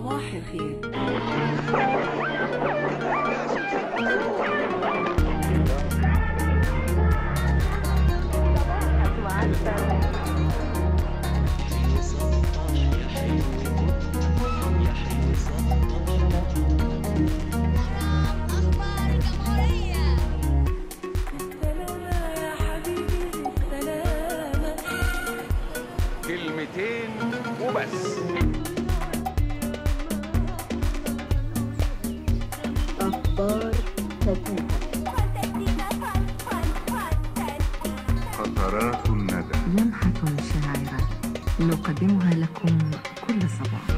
صباح الخير أخبار الجمهورية سلامة يا حبيبي سلامة كلمتين وبس أخبار فتاة فانتستيكا فان فان فانتستيكا قطرات الندى لمحة شاعرة نقدمها لكم كل صباح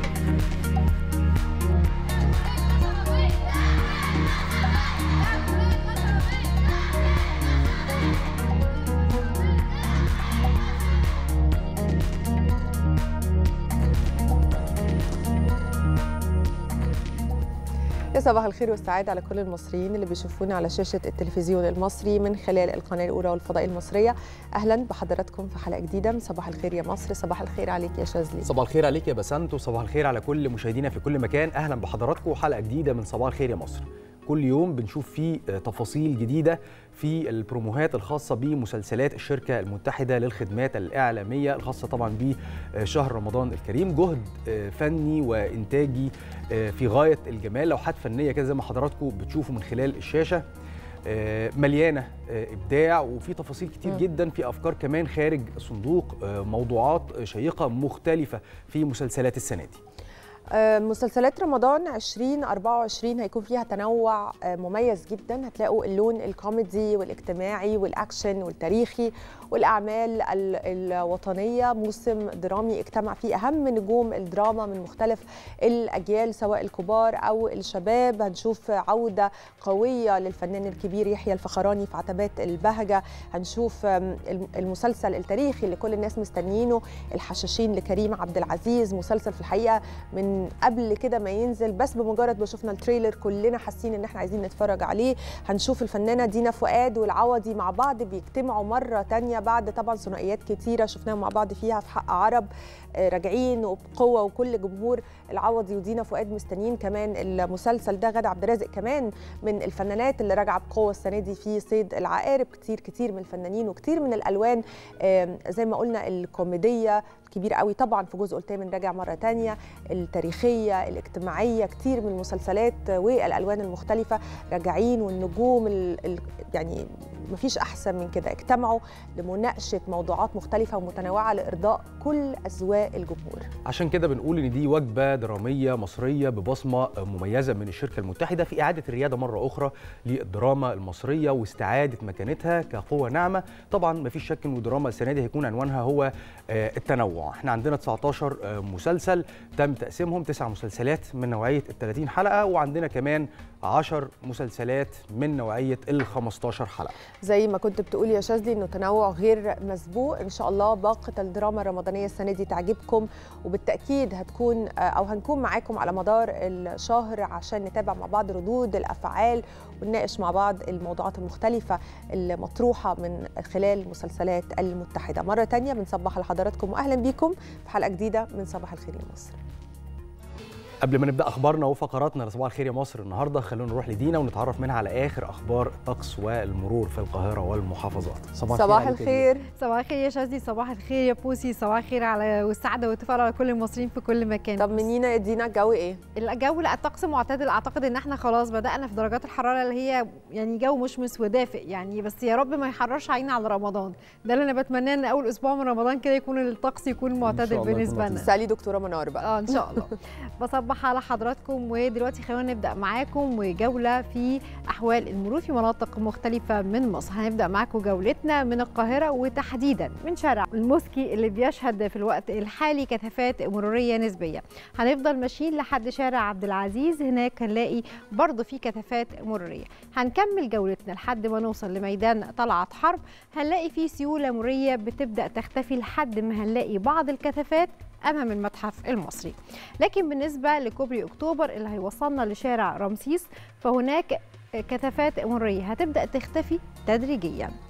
يا صباح الخير والسعادة على كل المصريين اللي بيشوفونا على شاشة التلفزيون المصري من خلال القناة الأولى والفضاء المصرية أهلا بحضراتكم في حلقة جديدة من صباح الخير يا مصر صباح الخير عليك يا شاذلي صباح الخير عليك يا بسنت وصباح الخير على كل مشاهدينا في كل مكان اهلا بحضراتكم حلقه جديده من صباح الخير يا مصر كل يوم بنشوف فيه آه، تفاصيل جديده في البروموهات الخاصه بمسلسلات الشركه المتحده للخدمات الاعلاميه الخاصه طبعا بشهر رمضان الكريم جهد آه، فني وانتاجي آه، في غايه الجمال لوحات فنيه كده زي ما حضراتكم بتشوفوا من خلال الشاشه آه، مليانه آه، ابداع وفي تفاصيل كتير مم. جدا في افكار كمان خارج صندوق آه، موضوعات شيقه مختلفه في مسلسلات السنه دي آه، مسلسلات رمضان 2024 هيكون فيها تنوع آه، مميز جدا هتلاقوا اللون الكوميدي والاجتماعي والاكشن والتاريخي والاعمال ال- الوطنيه موسم درامي اجتمع فيه اهم نجوم الدراما من مختلف الاجيال سواء الكبار او الشباب هنشوف عوده قويه للفنان الكبير يحيى الفخراني في عتبات البهجه هنشوف آم، الم- المسلسل التاريخي اللي كل الناس مستنيينه الحشاشين لكريم عبد العزيز مسلسل في الحقيقه من قبل كده ما ينزل بس بمجرد ما شفنا التريلر كلنا حاسين ان احنا عايزين نتفرج عليه هنشوف الفنانه دينا فؤاد والعوضي مع بعض بيجتمعوا مره تانية بعد طبعا ثنائيات كتيره شفناهم مع بعض فيها في حق عرب آه، راجعين وبقوه وكل جمهور العوضي ودينا فؤاد مستنيين كمان المسلسل ده غادة عبد الرازق كمان من الفنانات اللي راجعه بقوه السنه دي في صيد العقارب كتير كتير من الفنانين وكتير من الالوان آم، زي ما قلنا الكوميديه كبير قوي طبعا في جزء الثامن راجع مره تانية التاريخيه الاجتماعيه كتير من المسلسلات والالوان المختلفه راجعين والنجوم ال ال يعني مفيش احسن من كده اجتمعوا لمناقشه موضوعات مختلفه ومتنوعه لارضاء كل اذواق الجمهور عشان كده بنقول ان دي وجبه دراميه مصريه ببصمه مميزه من الشركه المتحده في اعاده الرياده مره اخرى للدراما المصريه واستعاده مكانتها كقوه ناعمه طبعا مفيش شك ان الدراما السنه دي هيكون عنوانها هو آه، التنوع احنا عندنا 19 آه، مسلسل تم تقسيمهم تسع مسلسلات من نوعيه ال 30 حلقه وعندنا كمان 10 مسلسلات من نوعيه ال 15 حلقه زي ما كنت بتقولي يا شاذلي انه تنوع غير مسبوق ان شاء الله باقه الدراما الرمضانيه السنه دي تعجبكم وبالتاكيد هتكون او هنكون معاكم على مدار الشهر عشان نتابع مع بعض ردود الافعال ونناقش مع بعض الموضوعات المختلفه المطروحه من خلال مسلسلات المتحده مره تانية بنصبح على حضراتكم واهلا بيكم في حلقه جديده من صباح الخير يا مصر قبل ما نبدا اخبارنا وفقراتنا لصباح الخير يا مصر النهارده خلونا نروح لدينا ونتعرف منها على اخر اخبار الطقس والمرور في القاهره والمحافظات صباح عليك يا الخير صباح الخير يا شاذلي صباح الخير يا بوسي صباح الخير على والسعاده والتفاؤل على كل المصريين في كل مكان طمنينا يا دينا الجو ايه الجو لا الطقس معتدل اعتقد ان احنا خلاص بدانا في درجات الحراره اللي هي يعني جو مشمس ودافئ يعني بس يا رب ما يحررش علينا على رمضان ده اللي انا بتمناه ان اول اسبوع من رمضان كده يكون الطقس يكون معتدل الله يكون بالنسبه لطيف. لنا سالي دكتوره منار بقى اه ان شاء الله بصبح على حضراتكم ودلوقتي خلونا نبدا معاكم وجوله في احوال المرور في مناطق مختلفه من مصر هنبدا معاكم جولتنا من القاهره وتحديدا من شارع الموسكي اللي بيشهد في الوقت الحالي كثافات مروريه نسبيه هنفضل ماشيين لحد شارع عبد العزيز هناك هنلاقي برضه في كثافات مروريه هنكمل جولتنا لحد ما نوصل لميدان طلعت حرب هنلاقي في سيوله مروريه بتبدا تختفي لحد ما هنلاقي بعض الكثافات امام المتحف المصري لكن بالنسبه لكوبري اكتوبر اللي هيوصلنا لشارع رمسيس فهناك كثافات مروريه هتبدا تختفي تدريجيا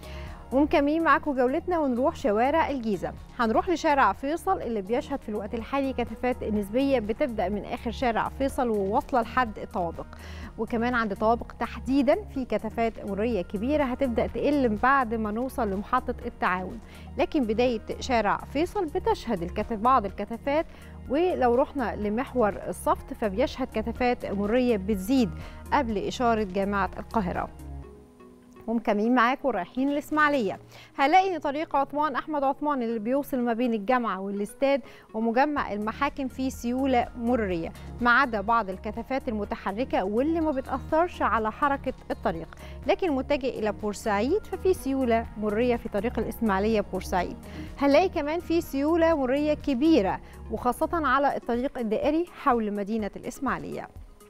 ومكملين معاكم جولتنا ونروح شوارع الجيزة هنروح لشارع فيصل اللي بيشهد في الوقت الحالي كثافات نسبية بتبدأ من آخر شارع فيصل وواصلة لحد الطوابق وكمان عند طوابق تحديدا في كثافات مرية كبيرة هتبدأ تقل بعد ما نوصل لمحطة التعاون لكن بداية شارع فيصل بتشهد الكثف بعض الكثافات ولو رحنا لمحور الصفت فبيشهد كثافات مرية بتزيد قبل إشارة جامعة القاهرة ومكملين معاكم رايحين الاسماعيليه هنلاقي ان طريق عثمان احمد عثمان اللي بيوصل ما بين الجامعه والاستاد ومجمع المحاكم فيه سيوله مروريه ما عدا بعض الكثافات المتحركه واللي ما بتاثرش على حركه الطريق لكن متجه الى بورسعيد ففي سيوله مريه في طريق الاسماعيليه بورسعيد هنلاقي كمان في سيوله مريه كبيره وخاصه على الطريق الدائري حول مدينه الاسماعيليه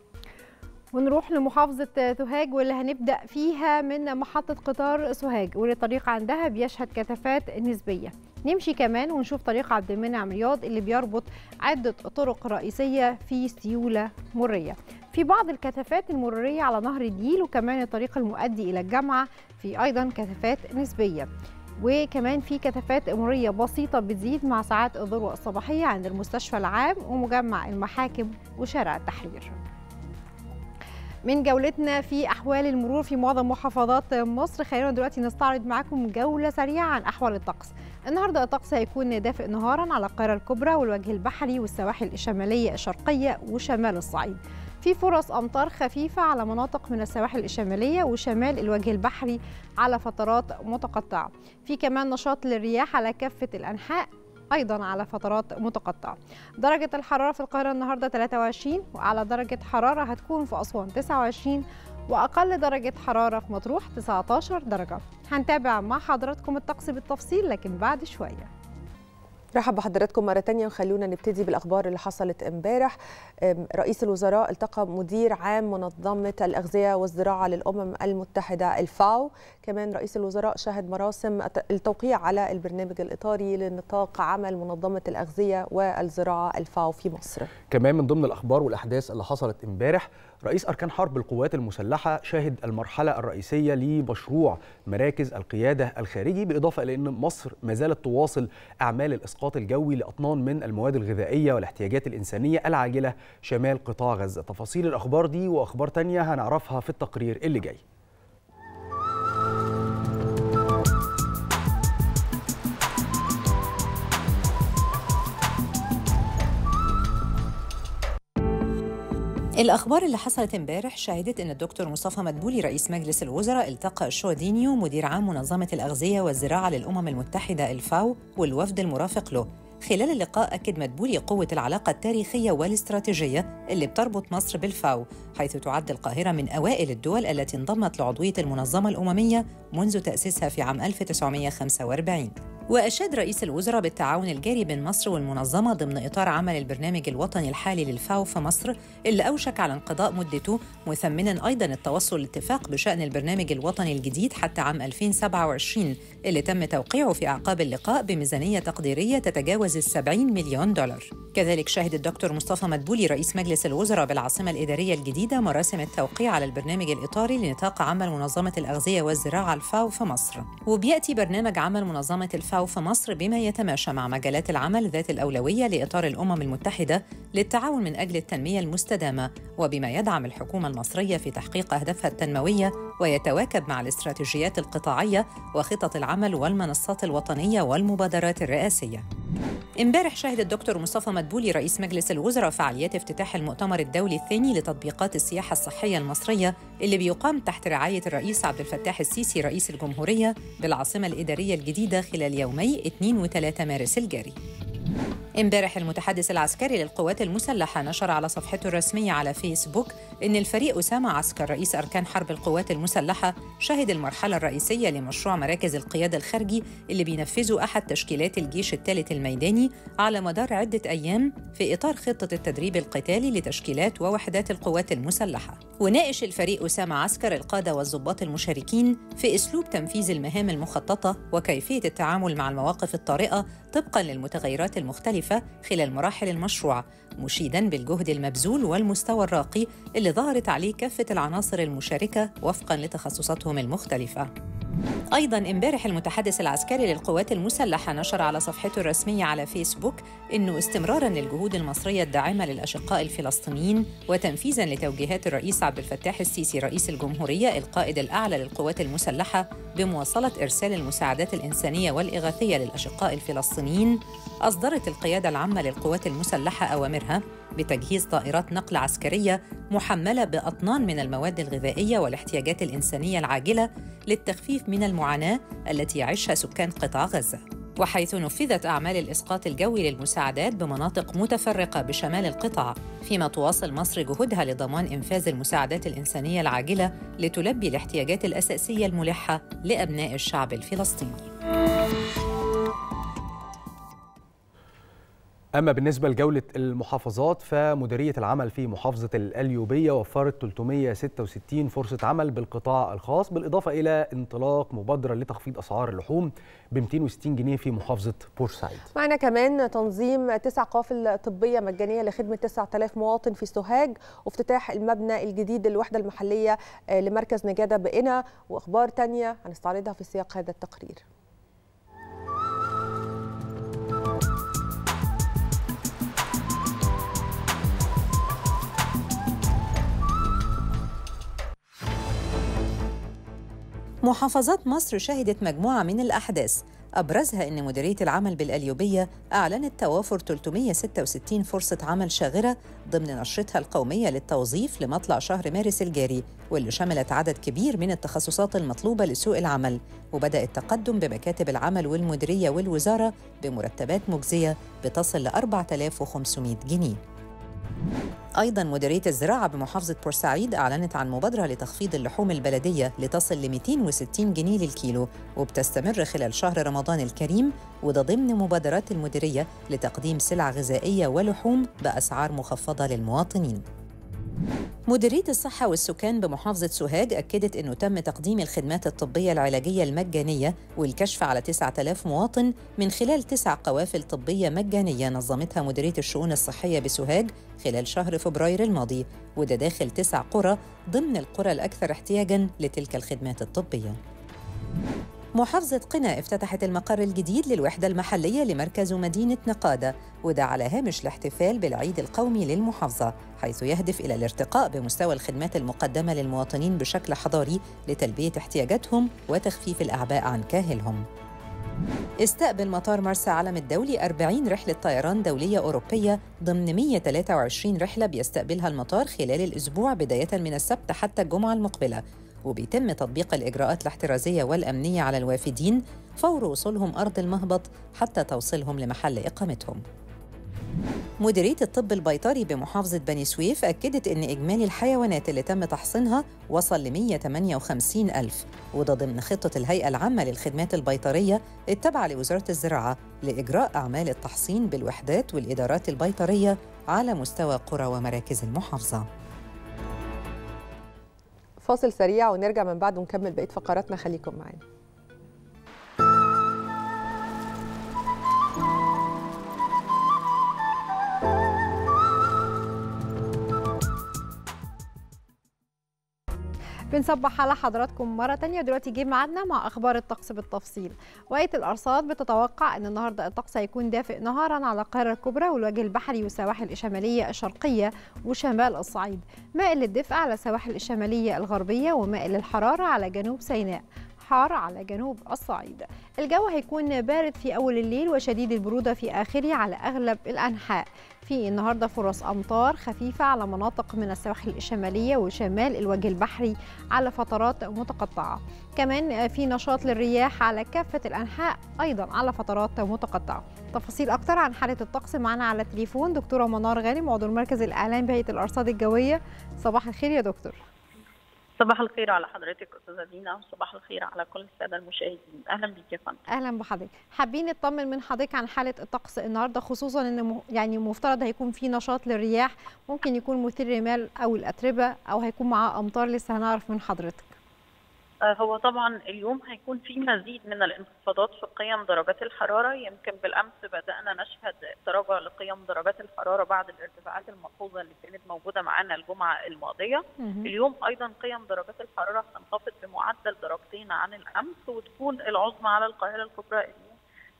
ونروح لمحافظة سوهاج واللي هنبدأ فيها من محطة قطار سوهاج واللي الطريق عندها بيشهد كثافات نسبية نمشي كمان ونشوف طريق عبد المنعم رياض اللي بيربط عدة طرق رئيسية في سيولة مرية في بعض الكثافات المرورية على نهر النيل وكمان الطريق المؤدي إلى الجامعة في أيضا كثافات نسبية وكمان في كثافات مرورية بسيطة بتزيد مع ساعات الذروة الصباحية عند المستشفى العام ومجمع المحاكم وشارع التحرير من جولتنا في احوال المرور في معظم محافظات مصر خلينا دلوقتي نستعرض معاكم جوله سريعه عن احوال الطقس النهارده الطقس هيكون دافئ نهارا على القاهره الكبرى والوجه البحري والسواحل الشماليه الشرقيه وشمال الصعيد في فرص امطار خفيفه على مناطق من السواحل الشماليه وشمال الوجه البحري على فترات متقطعه في كمان نشاط للرياح على كافه الانحاء ايضا على فترات متقطعه درجه الحراره في القاهره النهارده 23 واعلى درجه حراره هتكون في اسوان 29 واقل درجه حراره في مطروح 19 درجه هنتابع مع حضراتكم الطقس بالتفصيل لكن بعد شويه رحب بحضراتكم مرة تانية وخلونا نبتدي بالأخبار اللي حصلت امبارح أم، رئيس الوزراء التقى مدير عام منظمة الأغذية والزراعة للأمم المتحدة الفاو كمان رئيس الوزراء شهد مراسم الت- التوقيع على البرنامج الإطاري لنطاق عمل منظمة الأغذية والزراعة الفاو في مصر كمان من ضمن الاخبار والاحداث اللي حصلت امبارح رئيس اركان حرب القوات المسلحه شاهد المرحله الرئيسيه لمشروع مراكز القياده الخارجي بالاضافه الى ان مصر ما زالت تواصل اعمال الاسقاط الجوي لاطنان من المواد الغذائيه والاحتياجات الانسانيه العاجله شمال قطاع غزه تفاصيل الاخبار دي واخبار تانية هنعرفها في التقرير اللي جاي الأخبار اللي حصلت امبارح شهدت أن الدكتور مصطفى مدبولي رئيس مجلس الوزراء التقى شودينيو مدير عام منظمة الأغذية والزراعة للأمم المتحدة الفاو والوفد المرافق له خلال اللقاء أكد مدبولي قوة العلاقة التاريخية والاستراتيجية اللي بتربط مصر بالفاو حيث تعد القاهرة من أوائل الدول التي انضمت لعضوية المنظمة الأممية منذ تأسيسها في عام 1945 وأشاد رئيس الوزراء بالتعاون الجاري بين مصر والمنظمة ضمن إطار عمل البرنامج الوطني الحالي للفاو في مصر اللي أوشك على انقضاء مدته مثمنا أيضا التوصل لاتفاق بشأن البرنامج الوطني الجديد حتى عام 2027 اللي تم توقيعه في أعقاب اللقاء بميزانية تقديرية تتجاوز السبعين مليون دولار كذلك شهد الدكتور مصطفى مدبولي رئيس مجلس الوزراء بالعاصمة الإدارية الجديدة مراسم التوقيع على البرنامج الإطاري لنطاق عمل منظمة الأغذية والزراعة الفاو في مصر وبيأتي برنامج عمل منظمة الفاو في مصر بما يتماشى مع مجالات العمل ذات الأولوية لإطار الأمم المتحدة للتعاون من أجل التنمية المستدامة وبما يدعم الحكومة المصرية في تحقيق أهدافها التنموية ويتواكب مع الاستراتيجيات القطاعية وخطط العمل والمنصات الوطنية والمبادرات الرئاسية امبارح شهد الدكتور مصطفى مدبولي رئيس مجلس الوزراء فعاليات افتتاح المؤتمر الدولي الثاني لتطبيقات السياحة الصحية المصرية اللي بيقام تحت رعاية الرئيس عبد الفتاح السيسي رئيس الجمهورية بالعاصمة الإدارية الجديدة خلال يومي 2 و3 مارس الجاري امبارح المتحدث العسكري للقوات المسلحة نشر على صفحته الرسمية على فيسبوك إن الفريق أسامة عسكر رئيس أركان حرب القوات المسلحة شهد المرحلة الرئيسية لمشروع مراكز القيادة الخارجي اللي بينفذه أحد تشكيلات الجيش الثالث الميداني على مدار عدة أيام في إطار خطة التدريب القتالي لتشكيلات ووحدات القوات المسلحة وناقش الفريق أسامة عسكر القادة والضباط المشاركين في أسلوب تنفيذ المهام المخططة وكيفية التعامل مع المواقف الطارئة طبقا للمتغيرات المختلفة خلال مراحل المشروع مشيدا بالجهد المبذول والمستوى الراقي اللي ظهرت عليه كافة العناصر المشاركة وفقا لتخصصاتهم المختلفة أيضا امبارح المتحدث العسكري للقوات المسلحة نشر على صفحته الرسمية على فيسبوك أنه استمرارا للجهود المصرية الداعمة للأشقاء الفلسطينيين وتنفيذا لتوجيهات الرئيس عبد الفتاح السيسي رئيس الجمهورية القائد الأعلى للقوات المسلحة بمواصلة إرسال المساعدات الإنسانية والإغاثية للأشقاء الفلسطينيين أصدرت القيادة العامة للقوات المسلحة أوامرها بتجهيز طائرات نقل عسكرية محملة بأطنان من المواد الغذائية والاحتياجات الإنسانية العاجلة للتخفيف من المعاناة التي يعيشها سكان قطاع غزة. وحيث نفذت أعمال الإسقاط الجوي للمساعدات بمناطق متفرقة بشمال القطاع، فيما تواصل مصر جهودها لضمان إنفاذ المساعدات الإنسانية العاجلة لتلبي الاحتياجات الأساسية الملحة لأبناء الشعب الفلسطيني. أما بالنسبة لجولة المحافظات فمديرية العمل في محافظة القليوبية وفرت 366 فرصة عمل بالقطاع الخاص بالإضافة إلى انطلاق مبادرة لتخفيض أسعار اللحوم ب 260 جنيه في محافظة بورسعيد معنا كمان تنظيم تسع قوافل طبية مجانية لخدمة 9000 مواطن في سوهاج وافتتاح المبنى الجديد للوحدة المحلية آه، لمركز نجادة بقنا وأخبار تانية هنستعرضها في سياق هذا التقرير محافظات مصر شهدت مجموعة من الأحداث أبرزها أن مديرية العمل بالأليوبية أعلنت توافر 366 فرصة عمل شاغرة ضمن نشرتها القومية للتوظيف لمطلع شهر مارس الجاري واللي شملت عدد كبير من التخصصات المطلوبة لسوق العمل وبدأ التقدم بمكاتب العمل والمديرية والوزارة بمرتبات مجزية بتصل ل 4500 جنيه أيضا مديرية الزراعة بمحافظة بورسعيد أعلنت عن مبادرة لتخفيض اللحوم البلدية لتصل ل 260 جنيه للكيلو وبتستمر خلال شهر رمضان الكريم وده ضمن مبادرات المديرية لتقديم سلع غذائية ولحوم بأسعار مخفضة للمواطنين مديرية الصحة والسكان بمحافظة سوهاج أكدت أنه تم تقديم الخدمات الطبية العلاجية المجانية والكشف على 9000 مواطن من خلال تسع قوافل طبية مجانية نظمتها مديرية الشؤون الصحية بسوهاج خلال شهر فبراير الماضي وده داخل تسع قرى ضمن القرى الأكثر احتياجاً لتلك الخدمات الطبية محافظة قنا افتتحت المقر الجديد للوحدة المحلية لمركز مدينة نقادة وده على هامش الاحتفال بالعيد القومي للمحافظة حيث يهدف إلى الارتقاء بمستوى الخدمات المقدمة للمواطنين بشكل حضاري لتلبية احتياجاتهم وتخفيف الأعباء عن كاهلهم استقبل مطار مرسى علم الدولي 40 رحلة طيران دولية أوروبية ضمن 123 رحلة بيستقبلها المطار خلال الأسبوع بداية من السبت حتى الجمعة المقبلة وبيتم تطبيق الإجراءات الاحترازية والأمنية على الوافدين فور وصولهم أرض المهبط حتى توصيلهم لمحل إقامتهم مديرية الطب البيطري بمحافظة بني سويف أكدت أن إجمالي الحيوانات اللي تم تحصينها وصل ل 158 ألف وده ضمن خطة الهيئة العامة للخدمات البيطرية التابعة لوزارة الزراعة لإجراء أعمال التحصين بالوحدات والإدارات البيطرية على مستوى قرى ومراكز المحافظة فاصل سريع ونرجع من بعد ونكمل بقية فقراتنا خليكم معانا بنصبح على حضراتكم مرة تانية دلوقتي جه ميعادنا مع أخبار الطقس بالتفصيل وقية الأرصاد بتتوقع أن النهاردة الطقس هيكون دافئ نهارا على القاهرة الكبرى والوجه البحري والسواحل الشمالية الشرقية وشمال الصعيد مائل للدفء على السواحل الشمالية الغربية ومائل للحرارة على جنوب سيناء حار على جنوب الصعيد الجو هيكون بارد في أول الليل وشديد البرودة في آخره على أغلب الأنحاء في النهارده فرص امطار خفيفه على مناطق من السواحل الشماليه وشمال الوجه البحري على فترات متقطعه كمان في نشاط للرياح على كافه الانحاء ايضا على فترات متقطعه تفاصيل اكتر عن حاله الطقس معنا على التليفون دكتوره منار غانم عضو المركز الاعلامي بهيئه الارصاد الجويه صباح الخير يا دكتور صباح الخير على حضرتك استاذه دينا وصباح الخير على كل الساده المشاهدين اهلا بيك يا فندم اهلا بحضرتك حابين نطمن من حضرتك عن حاله الطقس النهارده خصوصا ان م... يعني مفترض هيكون في نشاط للرياح ممكن يكون مثير رمال او الاتربه او هيكون معاه امطار لسه هنعرف من حضرتك آه، هو طبعا اليوم هيكون في مزيد من الانخفاضات في قيم درجات الحرارة يمكن بالأمس بدأنا نشهد تراجع لقيم درجات الحرارة بعد الارتفاعات الملحوظة اللي كانت موجودة معانا الجمعة الماضية اليوم أيضا قيم درجات الحرارة هتنخفض بمعدل درجتين عن الأمس وتكون العظمى على القاهرة الكبرى اليوم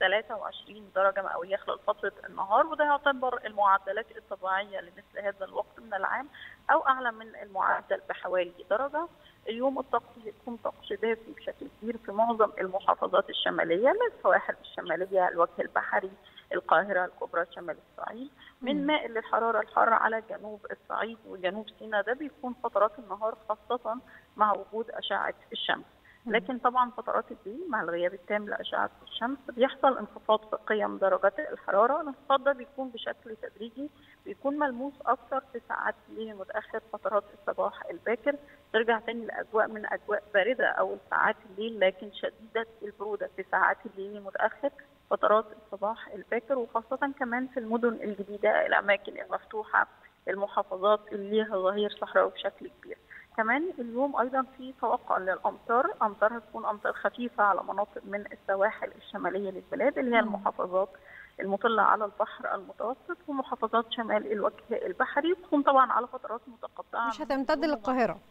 23 درجة مئوية خلال فترة النهار وده يعتبر المعدلات الطبيعية لمثل هذا الوقت من العام أو أعلى من المعدل بحوالي درجة اليوم الطقس هيكون طقس دافي بشكل كبير في معظم المحافظات الشمالية السواحل الشمالية الوجه البحري القاهرة الكبرى شمال الصعيد من مائل للحرارة الحارة على جنوب الصعيد وجنوب سيناء ده بيكون فترات النهار خاصة مع وجود أشعة الشمس لكن طبعا فترات الليل مع الغياب التام لأشعة الشمس بيحصل انخفاض في قيم درجات الحرارة الانخفاض ده بيكون بشكل تدريجي بيكون ملموس أكثر في ساعات الليل المتأخر فترات الصباح الباكر ترجع تاني لأجواء من أجواء باردة أول ساعات الليل لكن شديدة البرودة في ساعات الليل المتأخر فترات الصباح الباكر وخاصة كمان في المدن الجديدة الأماكن المفتوحة المحافظات اللي ليها ظهير صحراوي بشكل كبير كمان اليوم ايضا في توقع للامطار امطار هتكون امطار خفيفه على مناطق من السواحل الشماليه للبلاد اللي هي المحافظات المطلة على البحر المتوسط ومحافظات شمال الوجه البحري وتكون طبعا على فترات متقطعة مش هتمتد للقاهرة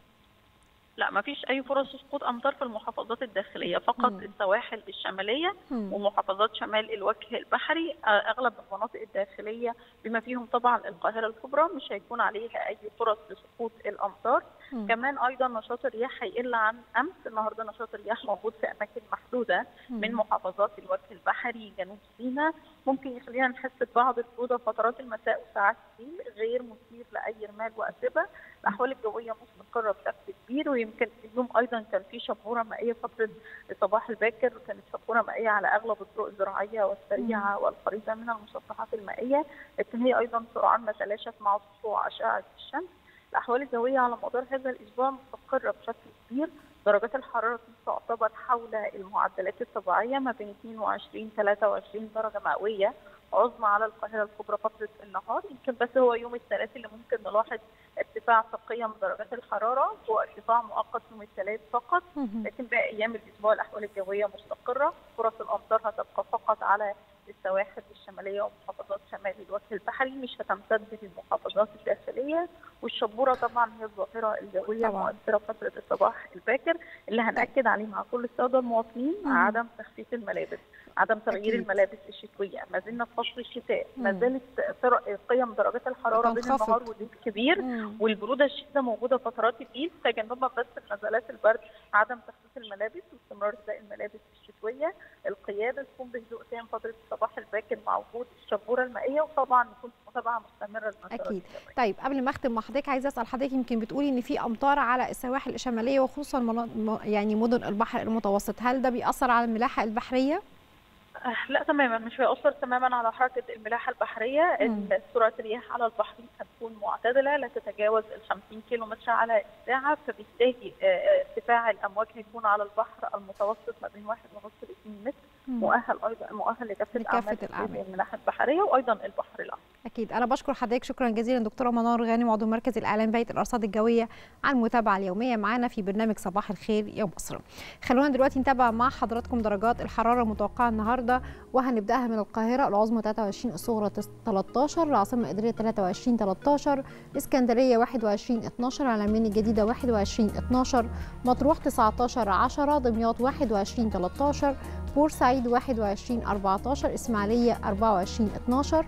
لا ما فيش اي فرص سقوط امطار في المحافظات الداخليه فقط مم. السواحل الشماليه مم. ومحافظات شمال الوجه البحري آه، اغلب المناطق الداخليه بما فيهم طبعا القاهره الكبرى مش هيكون عليها اي فرص لسقوط الامطار مم. كمان ايضا نشاط الرياح هيقل عن امس النهارده نشاط الرياح موجود في اماكن محدوده من محافظات الوجه البحري جنوب سيناء ممكن يخلينا نحس ببعض البروده فترات المساء وساعات الليل غير مثير لاي رمال واتربه الاحوال الجويه مستقره بشكل كبير ويمكن اليوم ايضا كان في شبوره مائيه فتره الصباح الباكر كانت شبوره مائيه على اغلب الطرق الزراعيه والسريعه والقريبه من المسطحات المائيه لكن هي ايضا سرعان ما تلاشت مع سطوع اشعه الشمس الاحوال الجويه على مدار هذا الاسبوع مستقره بشكل كبير درجات الحراره تعتبر حول المعدلات الطبيعيه ما بين 22 23 درجه مئويه عظمى على القاهره الكبرى فتره النهار يمكن بس هو يوم الثلاث اللي ممكن نلاحظ ارتفاع في قيم درجات الحراره هو ارتفاع مؤقت يوم الثلاث فقط لكن باقي ايام الاسبوع الاحوال الجويه مستقره فرص الامطار هتبقى فقط على السواحل الشماليه ومحافظات شمال الوجه البحري مش هتمتد للمحافظات الداخليه والشبوره طبعا هي الظاهره الجويه طبعاً. مؤثره فتره الصباح الباكر اللي هناكد عليه مع كل الساده المواطنين مم. عدم تخفيف الملابس عدم تغيير أكيد. الملابس الشتويه ما زلنا في فصل الشتاء ما مم. زالت تر- قيم درجات الحراره بين بتنخفض. النهار والليل كبير مم. والبروده الشديده موجوده فترات الليل تجنبا بس نزلات البرد عدم تخفيف الملابس واستمرار ارتداء الملابس الشتويه القياده تكون بهدوء تام فتره الصباح الباكر مع وجود الشبوره المائيه وطبعا يكون في متابعه مستمره للنشرات اكيد الجوية. طيب قبل ما اختم مع حضرتك عايزه اسال حضرتك يمكن بتقولي ان في امطار على السواحل الشماليه وخصوصا منا- م- يعني مدن البحر المتوسط هل ده بيأثر على الملاحه البحريه آه، لا تماما مش هيأثر تماما على حركة الملاحة البحرية مم. سرعة الرياح على البحر هتكون معتدلة لا تتجاوز ال 50 كيلو متر على الساعة فبالتالي آه، ارتفاع الأمواج هيكون على البحر المتوسط ما بين واحد ونص ل 2 متر مم. مؤهل أيضا مؤهل لكافة لكافة أعمال الأعمال. تنفيذ الملاحة البحرية وأيضا البحر الأحمر اكيد انا بشكر حضرتك شكرا جزيلا دكتوره منار غانم عضو مركز الاعلام بيت الارصاد الجويه على المتابعه اليوميه معانا في برنامج صباح الخير يا مصر خلونا دلوقتي نتابع مع حضراتكم درجات الحراره المتوقعه النهارده وهنبداها من القاهره العظمى 23 الصغرى 13 العاصمه الاداريه 23 13 اسكندريه 21 12 العلمين الجديده 21 12 مطروح 19 10 دمياط 21 13 بورسعيد 21 14 اسماعيليه 24 12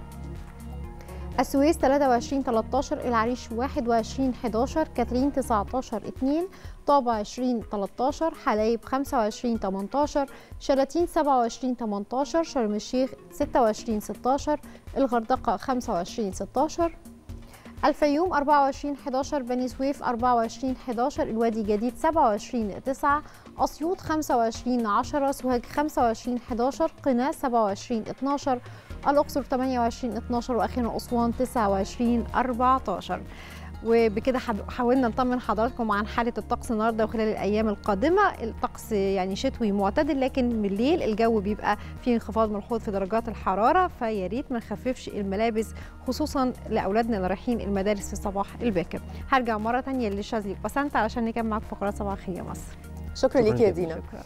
السويس 23 13 العريش 21 11 كاترين 19 2 طابة 20 13 حلايب 25 18 شلاتين 27 18 شرم الشيخ 26 16 الغردقة 25 16 الفيوم 24 11 بني سويف 24 11 الوادي الجديد 27 9 أسيوط 25 10 سوهاج 25 11 قنا 27 12 الأقصر 28 12 وأخيرا أسوان 29 14 وبكده حب- حاولنا نطمن حضراتكم عن حاله الطقس النهارده وخلال الايام القادمه الطقس يعني شتوي معتدل لكن بالليل الجو بيبقى فيه انخفاض ملحوظ في درجات الحراره فيا ريت ما نخففش الملابس خصوصا لاولادنا اللي رايحين المدارس في الصباح الباكر هرجع مره تانية للشاذلي بسنت علشان نكمل معاكم فقرات صباح الخير يا مصر شكرا ليك يا جداً. دينا شكرا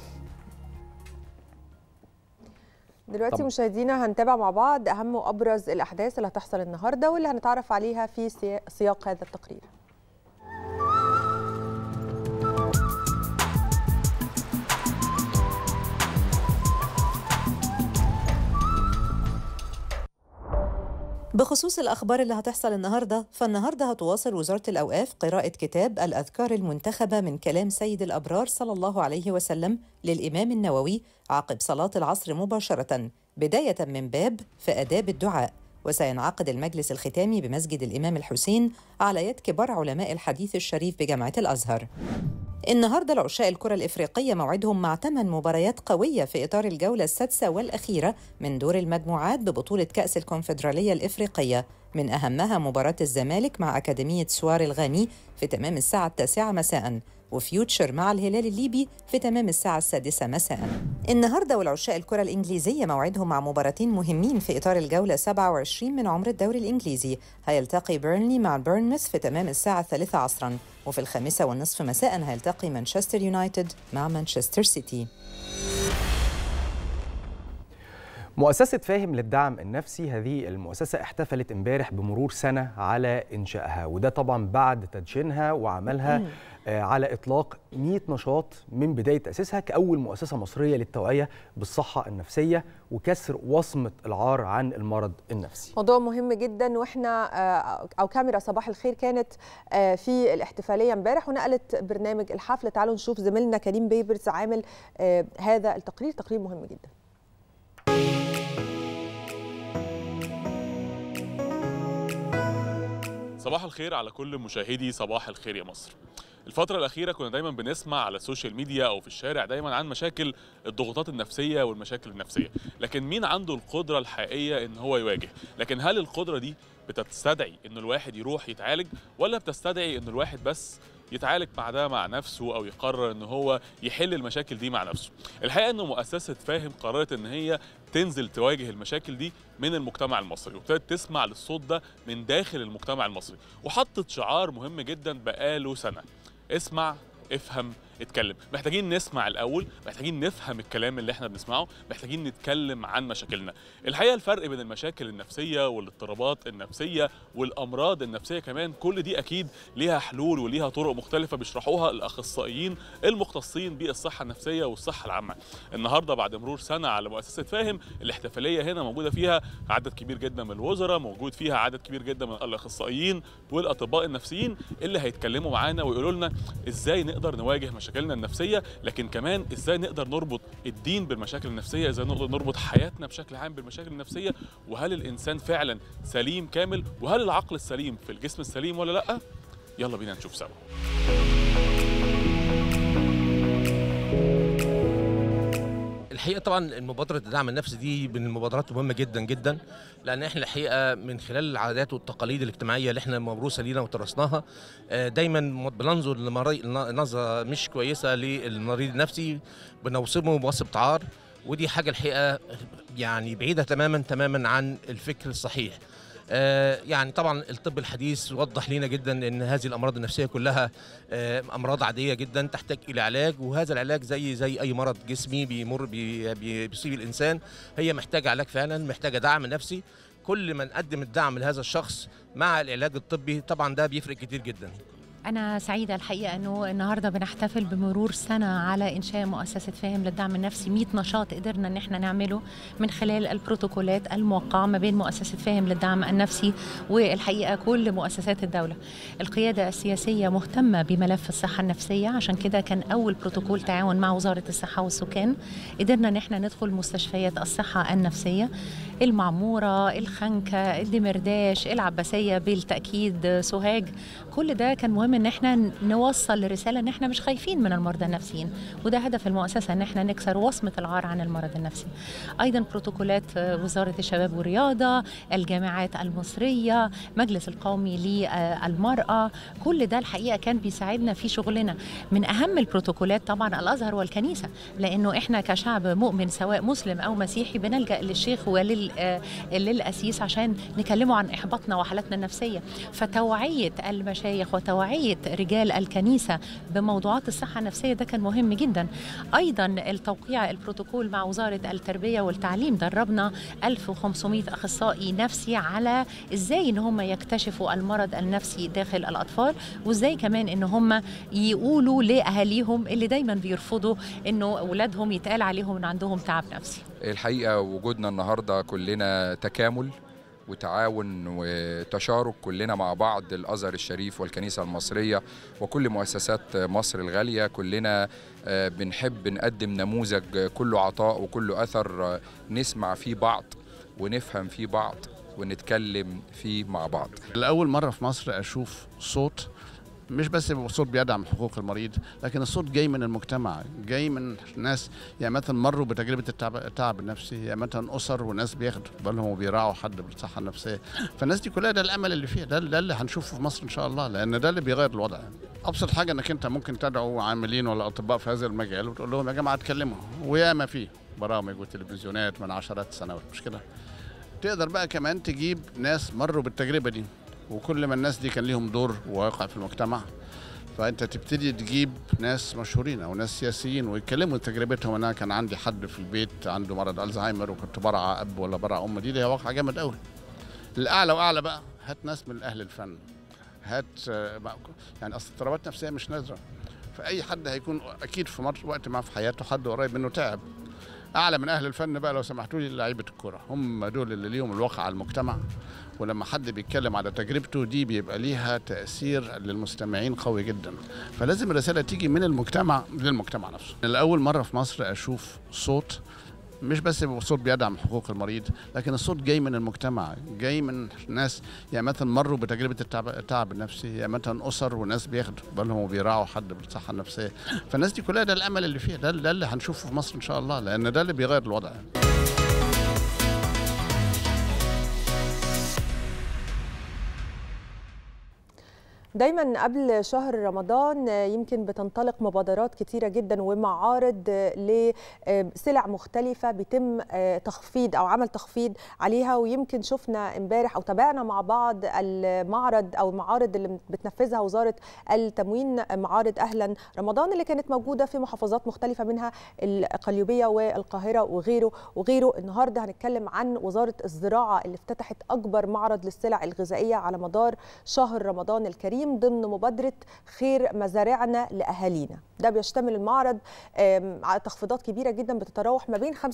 دلوقتي طبعاً. مشاهدينا هنتابع مع بعض اهم وابرز الاحداث اللي هتحصل النهارده واللي هنتعرف عليها في سيا- سياق هذا التقرير بخصوص الأخبار اللي هتحصل النهاردة فالنهاردة هتواصل وزارة الأوقاف قراءة كتاب الأذكار المنتخبة من كلام سيد الأبرار صلى الله عليه وسلم للإمام النووي عقب صلاة العصر مباشرة بداية من باب في آداب الدعاء وسينعقد المجلس الختامي بمسجد الإمام الحسين على يد كبار علماء الحديث الشريف بجامعة الأزهر النهارده العشاء الكرة الإفريقية موعدهم مع ثمان مباريات قوية في إطار الجولة السادسة والأخيرة من دور المجموعات ببطولة كأس الكونفدرالية الإفريقية من أهمها مباراة الزمالك مع أكاديمية سوار الغاني في تمام الساعة التاسعة مساء وفيوتشر مع الهلال الليبي في تمام الساعة السادسة مساء النهاردة والعشاء الكرة الإنجليزية موعدهم مع مباراتين مهمين في إطار الجولة 27 من عمر الدوري الإنجليزي هيلتقي بيرنلي مع بيرنموث في تمام الساعة الثالثة عصرا وفي الخامسة والنصف مساء هيلتقي مانشستر يونايتد مع مانشستر سيتي مؤسسة فاهم للدعم النفسي هذه المؤسسة احتفلت امبارح بمرور سنة على إنشائها وده طبعا بعد تدشينها وعملها آه، على إطلاق 100 نشاط من بداية تأسيسها كأول مؤسسة مصرية للتوعية بالصحة النفسية وكسر وصمة العار عن المرض النفسي موضوع مهم جدا واحنا آه، او كاميرا صباح الخير كانت آه، في الاحتفاليه امبارح ونقلت برنامج الحفل تعالوا نشوف زميلنا كريم بيبرز عامل آه، هذا التقرير تقرير مهم جدا صباح الخير على كل مشاهدي صباح الخير يا مصر الفترة الأخيرة كنا دايما بنسمع على السوشيال ميديا أو في الشارع دايما عن مشاكل الضغوطات النفسية والمشاكل النفسية لكن مين عنده القدرة الحقيقية إن هو يواجه لكن هل القدرة دي بتستدعي إن الواحد يروح يتعالج ولا بتستدعي إن الواحد بس يتعالج مع ده مع نفسه او يقرر ان هو يحل المشاكل دي مع نفسه الحقيقه ان مؤسسه فاهم قررت ان هي تنزل تواجه المشاكل دي من المجتمع المصري وابتدت تسمع للصوت ده من داخل المجتمع المصري وحطت شعار مهم جدا بقاله سنه اسمع افهم اتكلم محتاجين نسمع الاول محتاجين نفهم الكلام اللي احنا بنسمعه محتاجين نتكلم عن مشاكلنا الحقيقه الفرق بين المشاكل النفسيه والاضطرابات النفسيه والامراض النفسيه كمان كل دي اكيد ليها حلول وليها طرق مختلفه بيشرحوها الاخصائيين المختصين بالصحه النفسيه والصحه العامه النهارده بعد مرور سنه على مؤسسه فاهم الاحتفاليه هنا موجوده فيها عدد كبير جدا من الوزراء موجود فيها عدد كبير جدا من الاخصائيين والاطباء النفسيين اللي هيتكلموا معانا ويقولوا لنا ازاي نقدر نواجه مشاكلنا النفسيه لكن كمان ازاي نقدر نربط الدين بالمشاكل النفسيه ازاي نقدر نربط حياتنا بشكل عام بالمشاكل النفسيه وهل الانسان فعلا سليم كامل وهل العقل السليم في الجسم السليم ولا لا يلا بينا نشوف سوا الحقيقه طبعا مبادره الدعم النفسي دي من المبادرات المهمه جدا جدا لان احنا الحقيقه من خلال العادات والتقاليد الاجتماعيه اللي احنا موروثه لينا وترسناها آه، دايما بننظر لمري- نظره مش كويسه للمريض النفسي بنوصمه بوصف عار ودي حاجه الحقيقه يعني بعيده تماما تماما عن الفكر الصحيح آه، يعني طبعا الطب الحديث وضح لنا جدا ان هذه الامراض النفسيه كلها آه، امراض عاديه جدا تحتاج الى علاج وهذا العلاج زي زي اي مرض جسمي بيمر بي- بي- بيصيب الانسان هي محتاجه علاج فعلا محتاجه دعم نفسي كل ما نقدم الدعم لهذا الشخص مع العلاج الطبي طبعا ده بيفرق كتير جدا أنا سعيدة الحقيقة أنه النهاردة بنحتفل بمرور سنة على إنشاء مؤسسة فاهم للدعم النفسي 100 نشاط قدرنا أن احنا نعمله من خلال البروتوكولات الموقعة ما بين مؤسسة فاهم للدعم النفسي والحقيقة كل مؤسسات الدولة القيادة السياسية مهتمة بملف الصحة النفسية عشان كده كان أول بروتوكول تعاون مع وزارة الصحة والسكان قدرنا أن احنا ندخل مستشفيات الصحة النفسية المعمورة الخنكة الدمرداش العباسية بالتأكيد سوهاج كل ده كان مهم ان احنا نوصل رسالة ان احنا مش خايفين من المرضى النفسيين وده هدف المؤسسة ان احنا نكسر وصمة العار عن المرض النفسي ايضا بروتوكولات وزارة الشباب والرياضة الجامعات المصرية مجلس القومي للمرأة كل ده الحقيقة كان بيساعدنا في شغلنا من اهم البروتوكولات طبعا الازهر والكنيسة لانه احنا كشعب مؤمن سواء مسلم او مسيحي بنلجأ للشيخ ولل آه، للأسيس عشان نكلمه عن إحباطنا وحالتنا النفسية فتوعية المشايخ وتوعية توعيه رجال الكنيسه بموضوعات الصحه النفسيه ده كان مهم جدا ايضا التوقيع البروتوكول مع وزاره التربيه والتعليم دربنا 1500 اخصائي نفسي على ازاي ان هم يكتشفوا المرض النفسي داخل الاطفال وازاي كمان ان هم يقولوا لاهاليهم اللي دايما بيرفضوا انه اولادهم يتقال عليهم ان عندهم تعب نفسي الحقيقة وجودنا النهاردة كلنا تكامل وتعاون وتشارك كلنا مع بعض الأزهر الشريف والكنيسة المصرية وكل مؤسسات مصر الغالية كلنا آه، بنحب نقدم نموذج كله عطاء وكله أثر آه، نسمع فيه بعض ونفهم فيه بعض ونتكلم فيه مع بعض لأول مرة في مصر أشوف صوت مش بس صوت بيدعم حقوق المريض لكن الصوت جاي من المجتمع جاي من ناس يعني مثلا مروا بتجربه التعب, التعب النفسي يعني مثلا اسر وناس بياخدوا بالهم وبيراعوا حد بالصحه النفسيه فالناس دي كلها ده الامل اللي فيها ده, ده اللي هنشوفه في مصر ان شاء الله لان ده اللي بيغير الوضع ابسط حاجه انك انت ممكن تدعو عاملين ولا اطباء في هذا المجال وتقول لهم يا جماعه اتكلموا وياما في برامج وتلفزيونات من عشرات السنوات مش كده تقدر بقى كمان تجيب ناس مروا بالتجربه دي وكل ما الناس دي كان ليهم دور واقع في المجتمع فانت تبتدي تجيب ناس مشهورين او ناس سياسيين ويتكلموا تجربتهم انا كان عندي حد في البيت عنده مرض الزهايمر وكنت برعى اب ولا برعى ام دي ليها واقع جامد قوي الاعلى واعلى بقى هات ناس من اهل الفن هات آه، يعني اصل اضطرابات نفسيه مش نادره فاي حد هيكون اكيد في مر- وقت ما في حياته حد قريب منه تعب اعلى من اهل الفن بقى لو سمحتوا لي لعيبه الكوره هم دول اللي ليهم الواقع على المجتمع ولما حد بيتكلم على تجربته دي بيبقى ليها تاثير للمستمعين قوي جدا فلازم الرساله تيجي من المجتمع للمجتمع نفسه لاول مره في مصر اشوف صوت مش بس صوت بيدعم حقوق المريض لكن الصوت جاي من المجتمع جاي من ناس يعني مثلا مروا بتجربه التعب, التعب النفسي يعني مثلا اسر وناس بياخدوا بالهم وبيراعوا حد بالصحه النفسيه فالناس دي كلها ده الامل اللي فيها ده, ده اللي هنشوفه في مصر ان شاء الله لان ده اللي بيغير الوضع دايما قبل شهر رمضان يمكن بتنطلق مبادرات كتيرة جدا ومعارض لسلع مختلفة بيتم تخفيض أو عمل تخفيض عليها ويمكن شفنا امبارح أو تابعنا مع بعض المعرض أو المعارض اللي بتنفذها وزارة التموين معارض أهلا رمضان اللي كانت موجودة في محافظات مختلفة منها القليوبية والقاهرة وغيره وغيره النهاردة هنتكلم عن وزارة الزراعة اللي افتتحت أكبر معرض للسلع الغذائية على مدار شهر رمضان الكريم ضمن مبادرة خير مزارعنا لأهالينا ده بيشتمل المعرض على تخفيضات كبيرة جدا بتتراوح ما بين 25%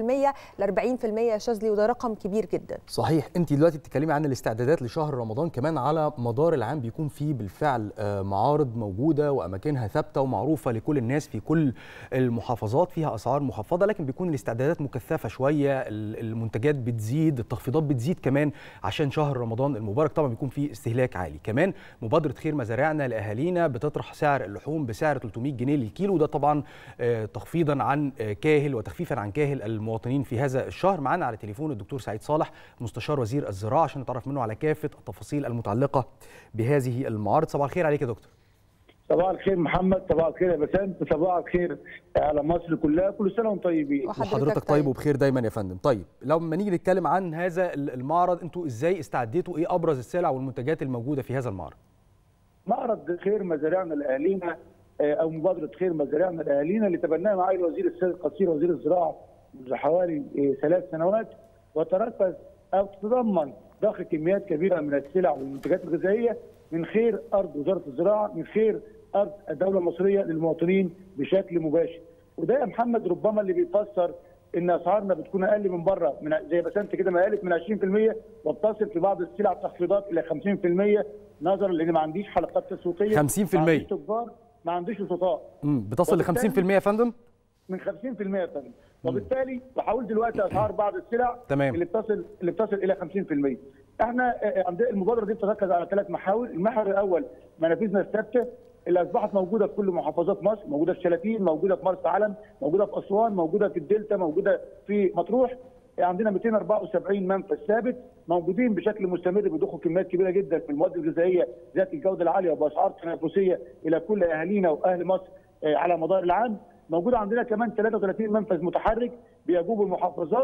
ل 40% يا شاذلي وده رقم كبير جدا صحيح انت دلوقتي بتتكلمي عن الاستعدادات لشهر رمضان كمان على مدار العام بيكون في بالفعل آه، معارض موجوده واماكنها ثابته ومعروفه لكل الناس في كل المحافظات فيها اسعار مخفضه لكن بيكون الاستعدادات مكثفه شويه ال- المنتجات بتزيد التخفيضات بتزيد كمان عشان شهر رمضان المبارك طبعا بيكون فيه استهلاك عالي كمان مبادره خير مزارعنا لاهالينا بتطرح سعر اللحوم بسعر 300 جنيه للكيلو ده طبعا آه، تخفيضا عن آه، كاهل وتخفيفا عن كاهل المواطنين في هذا الشهر معانا على تليفون الدكتور سعيد صالح مستشار وزير الزراعه عشان نتعرف منه على كافه التفاصيل المتعلقه بهذه المعارض صباح الخير عليك يا دكتور صباح الخير محمد صباح الخير يا بسنت صباح الخير على مصر كلها كل سنه وانتم طيبين وحضرتك طيب وبخير دايما يا فندم طيب لما نيجي نتكلم عن هذا المعرض انتوا ازاي استعديتوا ايه ابرز السلع والمنتجات الموجوده في هذا المعرض معرض خير مزارعنا لاهالينا آه، او مبادره خير مزارعنا لاهالينا اللي تبناها معالي الوزير السيد القصير وزير الزراعه منذ حوالي آه، ثلاث سنوات وتركز او تتضمن ضخ كميات كبيره من السلع والمنتجات الغذائيه من خير ارض وزاره الزراعه من خير ارض الدوله المصريه للمواطنين بشكل مباشر وده يا محمد ربما اللي بيفسر ان اسعارنا بتكون اقل من بره من زي ما سنت كده ما قالت من 20% وبتصل في بعض السلع تخفيضات الى 50% نظرا لان ما عنديش حلقات تسويقيه 50%. ما عنديش تجار ما عنديش وسطاء امم بتصل ل 50% يا فندم من 50% يا فندم وبالتالي بحاول دلوقتي اسعار بعض السلع تمام. اللي بتصل اللي بتصل الى 50% احنا آه، عندنا المبادره دي بتركز على ثلاث محاور المحور الاول منافذنا الثابته اللي اصبحت موجوده في كل محافظات مصر موجوده في شلاتين موجوده في مرسى علم موجوده في اسوان موجوده في الدلتا موجوده في مطروح عندنا 274 منفذ ثابت موجودين بشكل مستمر بيضخوا كميات كبيره جدا من المواد الغذائيه ذات الجوده العاليه وباسعار تنافسيه الى كل اهالينا واهل مصر آه، على مدار العام موجود عندنا كمان 33 منفذ متحرك بيجوب المحافظات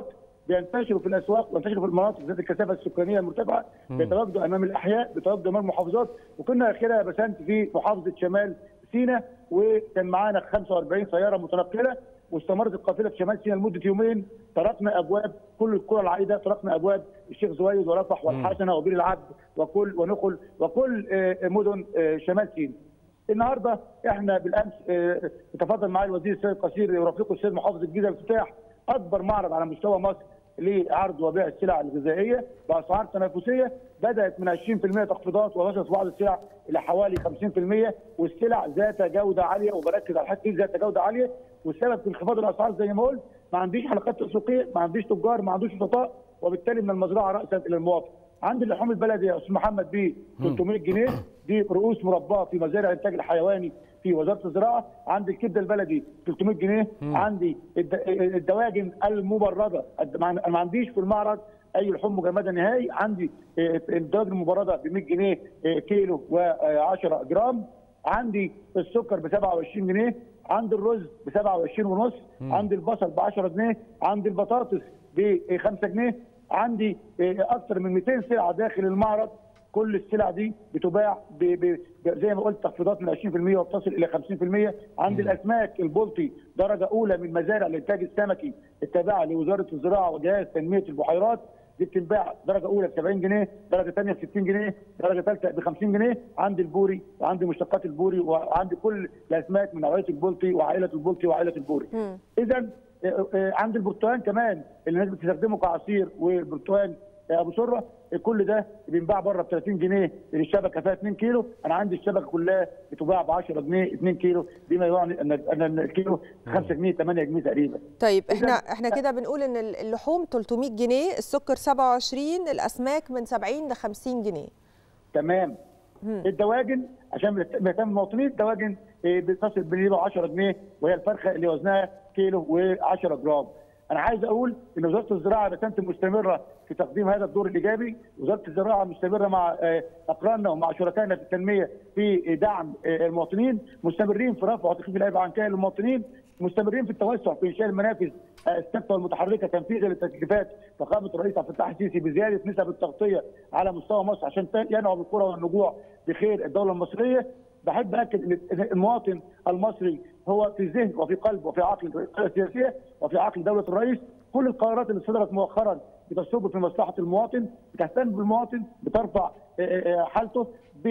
بينتشروا في الاسواق وينتشروا في المناطق ذات الكثافه السكانيه المرتفعه مم. بيتواجدوا امام الاحياء بيتواجدوا امام المحافظات وكنا اخرها بسنت في محافظه شمال سيناء وكان معانا 45 سياره متنقله واستمرت القافله في شمال سيناء لمده يومين طرقنا ابواب كل القرى العائده طرقنا ابواب الشيخ زويد ورفح والحسنه وبير العبد وكل ونخل وكل آه، مدن آه، شمال سيناء. النهارده احنا بالامس آه، تفضل معالي الوزير السيد قصير ورفيقه السيد محافظ الجيزه بافتتاح اكبر معرض على مستوى مصر لعرض وبيع السلع الغذائيه باسعار تنافسيه بدات من 20% تخفيضات ووصلت بعض السلع الى حوالي 50% والسلع ذات جوده عاليه وبركز على الحته دي ذات جوده عاليه والسبب في انخفاض الاسعار زي ما قلت ما عنديش حلقات تسويقيه ما عنديش تجار ما عندوش وسطاء وبالتالي من المزرعه راسا الى المواطن عندي اللحوم البلدي يا استاذ محمد ب 300 جنيه دي رؤوس مرباه في مزارع الانتاج الحيواني في وزاره الزراعه عندي الكبده البلدي 300 جنيه عندي الد- الدواجن المبرده الد- ما ما عنديش في المعرض اي لحوم مجمده نهائي عندي آه، الدواجن المبرده ب 100 جنيه آه، كيلو و10 جرام عندي السكر ب 27 جنيه عندي الرز ب 27 ونص مم. عندي البصل ب 10 جنيه عندي البطاطس ب 5 جنيه عندي آه، اكثر من 200 سلعه داخل المعرض كل السلع دي بتباع ب ب ب- زي ما قلت تخفيضات من 20% وبتصل الى 50% عندي الاسماك البلطي درجه اولى من مزارع الانتاج السمكي التابعه لوزاره الزراعه وجهاز تنميه البحيرات دي بتنباع درجه اولى ب 70 جنيه، درجه ثانيه ب 60 جنيه، درجه ثالثه ب 50 جنيه، عندي البوري وعندي مشتقات البوري وعندي كل الاسماك من نوعيه البلطي وعائله البلطي وعائله البوري. اذا آه، آه، عندي البرتقال كمان اللي الناس بتستخدمه كعصير والبرتقال آه، ابو سره كل ده بينباع بره ب 30 جنيه الشبكه فيها 2 كيلو انا عندي الشبكه كلها بتباع ب 10 جنيه 2 كيلو بما يعني ان ان الكيلو 5 جنيه 8 جنيه تقريبا طيب احنا احنا كده بنقول ان اللحوم 300 جنيه السكر 27 الاسماك من 70 ل 50 جنيه تمام الدواجن عشان بنهتم بالمواطنين الدواجن آه، بتصل بنيله 10 جنيه وهي الفرخه اللي وزنها كيلو و10 جرام. انا عايز اقول ان وزاره الزراعه بتنت مستمره في تقديم هذا الدور الايجابي، وزاره الزراعه مستمره مع آه، اقراننا ومع شركائنا في التنميه في دعم آه، المواطنين، مستمرين في رفع وتخفيف العبء عن كاهل المواطنين، مستمرين في التوسع في انشاء المنافذ آه، الثابته والمتحركه تنفيذا لتكليفات فخامه الرئيس عبد الفتاح السيسي بزياده نسب التغطيه على مستوى مصر عشان ينعم القرى والنجوع بخير الدوله المصريه بحب اكد ان المواطن المصري هو في ذهن وفي قلب وفي عقل القياده السياسيه وفي عقل دوله الرئيس كل القرارات اللي صدرت مؤخرا بتصب في مصلحه المواطن بتهتم بالمواطن بترفع آه، آه، حالته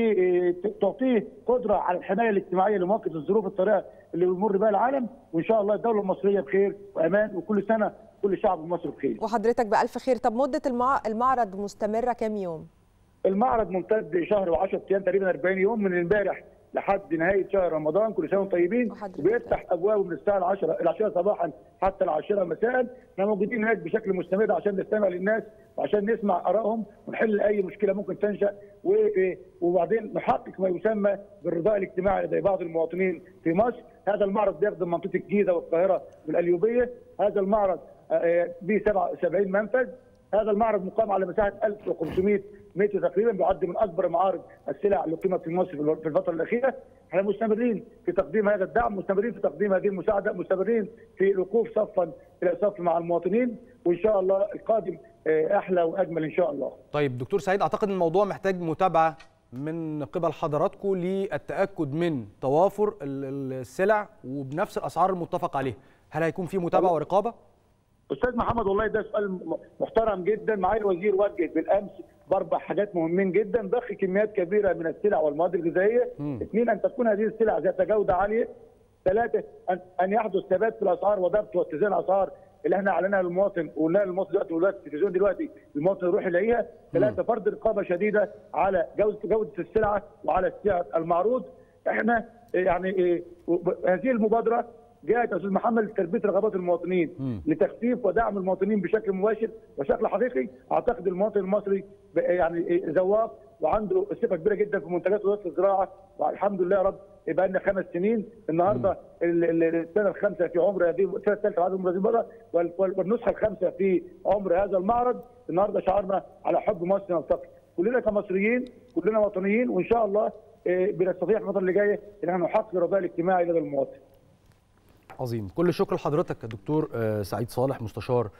بتعطيه قدره على الحمايه الاجتماعيه لمواجهه الظروف الطارئه اللي بيمر بها العالم وان شاء الله الدوله المصريه بخير وامان وكل سنه كل شعب مصر بخير. وحضرتك بألف خير طب مدة المع... المعرض مستمرة كام يوم؟ المعرض ممتد شهر و10 ايام تقريبا 40 يوم من امبارح لحد نهايه شهر رمضان كل سنه وانتم طيبين وبيفتح ابوابه من الساعه 10 العشرة صباحا حتى العاشرة مساء احنا موجودين هناك بشكل مستمر عشان نستمع للناس وعشان نسمع ارائهم ونحل اي مشكله ممكن تنشا و- وبعدين نحقق ما يسمى بالرضاء الاجتماعي لدى بعض المواطنين في مصر هذا المعرض بيخدم منطقه الجيزه والقاهره والقليوبيه هذا المعرض آه، به 77 منفذ هذا المعرض مقام على مساحه 1500 متر تقريبا بيعد من اكبر معارض السلع اللي قيمت في مصر في الفتره الاخيره احنا مستمرين في تقديم هذا الدعم مستمرين في تقديم هذه المساعده مستمرين في الوقوف صفا الى صف مع المواطنين وان شاء الله القادم آه، احلى واجمل ان شاء الله طيب دكتور سعيد اعتقد ان الموضوع محتاج متابعه من قبل حضراتكم للتاكد من توافر ال- ال- السلع وبنفس الاسعار المتفق عليها هل هيكون في متابعه ورقابه استاذ محمد والله ده سؤال م- محترم جدا معالي الوزير وجه بالامس باربع حاجات مهمين جدا ضخ كميات كبيره من السلع والمواد الغذائيه اثنين ان تكون هذه السلع ذات جوده عاليه ثلاثه ان ان يحدث ثبات في الاسعار وضبط واتزان الاسعار اللي احنا اعلنها للمواطن وقلناها للمواطن دلوقتي ودلوقتي التلفزيون دلوقتي المواطن يروح يلاقيها ثلاثه فرض رقابه شديده على جوده جوده السلعه وعلى السعر المعروض احنا يعني إيه، وب- هذه المبادره جاءت يا استاذ محمد لتلبيه رغبات المواطنين لتخفيف ودعم المواطنين بشكل مباشر وشكل حقيقي اعتقد المواطن المصري ب- يعني إيه، ذواق وعنده ثقه كبيره جدا في منتجات وزاره الزراعه والحمد لله يا رب بقى لنا خمس سنين النهارده ال- ال- السنه الخامسه في عمر هذه السنه الثالثه بعد عمر هذه المبادره وال- وال- والنسخه الخامسه في عمر هذا المعرض النهارده شعارنا على حب مصر نلتقي كلنا كمصريين كلنا وطنيين وان شاء الله إيه، بنستطيع في الفتره اللي جايه ان احنا نحقق الرضا الاجتماعي لدى المواطن عظيم كل الشكر لحضرتك يا دكتور آه، سعيد صالح مستشار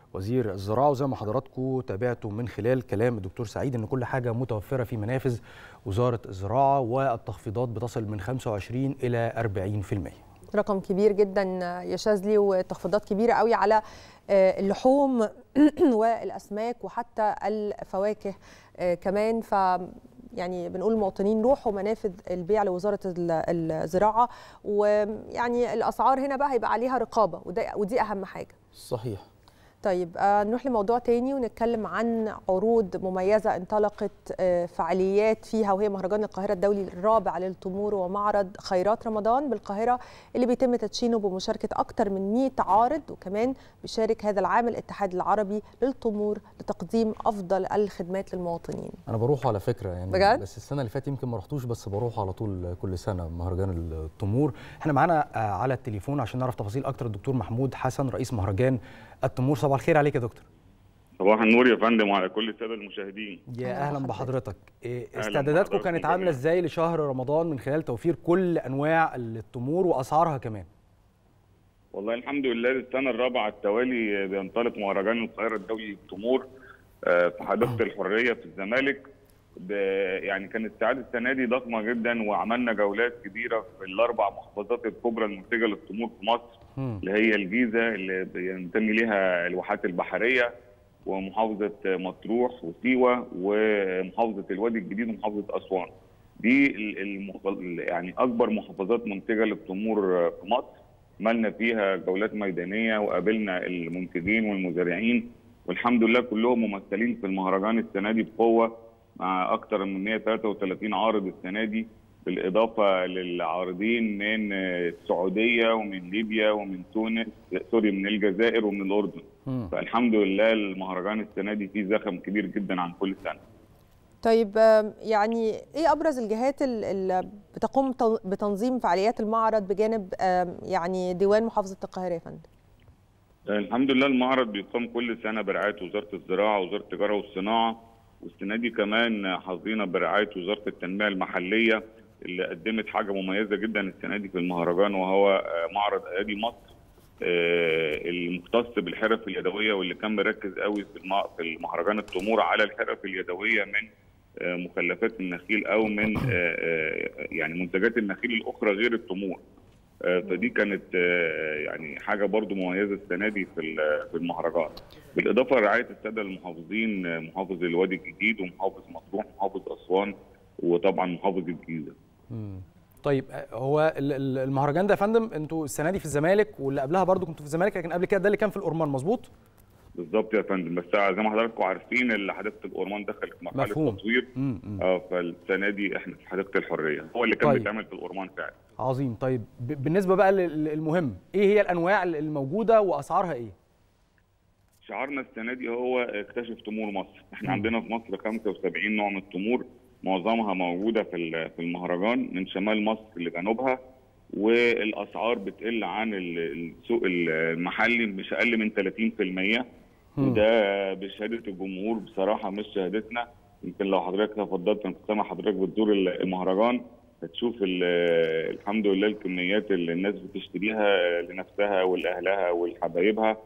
وزير الزراعه وزي ما حضراتكم تابعتوا من خلال كلام الدكتور سعيد ان كل حاجه متوفره في منافذ وزاره الزراعه والتخفيضات بتصل من 25 الى 40%. رقم كبير جدا يا شاذلي وتخفيضات كبيره قوي على آه، اللحوم والاسماك وحتى الفواكه آه، كمان ف يعني بنقول للمواطنين روحوا منافذ البيع لوزاره ال- الزراعه ويعني الاسعار هنا بقى هيبقى عليها رقابه وده ودي اهم حاجه صحيح طيب آه نروح لموضوع تاني ونتكلم عن عروض مميزة انطلقت آه فعاليات فيها وهي مهرجان القاهرة الدولي الرابع للتمور ومعرض خيرات رمضان بالقاهرة اللي بيتم تدشينه بمشاركة أكثر من 100 عارض وكمان بيشارك هذا العام الاتحاد العربي للتمور لتقديم أفضل الخدمات للمواطنين انا بروح على فكره يعني بجد؟ بس السنه اللي فاتت يمكن ما رحتوش بس بروح على طول كل سنه مهرجان التمور احنا معانا آه، على التليفون عشان نعرف تفاصيل اكتر الدكتور محمود حسن رئيس مهرجان التمور صباح الخير عليك يا دكتور صباح النور يا فندم وعلى كل الساده المشاهدين يا اهلا بحضرتك إيه أهلاً استعداداتكم بحضراتكم كانت عامله ازاي لشهر رمضان من خلال توفير كل انواع التمور واسعارها كمان والله الحمد لله السنه الرابعه على التوالي بينطلق مهرجان القاهره الدولي للتمور آه، في حديقه الحريه في الزمالك ب- يعني كانت السعاده السنه دي ضخمه جدا وعملنا جولات كبيره في الاربع محافظات الكبرى المنتجه للتمور في مصر اللي هي الجيزه اللي بينتمي ليها الواحات البحريه ومحافظه مطروح وسيوه ومحافظه الوادي الجديد ومحافظه اسوان. دي ال- المخ- يعني اكبر محافظات منتجه للتمور في مصر عملنا فيها جولات ميدانيه وقابلنا المنتجين والمزارعين والحمد لله كلهم ممثلين في المهرجان السنه دي بقوه مع اكثر من 133 عارض السنه دي بالاضافه للعارضين من السعوديه ومن ليبيا ومن تونس سوري من الجزائر ومن الاردن فالحمد لله المهرجان السنه دي فيه زخم كبير جدا عن كل سنه طيب آم، يعني ايه ابرز الجهات اللي بتقوم تن- بتنظيم فعاليات المعرض بجانب آم، يعني ديوان محافظه القاهره يا فندم الحمد لله المعرض بيقام كل سنه برعايه وزاره الزراعه ووزاره التجاره والصناعه والسنه دي كمان حظينا برعايه وزاره التنميه المحليه اللي قدمت حاجه مميزه جدا السنه دي في المهرجان وهو آه، معرض ايادي مصر آه، المختص بالحرف اليدويه واللي كان مركز قوي في الم- في المهرجان التمور على الحرف اليدويه من آه، مخلفات النخيل او من آه، آه، يعني منتجات النخيل الاخرى غير التمور آه، فدي كانت آه، يعني حاجه برضو مميزه السنه دي في ال- في المهرجان بالاضافه لرعايه الساده المحافظين آه، محافظ الوادي الجديد ومحافظ مطروح ومحافظ اسوان وطبعا محافظ الجيزه مم. طيب آه، هو ال- ال- المهرجان ده يا فندم انتوا السنه دي في الزمالك واللي قبلها برضو كنتوا في الزمالك لكن قبل كده ده اللي كان في الأورمان مظبوط بالظبط يا فندم بس زي ما حضراتكم عارفين اللي حديقه الاورمان دخلت في مرحله مفهوم. تطوير مم، مم. اه فالسنه دي احنا في حديقه الحريه هو اللي كان طيب. بيتعمل في الاورمان فعلا عظيم طيب ب- بالنسبه بقى لل- للمهم ايه هي الانواع الموجوده واسعارها ايه شعارنا السنه دي هو اكتشف تمور مصر احنا مم. عندنا في مصر 75 نوع من التمور معظمها موجوده في ال- في المهرجان من شمال مصر لجنوبها والاسعار بتقل عن ال- السوق المحلي مش اقل من 30% مم. وده بشهاده الجمهور بصراحه مش شهادتنا يمكن لو حضرتك تفضلت انا كنت سامع حضرتك بتزور ال- المهرجان هتشوف ال- الحمد لله الكميات اللي الناس بتشتريها لنفسها ولاهلها ولحبايبها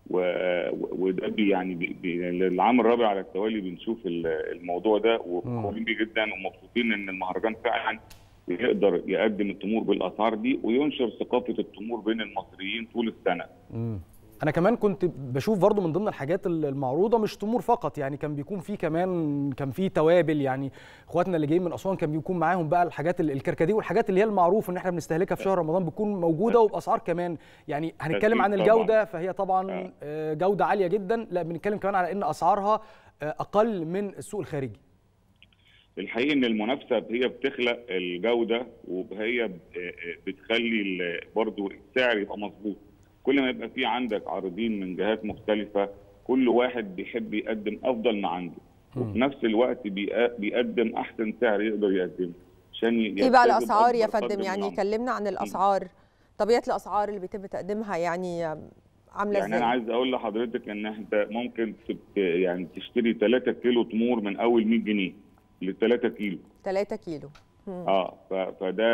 و- وده بي يعني بي بي العام الرابع على التوالي بنشوف ال- الموضوع ده ومبسوطين بيه جدا ومبسوطين ان المهرجان فعلا يقدر يقدم التمور بالاسعار دي وينشر ثقافه التمور بين المصريين طول السنه. مم. انا كمان كنت بشوف برضو من ضمن الحاجات المعروضه مش تمور فقط يعني كان بيكون في كمان كان في توابل يعني اخواتنا اللي جايين من اسوان كان بيكون معاهم بقى الحاجات ال- الكركديه والحاجات اللي هي المعروف ان احنا بنستهلكها في شهر رمضان بتكون موجوده وباسعار كمان يعني هنتكلم عن أكيد طبعاً. الجوده فهي طبعا آه، جوده عاليه جدا لا بنتكلم كمان على ان اسعارها آه، اقل من السوق الخارجي الحقيقه ان المنافسه هي بتخلق الجوده وهي بتخلي ال- برضو السعر يبقى مظبوط كل ما يبقى في عندك عارضين من جهات مختلفه كل واحد بيحب يقدم افضل ما عنده وفي نفس الوقت بيق- بيقدم احسن سعر يقدر يقدمه عشان ي- ايه بقى يجتذب الاسعار يا أكبر قدر فندم من يعني العمر. كلمنا عن الاسعار طبيعه الاسعار اللي بيتم تقديمها يعني آم، عامله يعني انا ازاي عايز اقول لحضرتك ان انت ممكن تب- يعني تشتري 3 كيلو تمور من اول 100 جنيه ل 3 كيلو 3 كيلو مم. اه ف- فده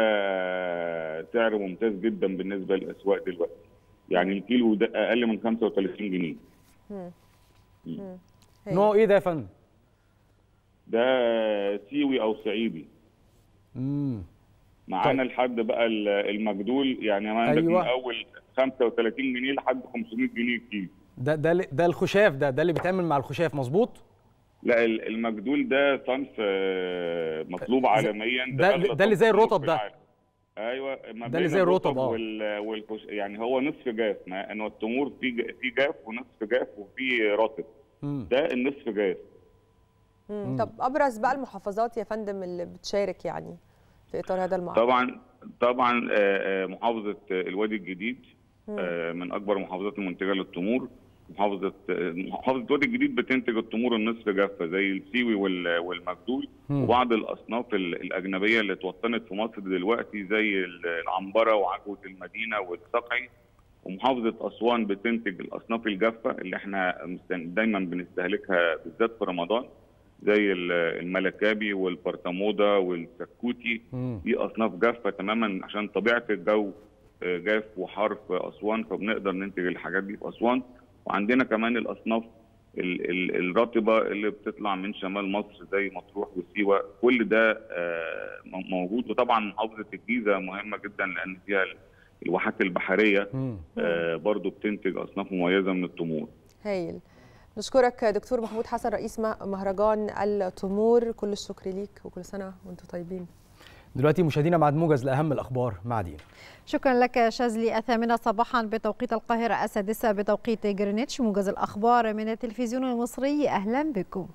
سعر ممتاز جدا بالنسبه للاسواق دلوقتي يعني الكيلو ده اقل من 35 جنيه مم. مم. هي. نوع ايه ده يا فندم ده سيوي او صعيدي امم معانا لحد بقى ال- المجدول يعني ما عندك أيوة. من اول 35 جنيه لحد 500 جنيه كيلو ده ده ده الخشاف ده ده اللي بيتعمل مع الخشاف مظبوط لا ال- المجدول ده صنف آه، مطلوب عالميا ده- أغلى ده اللي زي صنف الرطب في ده. العالم. ايوه ما ده اللي بين زي الرطب، آه. وال... والكش... يعني هو نصف جاف ما انه التمور في ج... في جاف ونصف جاف وفي رطب مم. ده النصف جاف مم. طب ابرز بقى المحافظات يا فندم اللي بتشارك يعني في اطار هذا المعرض طبعا طبعا آه، آه، محافظه آه، الوادي الجديد مم. آه، من اكبر المحافظات المنتجه للتمور محافظه آه، محافظه الوادي الجديد بتنتج التمور النصف جافه زي السيوي وال- والمجدول مم. وبعض الاصناف ال- الاجنبيه اللي اتوطنت في مصر دلوقتي زي ال- العنبره وعجوه المدينه والسقعي ومحافظه اسوان بتنتج الاصناف الجافه اللي احنا مستن- دايما بنستهلكها بالذات في رمضان زي ال- الملكابي والبرطموده والسكوتي مم. دي اصناف جافه تماما عشان طبيعه الجو آه، جاف وحار في اسوان فبنقدر ننتج الحاجات دي في اسوان وعندنا كمان الاصناف ال- ال- الرطبه اللي بتطلع من شمال مصر زي مطروح وسيوه كل ده آه، م- موجود وطبعا محافظه الجيزه مهمه جدا لان فيها ال- الواحات البحريه مم. آه، برضو بتنتج اصناف مميزه من التمور هايل نشكرك دكتور محمود حسن رئيس م- مهرجان التمور كل الشكر ليك وكل سنه وانتم طيبين دلوقتي مشاهدينا مع موجز لاهم الاخبار مع دينا شكرا لك شاذلي الثامنة صباحا بتوقيت القاهرة السادسة بتوقيت جرينتش موجز الأخبار من التلفزيون المصري أهلا بكم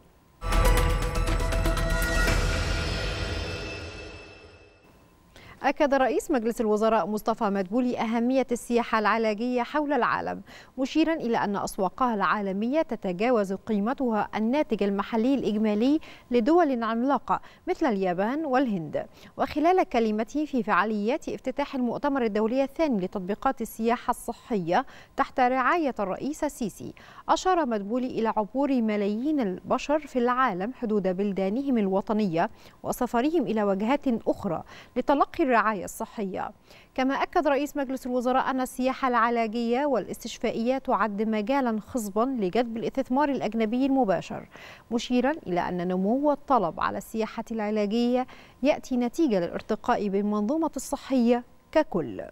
أكد رئيس مجلس الوزراء مصطفى مدبولي أهمية السياحة العلاجية حول العالم مشيرا إلى أن أسواقها العالمية تتجاوز قيمتها الناتج المحلي الإجمالي لدول عملاقة مثل اليابان والهند وخلال كلمته في فعاليات افتتاح المؤتمر الدولي الثاني لتطبيقات السياحة الصحية تحت رعاية الرئيس السيسي أشار مدبولي إلى عبور ملايين البشر في العالم حدود بلدانهم الوطنية وسفرهم إلى وجهات أخرى لتلقي الرعاية الصحية كما أكد رئيس مجلس الوزراء أن السياحة العلاجية والاستشفائية تعد مجالا خصبا لجذب الاستثمار الأجنبي المباشر مشيرا إلى أن نمو الطلب على السياحة العلاجية يأتي نتيجة للارتقاء بالمنظومة الصحية ككل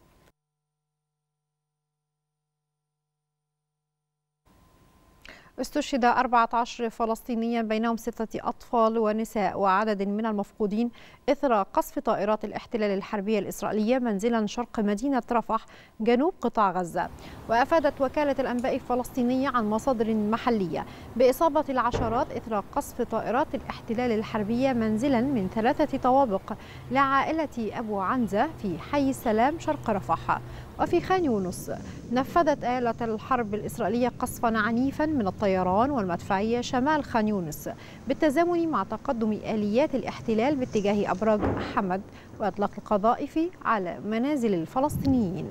استشهد 14 فلسطينيا بينهم ستة أطفال ونساء وعدد من المفقودين إثر قصف طائرات الاحتلال الحربية الإسرائيلية منزلا شرق مدينة رفح جنوب قطاع غزة وأفادت وكالة الأنباء الفلسطينية عن مصادر محلية بإصابة العشرات إثر قصف طائرات الاحتلال الحربية منزلا من ثلاثة طوابق لعائلة أبو عنزة في حي السلام شرق رفح وفي خان يونس نفذت آلة الحرب الإسرائيلية قصفا عنيفا من الطيران والمدفعية شمال خان يونس بالتزامن مع تقدم آليات الاحتلال باتجاه أبراج محمد وإطلاق القذائف على منازل الفلسطينيين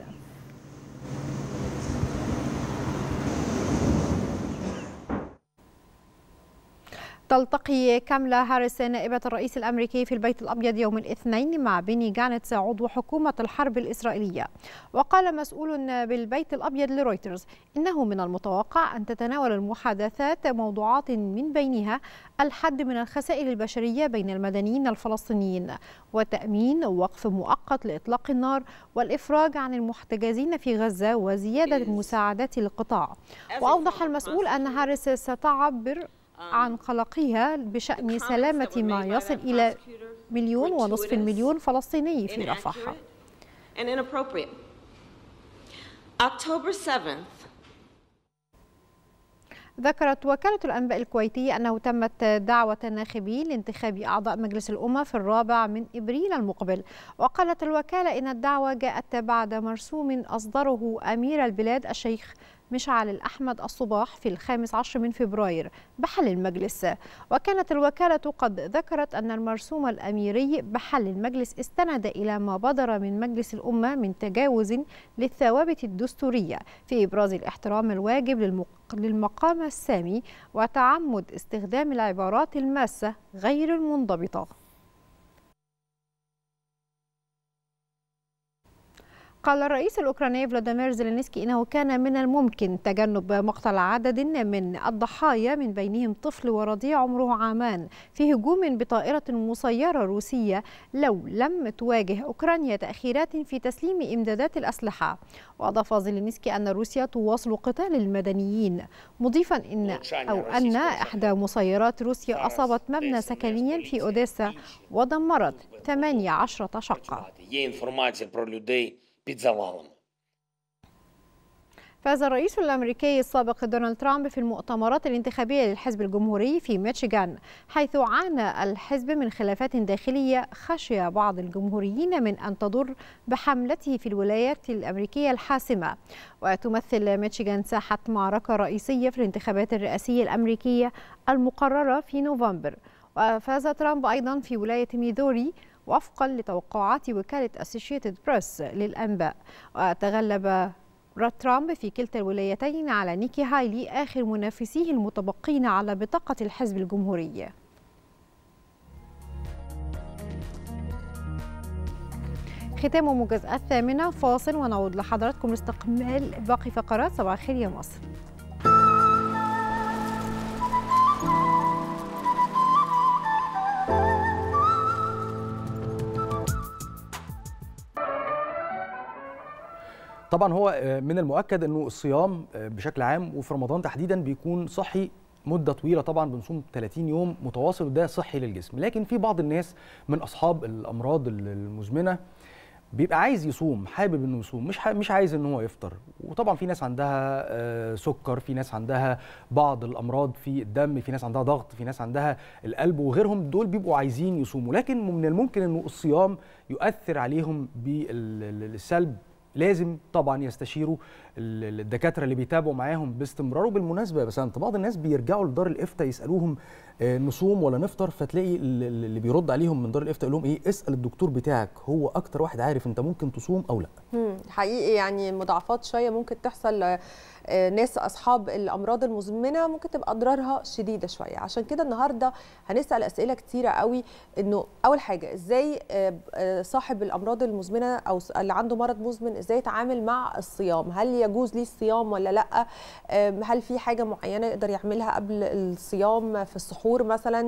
تلتقي كاملا هاريس نائبة الرئيس الأمريكي في البيت الأبيض يوم الاثنين مع بيني جانتس عضو حكومة الحرب الإسرائيلية وقال مسؤول بالبيت الأبيض لرويترز إنه من المتوقع أن تتناول المحادثات موضوعات من بينها الحد من الخسائر البشرية بين المدنيين الفلسطينيين وتأمين وقف مؤقت لإطلاق النار والإفراج عن المحتجزين في غزة وزيادة المساعدات للقطاع وأوضح المسؤول أن هاريس ستعبر عن قلقها بشأن سلامة ما يصل إلى مليون ونصف المليون فلسطيني في رفح and inappropriate. October 7th, ذكرت وكالة الأنباء الكويتية أنه تمت دعوة الناخبين لانتخاب أعضاء مجلس الأمة في الرابع من إبريل المقبل وقالت الوكالة إن الدعوة جاءت بعد مرسوم أصدره أمير البلاد الشيخ مشعل الأحمد الصباح في الخامس عشر من فبراير بحل المجلس وكانت الوكالة قد ذكرت أن المرسوم الأميري بحل المجلس استند إلى ما بدر من مجلس الأمة من تجاوز للثوابت الدستورية في إبراز الاحترام الواجب للمق- للمقام السامي وتعمد استخدام العبارات الماسة غير المنضبطة قال الرئيس الأوكراني فلاديمير زيلينسكي إنه كان من الممكن تجنب مقتل عدد من الضحايا من بينهم طفل ورضيع عمره عامان في هجوم بطائرة مسيرة روسية لو لم تواجه أوكرانيا تأخيرات في تسليم إمدادات الأسلحة وأضاف زيلينسكي أن روسيا تواصل قتال المدنيين مضيفا إن أو أن إحدى مسيرات روسيا أصابت مبنى سكني في أوديسا ودمرت 18 شقة Є інформація про людей під завалом. فاز الرئيس الامريكي السابق دونالد ترامب في المؤتمرات الانتخابيه للحزب الجمهوري في ميشيغان حيث عانى الحزب من خلافات داخليه خشي بعض الجمهوريين من ان تضر بحملته في الولايات الامريكيه الحاسمه وتمثل ميشيغان ساحه معركه رئيسيه في الانتخابات الرئاسيه الامريكيه المقرره في نوفمبر وفاز ترامب ايضا في ولايه ميزوري وفقا لتوقعات وكاله اسوشيتد بريس للانباء وتغلب ترامب في كلتا الولايتين على نيكي هايلي آخر منافسيه المتبقين على بطاقة الحزب الجمهوري ختام موجز الثامنة فاصل ونعود لحضراتكم لاستكمال باقي فقرات صباح الخير يا مصر طبعا هو من المؤكد انه الصيام بشكل عام وفي رمضان تحديدا بيكون صحي مدة طويلة طبعا بنصوم 30 يوم متواصل وده صحي للجسم لكن في بعض الناس من أصحاب الأمراض المزمنة بيبقى عايز يصوم حابب انه يصوم مش مش عايز ان هو يفطر وطبعا في ناس عندها سكر في ناس عندها بعض الامراض في الدم في ناس عندها ضغط في ناس عندها القلب وغيرهم دول بيبقوا عايزين يصوموا لكن من الممكن انه الصيام يؤثر عليهم بالسلب لازم طبعا يستشيروا الدكاتره اللي بيتابعوا معاهم باستمرار وبالمناسبه بس انت بعض الناس بيرجعوا لدار الافتاء يسالوهم نصوم ولا نفطر فتلاقي اللي بيرد عليهم من دار الافتاء يقول لهم ايه اسال الدكتور بتاعك هو اكتر واحد عارف انت ممكن تصوم او لا حقيقي يعني مضاعفات شويه ممكن تحصل ناس اصحاب الامراض المزمنه ممكن تبقى اضرارها شديده شويه عشان كده النهارده هنسال اسئله كتيره قوي انه اول حاجه ازاي صاحب الامراض المزمنه او اللي عنده مرض مزمن ازاي يتعامل مع الصيام هل يجوز ليه الصيام ولا لا هل في حاجه معينه يقدر يعملها قبل الصيام في السحور مثلا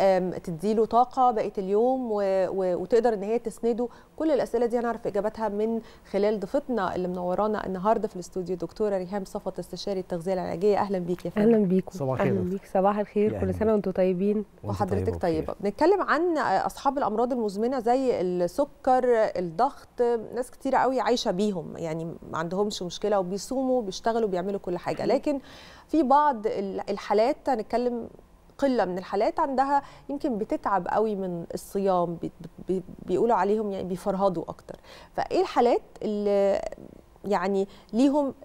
تديله طاقه بقيه اليوم وتقدر ان هي تسنده كل الاسئله دي هنعرف اجاباتها من خلال ضيفتنا اللي منورانا النهارده في الاستوديو دكتوره ريهام صفوت استشاري التغذيه العلاجيه اهلا بيك يا فندم اهلا بيكم صباح الخير اهلا بيك صباح الخير كل سنه وانتم طيبين وحضرتك طيبه بنتكلم عن اصحاب الامراض المزمنه زي السكر الضغط ناس كتيره قوي عايشه بيهم يعني ما عندهمش مشكله وبيصوموا بيشتغلوا بيعملوا كل حاجه لكن في بعض الحالات هنتكلم قله من الحالات عندها يمكن بتتعب قوي من الصيام بي بي بيقولوا عليهم يعني بيفرهدوا اكتر فايه الحالات اللي يعني ليهم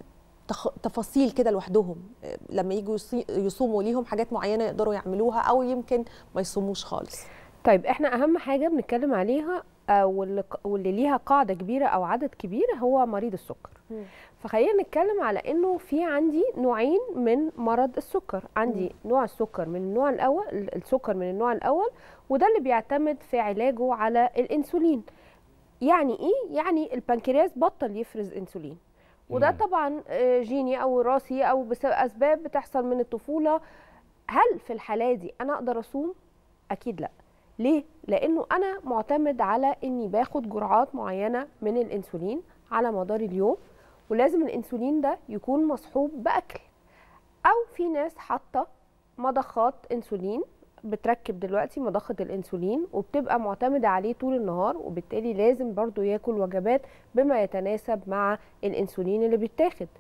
تفاصيل كده لوحدهم لما يجوا يصوموا ليهم حاجات معينه يقدروا يعملوها او يمكن ما يصوموش خالص طيب احنا اهم حاجه بنتكلم عليها واللي, واللي ليها قاعده كبيره او عدد كبير هو مريض السكر م. فخلينا نتكلم على انه في عندي نوعين من مرض السكر عندي م. نوع السكر من النوع الاول السكر من النوع الاول وده اللي بيعتمد في علاجه على الانسولين يعني ايه يعني البنكرياس بطل يفرز انسولين وده طبعا جيني او وراثي او بسبب اسباب بتحصل من الطفوله هل في الحاله دي انا اقدر اصوم اكيد لا ليه لانه انا معتمد على اني باخد جرعات معينه من الانسولين على مدار اليوم ولازم الانسولين ده يكون مصحوب باكل او في ناس حاطه مضخات انسولين بتركب دلوقتي مضخة الانسولين وبتبقى معتمدة عليه طول النهار وبالتالي لازم برضو ياكل وجبات بما يتناسب مع الانسولين اللي بيتاخد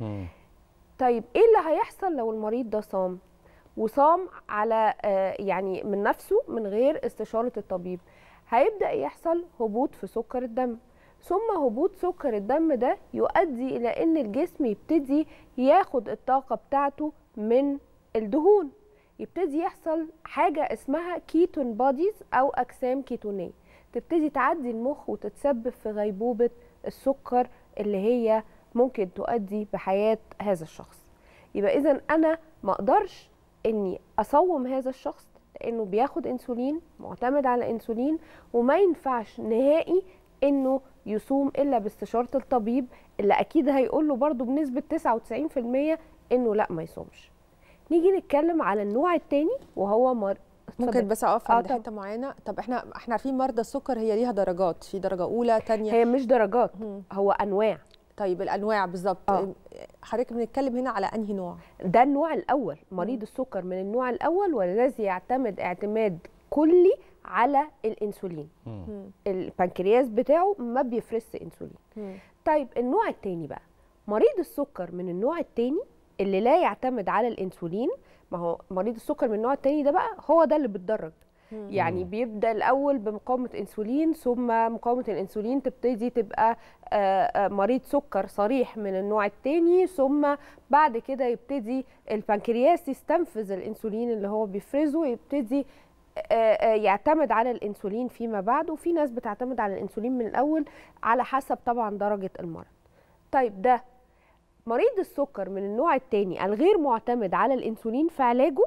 طيب ايه اللي هيحصل لو المريض ده صام وصام على يعني من نفسه من غير استشارة الطبيب هيبدأ يحصل هبوط في سكر الدم ثم هبوط سكر الدم ده يؤدي إلى أن الجسم يبتدي ياخد الطاقة بتاعته من الدهون يبتدي يحصل حاجة اسمها كيتون بوديز أو أجسام كيتونية تبتدي تعدي المخ وتتسبب في غيبوبة السكر اللي هي ممكن تؤدي بحياة هذا الشخص يبقى إذا أنا ما أقدرش إني أصوم هذا الشخص لأنه بياخد أنسولين معتمد على أنسولين وما ينفعش نهائي إنه يصوم الا باستشاره الطبيب اللي اكيد هيقول له برده بنسبه 99% انه لا ما يصومش نيجي نتكلم على النوع الثاني وهو مر... ممكن اتفضل. بس اقف آه عند طبعاً. حته معينه طب احنا احنا عارفين مرضى السكر هي ليها درجات في درجه اولى ثانيه هي مش درجات هو انواع طيب الانواع بالظبط آه. حضرتك بنتكلم هنا على انهي نوع ده النوع الاول مريض السكر من النوع الاول والذي يعتمد اعتماد كلي على الانسولين البنكرياس بتاعه ما بيفرزش انسولين طيب النوع التاني بقى مريض السكر من النوع التاني اللي لا يعتمد على الانسولين ما هو مريض السكر من النوع التاني ده بقى هو ده اللي بيتدرج مم. يعني بيبدا الاول بمقاومه انسولين ثم مقاومه الانسولين تبتدي تبقى آه، آه، مريض سكر صريح من النوع الثاني ثم بعد كده يبتدي البنكرياس يستنفذ الانسولين اللي هو بيفرزه يبتدي آه، آه، يعتمد على الانسولين فيما بعد وفي ناس بتعتمد على الانسولين من الاول على حسب طبعا درجه المرض طيب ده مريض السكر من النوع الثاني الغير معتمد على الانسولين في علاجه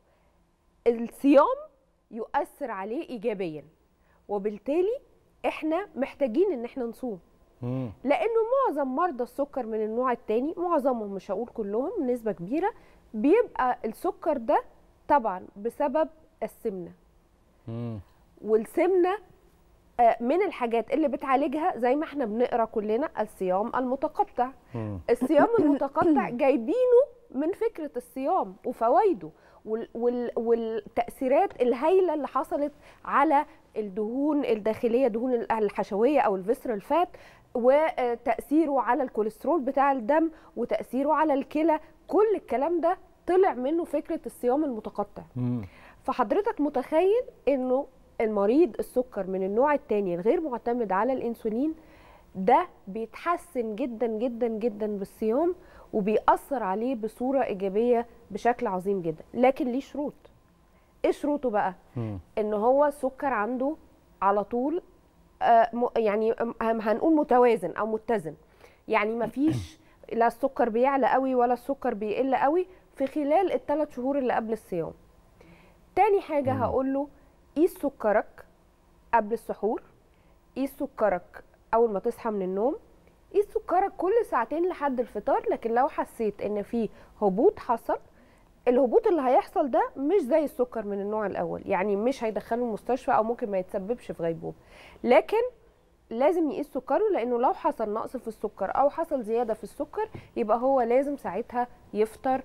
الصيام يؤثر عليه ايجابيا وبالتالي احنا محتاجين ان احنا نصوم لانه معظم مرضى السكر من النوع الثاني معظمهم مش هقول كلهم نسبه كبيره بيبقى السكر ده طبعا بسبب السمنه والسمنه آه، من الحاجات اللي بتعالجها زي ما احنا بنقرا كلنا الصيام المتقطع الصيام المتقطع جايبينه من فكره الصيام وفوائده وال وال والتاثيرات الهائله اللي حصلت على الدهون الداخليه دهون الحشويه او الفيسرال فات وتاثيره على الكوليسترول بتاع الدم وتاثيره على الكلى كل الكلام ده طلع منه فكره الصيام المتقطع فحضرتك متخيل انه المريض السكر من النوع الثاني الغير معتمد على الانسولين ده بيتحسن جدا جدا جدا بالصيام وبيأثر عليه بصورة إيجابية بشكل عظيم جدا لكن ليه شروط إيه شروطه بقى؟ إن هو سكر عنده على طول آه، م- يعني آم، هنقول متوازن أو متزن يعني مفيش لا السكر بيعلى قوي ولا السكر بيقل قوي في خلال الثلاث شهور اللي قبل الصيام تاني حاجة هقول له قيس سكرك قبل السحور قيس سكرك أول ما تصحى من النوم قيس سكرك كل ساعتين لحد الفطار لكن لو حسيت ان في هبوط حصل الهبوط اللي هيحصل ده مش زي السكر من النوع الاول يعني مش هيدخله المستشفى او ممكن ما يتسببش في غيبوبه لكن لازم يقيس سكره لانه لو حصل نقص في السكر او حصل زياده في السكر يبقى هو لازم ساعتها يفطر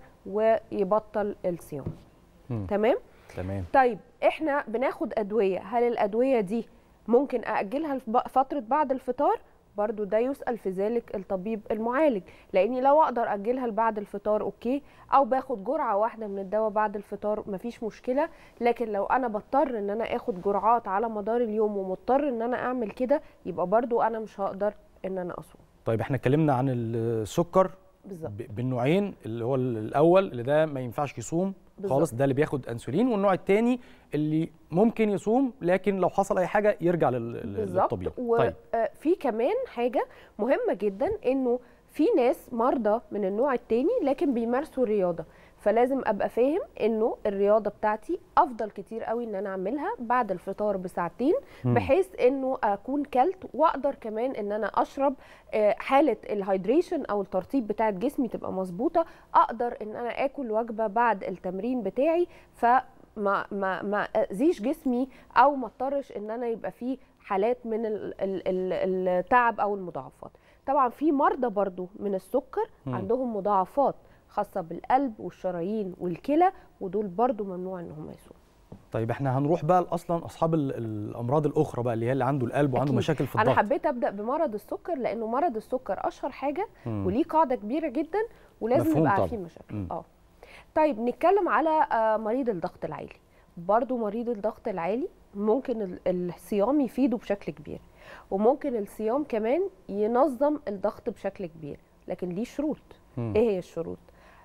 ويبطل الصيام تمام تمام طيب احنا بناخد ادويه هل الادويه دي ممكن ااجلها فتره بعد الفطار برضو ده يسأل في ذلك الطبيب المعالج لاني لو اقدر اجلها لبعد الفطار اوكي او باخد جرعه واحده من الدواء بعد الفطار مفيش مشكله لكن لو انا بضطر ان انا اخد جرعات على مدار اليوم ومضطر ان انا اعمل كده يبقى برضو انا مش هقدر ان انا اصوم طيب احنا اتكلمنا عن السكر بالظبط ب- بالنوعين اللي هو الاول اللي ده ما ينفعش يصوم بالظبط. خالص ده اللي بياخد انسولين والنوع الثاني اللي ممكن يصوم لكن لو حصل اي حاجه يرجع لل- لل- بالظبط للطبيب طيب وفي كمان حاجه مهمه جدا انه في ناس مرضى من النوع التاني لكن بيمارسوا الرياضه فلازم ابقى فاهم انه الرياضه بتاعتي افضل كتير قوي ان انا اعملها بعد الفطار بساعتين مم. بحيث انه اكون كلت واقدر كمان ان انا اشرب آه، حاله الهايدريشن او الترطيب بتاعت جسمي تبقى مظبوطه اقدر ان انا اكل وجبه بعد التمرين بتاعي ف ما ما ما اذيش جسمي او ما اضطرش ان انا يبقى فيه حالات من ال- ال- ال- التعب او المضاعفات طبعا في مرضى برضو من السكر مم. عندهم مضاعفات خاصه بالقلب والشرايين والكلى ودول برضو ممنوع ان هم يصوموا طيب احنا هنروح بقى اصلا اصحاب ال- الامراض الاخرى بقى اللي هي اللي عنده القلب وعنده أكيد. مشاكل في انا الضغط حبيت ابدا بمرض السكر لانه مرض السكر اشهر حاجه مم. وليه قاعده كبيره جدا ولازم مفهوم نبقى طبعاً. عارفين مشاكل مم. اه طيب نتكلم على آه، مريض الضغط العالي برضو مريض الضغط العالي ممكن ال- الصيام يفيده بشكل كبير وممكن الصيام كمان ينظم الضغط بشكل كبير لكن ليه شروط مم. ايه هي الشروط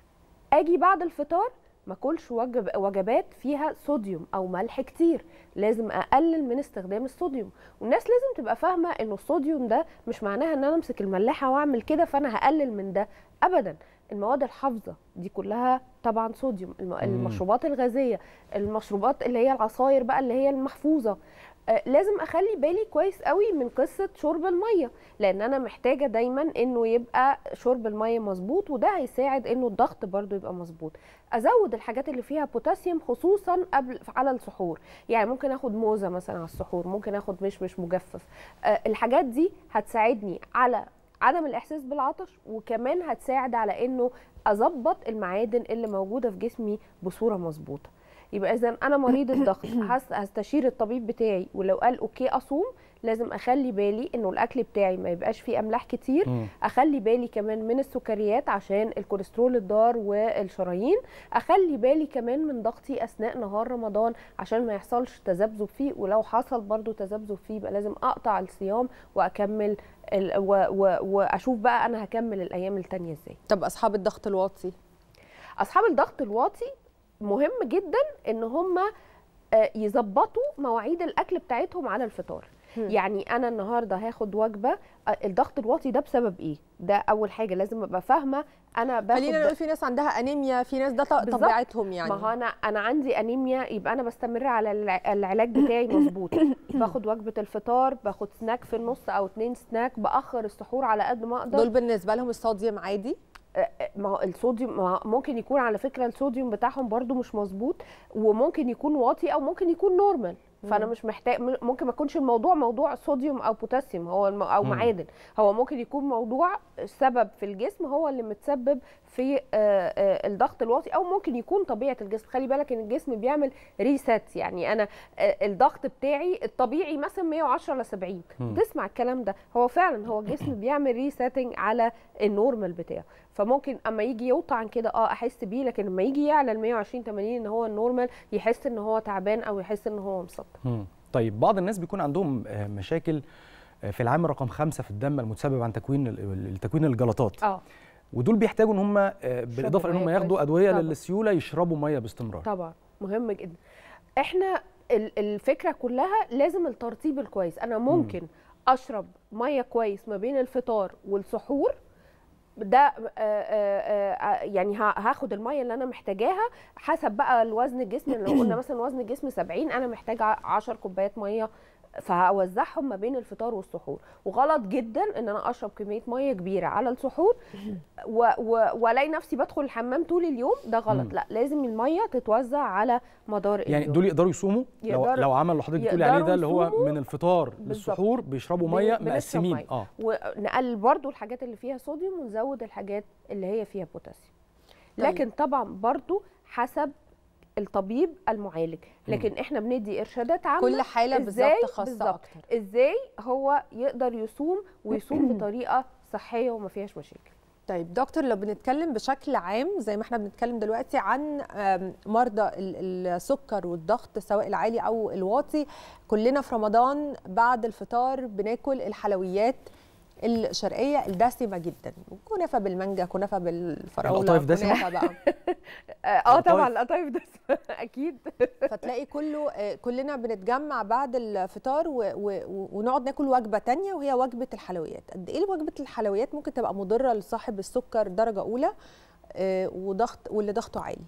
اجي بعد الفطار ما اكلش وجب وجبات فيها صوديوم او ملح كتير لازم اقلل من استخدام الصوديوم والناس لازم تبقى فاهمه انه الصوديوم ده مش معناها ان انا امسك الملاحه واعمل كده فانا هقلل من ده ابدا المواد الحافظه دي كلها طبعا صوديوم الم- المشروبات الغازيه المشروبات اللي هي العصاير بقى اللي هي المحفوظه آه، لازم اخلي بالي كويس قوي من قصه شرب الميه لان انا محتاجه دايما انه يبقى شرب الميه مظبوط وده هيساعد انه الضغط برضو يبقى مظبوط ازود الحاجات اللي فيها بوتاسيوم خصوصا قبل على السحور يعني ممكن اخد موزه مثلا على السحور ممكن اخد مشمش مجفف آه، الحاجات دي هتساعدني على عدم الاحساس بالعطش وكمان هتساعد على انه اظبط المعادن اللي موجوده في جسمي بصوره مظبوطه يبقى اذا انا مريض الضغط هس- هستشير الطبيب بتاعي ولو قال اوكي اصوم لازم اخلي بالي انه الاكل بتاعي ما يبقاش فيه املاح كتير مم. اخلي بالي كمان من السكريات عشان الكوليسترول الضار والشرايين اخلي بالي كمان من ضغطي اثناء نهار رمضان عشان ما يحصلش تذبذب فيه ولو حصل برضو تذبذب فيه يبقى لازم اقطع الصيام واكمل ال و و واشوف بقى انا هكمل الايام التانية ازاي طب اصحاب الضغط الواطي اصحاب الضغط الواطي مهم جدا ان هم يظبطوا مواعيد الاكل بتاعتهم على الفطار هم. يعني انا النهارده هاخد وجبه آه، الضغط الواطي ده بسبب ايه ده اول حاجه لازم ابقى فاهمه انا باخد خلينا نقول في ناس عندها انيميا في ناس ده ط- بالظبط. طبيعتهم يعني ما هو انا انا عندي انيميا يبقى انا بستمر على الع- العلاج بتاعي مظبوط باخد وجبه الفطار باخد سناك في النص او اتنين سناك باخر السحور على قد ما اقدر دول بالنسبه لهم الصوديوم عادي ما هو الصوديوم ما هو ممكن يكون على فكره الصوديوم بتاعهم برضو مش مظبوط وممكن يكون واطي او ممكن يكون نورمال فانا مم. مش محتاج م- ممكن ما يكونش الموضوع موضوع صوديوم او بوتاسيوم هو الم... او مم. معادن هو ممكن يكون موضوع سبب في الجسم هو اللي متسبب في آه، آه، الضغط الواطي او ممكن يكون طبيعه الجسم خلي بالك ان الجسم بيعمل ريسات يعني انا آه، الضغط بتاعي الطبيعي مثلا 110 ل 70 مم. تسمع الكلام ده هو فعلا هو الجسم بيعمل ريسيتنج على النورمال بتاعه فممكن اما يجي يوطى عن كده اه احس بيه لكن لما يجي يعلى ال 120 80 ان هو النورمال يحس ان هو تعبان او يحس ان هو مسطح مم. طيب بعض الناس بيكون عندهم آه، مشاكل آه، في العامل رقم خمسة في الدم المتسبب عن تكوين ال- تكوين الجلطات اه ودول بيحتاجوا ان هم آه، بالاضافه ان هم مية ياخدوا كويس. ادويه طبعا. للسيوله يشربوا ميه باستمرار طبعا مهم جدا احنا ال- الفكره كلها لازم الترطيب الكويس انا ممكن اشرب ميه كويس ما بين الفطار والسحور ده آه، آه، آه، يعني ه- هاخد الميه اللي انا محتاجاها حسب بقى الوزن الجسم لو قلنا مثلا وزن الجسم 70 انا محتاجه 10 كوبايات ميه فهوزعهم ما بين الفطار والسحور وغلط جدا ان انا اشرب كميه ميه كبيره على السحور و- و- والاقي نفسي بدخل الحمام طول اليوم ده غلط مم. لا لازم الميه تتوزع على مدار يعني اليوم دول يقدروا يصوموا لو, يقدروا- لو عمل اللي حضرتك بتقولي عليه ده يقدروا اللي هو يصوموا من الفطار بالظبط. للسحور بيشربوا بن- ميه بنشرب مقسمين مية. اه ونقلل برضو الحاجات اللي فيها صوديوم ونزود الحاجات اللي هي فيها بوتاسيوم طيب. لكن طبعا برضو حسب الطبيب المعالج لكن احنا بندي ارشادات عامه كل حالة بالظبط إزاي- خاصة بالظبط. أكتر. ازاي هو يقدر يصوم ويصوم بطريقه صحيه وما فيهاش مشاكل طيب دكتور لو بنتكلم بشكل عام زي ما احنا بنتكلم دلوقتي عن آم، مرضى ال- السكر والضغط سواء العالي او الواطي كلنا في رمضان بعد الفطار بناكل الحلويات الشرقيه الدسمه جدا كنافه بالمانجا كنافه بالفراوله القطايف دسمة؟ كنافة بقى اه طبعا القطايف ده اكيد فتلاقي كله آه، كلنا بنتجمع بعد الفطار و- و- ونقعد ناكل وجبه تانية وهي وجبه الحلويات قد ايه وجبه الحلويات ممكن تبقى مضره لصاحب السكر درجه اولى آه، وضغط واللي ضغطه عالي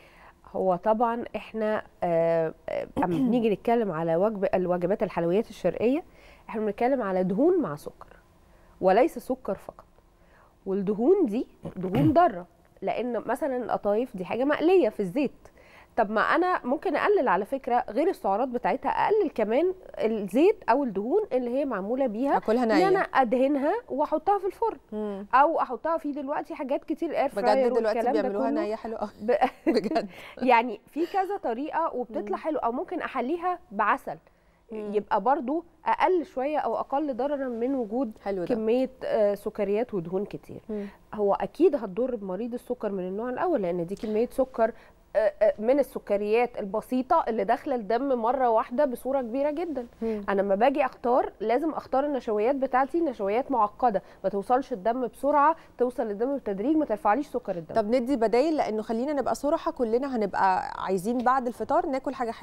هو طبعا احنا آه، آه، اما بنيجي نتكلم على وجبه الوجبات الحلويات الشرقيه احنا بنتكلم على دهون مع سكر وليس سكر فقط والدهون دي دهون ضاره لان مثلا القطايف دي حاجه مقليه في الزيت طب ما انا ممكن اقلل على فكره غير السعرات بتاعتها اقلل كمان الزيت او الدهون اللي هي معموله بيها أكلها ان نية. انا ادهنها واحطها في الفرن او احطها في دلوقتي حاجات كتير اير فراير بجد دلوقتي والكلام ده بيعملوها كله. نيه حلوه قوي ب... بجد يعني في كذا طريقه وبتطلع حلو او ممكن احليها بعسل يبقى برضو اقل شويه او اقل ضررا من وجود حلو ده. كميه آه، سكريات ودهون كتير هو اكيد هتضر بمريض السكر من النوع الاول لان دي كميه سكر آه، آه، من السكريات البسيطه اللي داخله الدم مره واحده بصوره كبيره جدا انا لما باجي اختار لازم اختار النشويات بتاعتي نشويات معقده ما توصلش الدم بسرعه توصل للدم بتدريج ما ترفعليش سكر الدم طب ندي بدايل لانه خلينا نبقى صراحه كلنا هنبقى عايزين بعد الفطار ناكل حاجه حلوه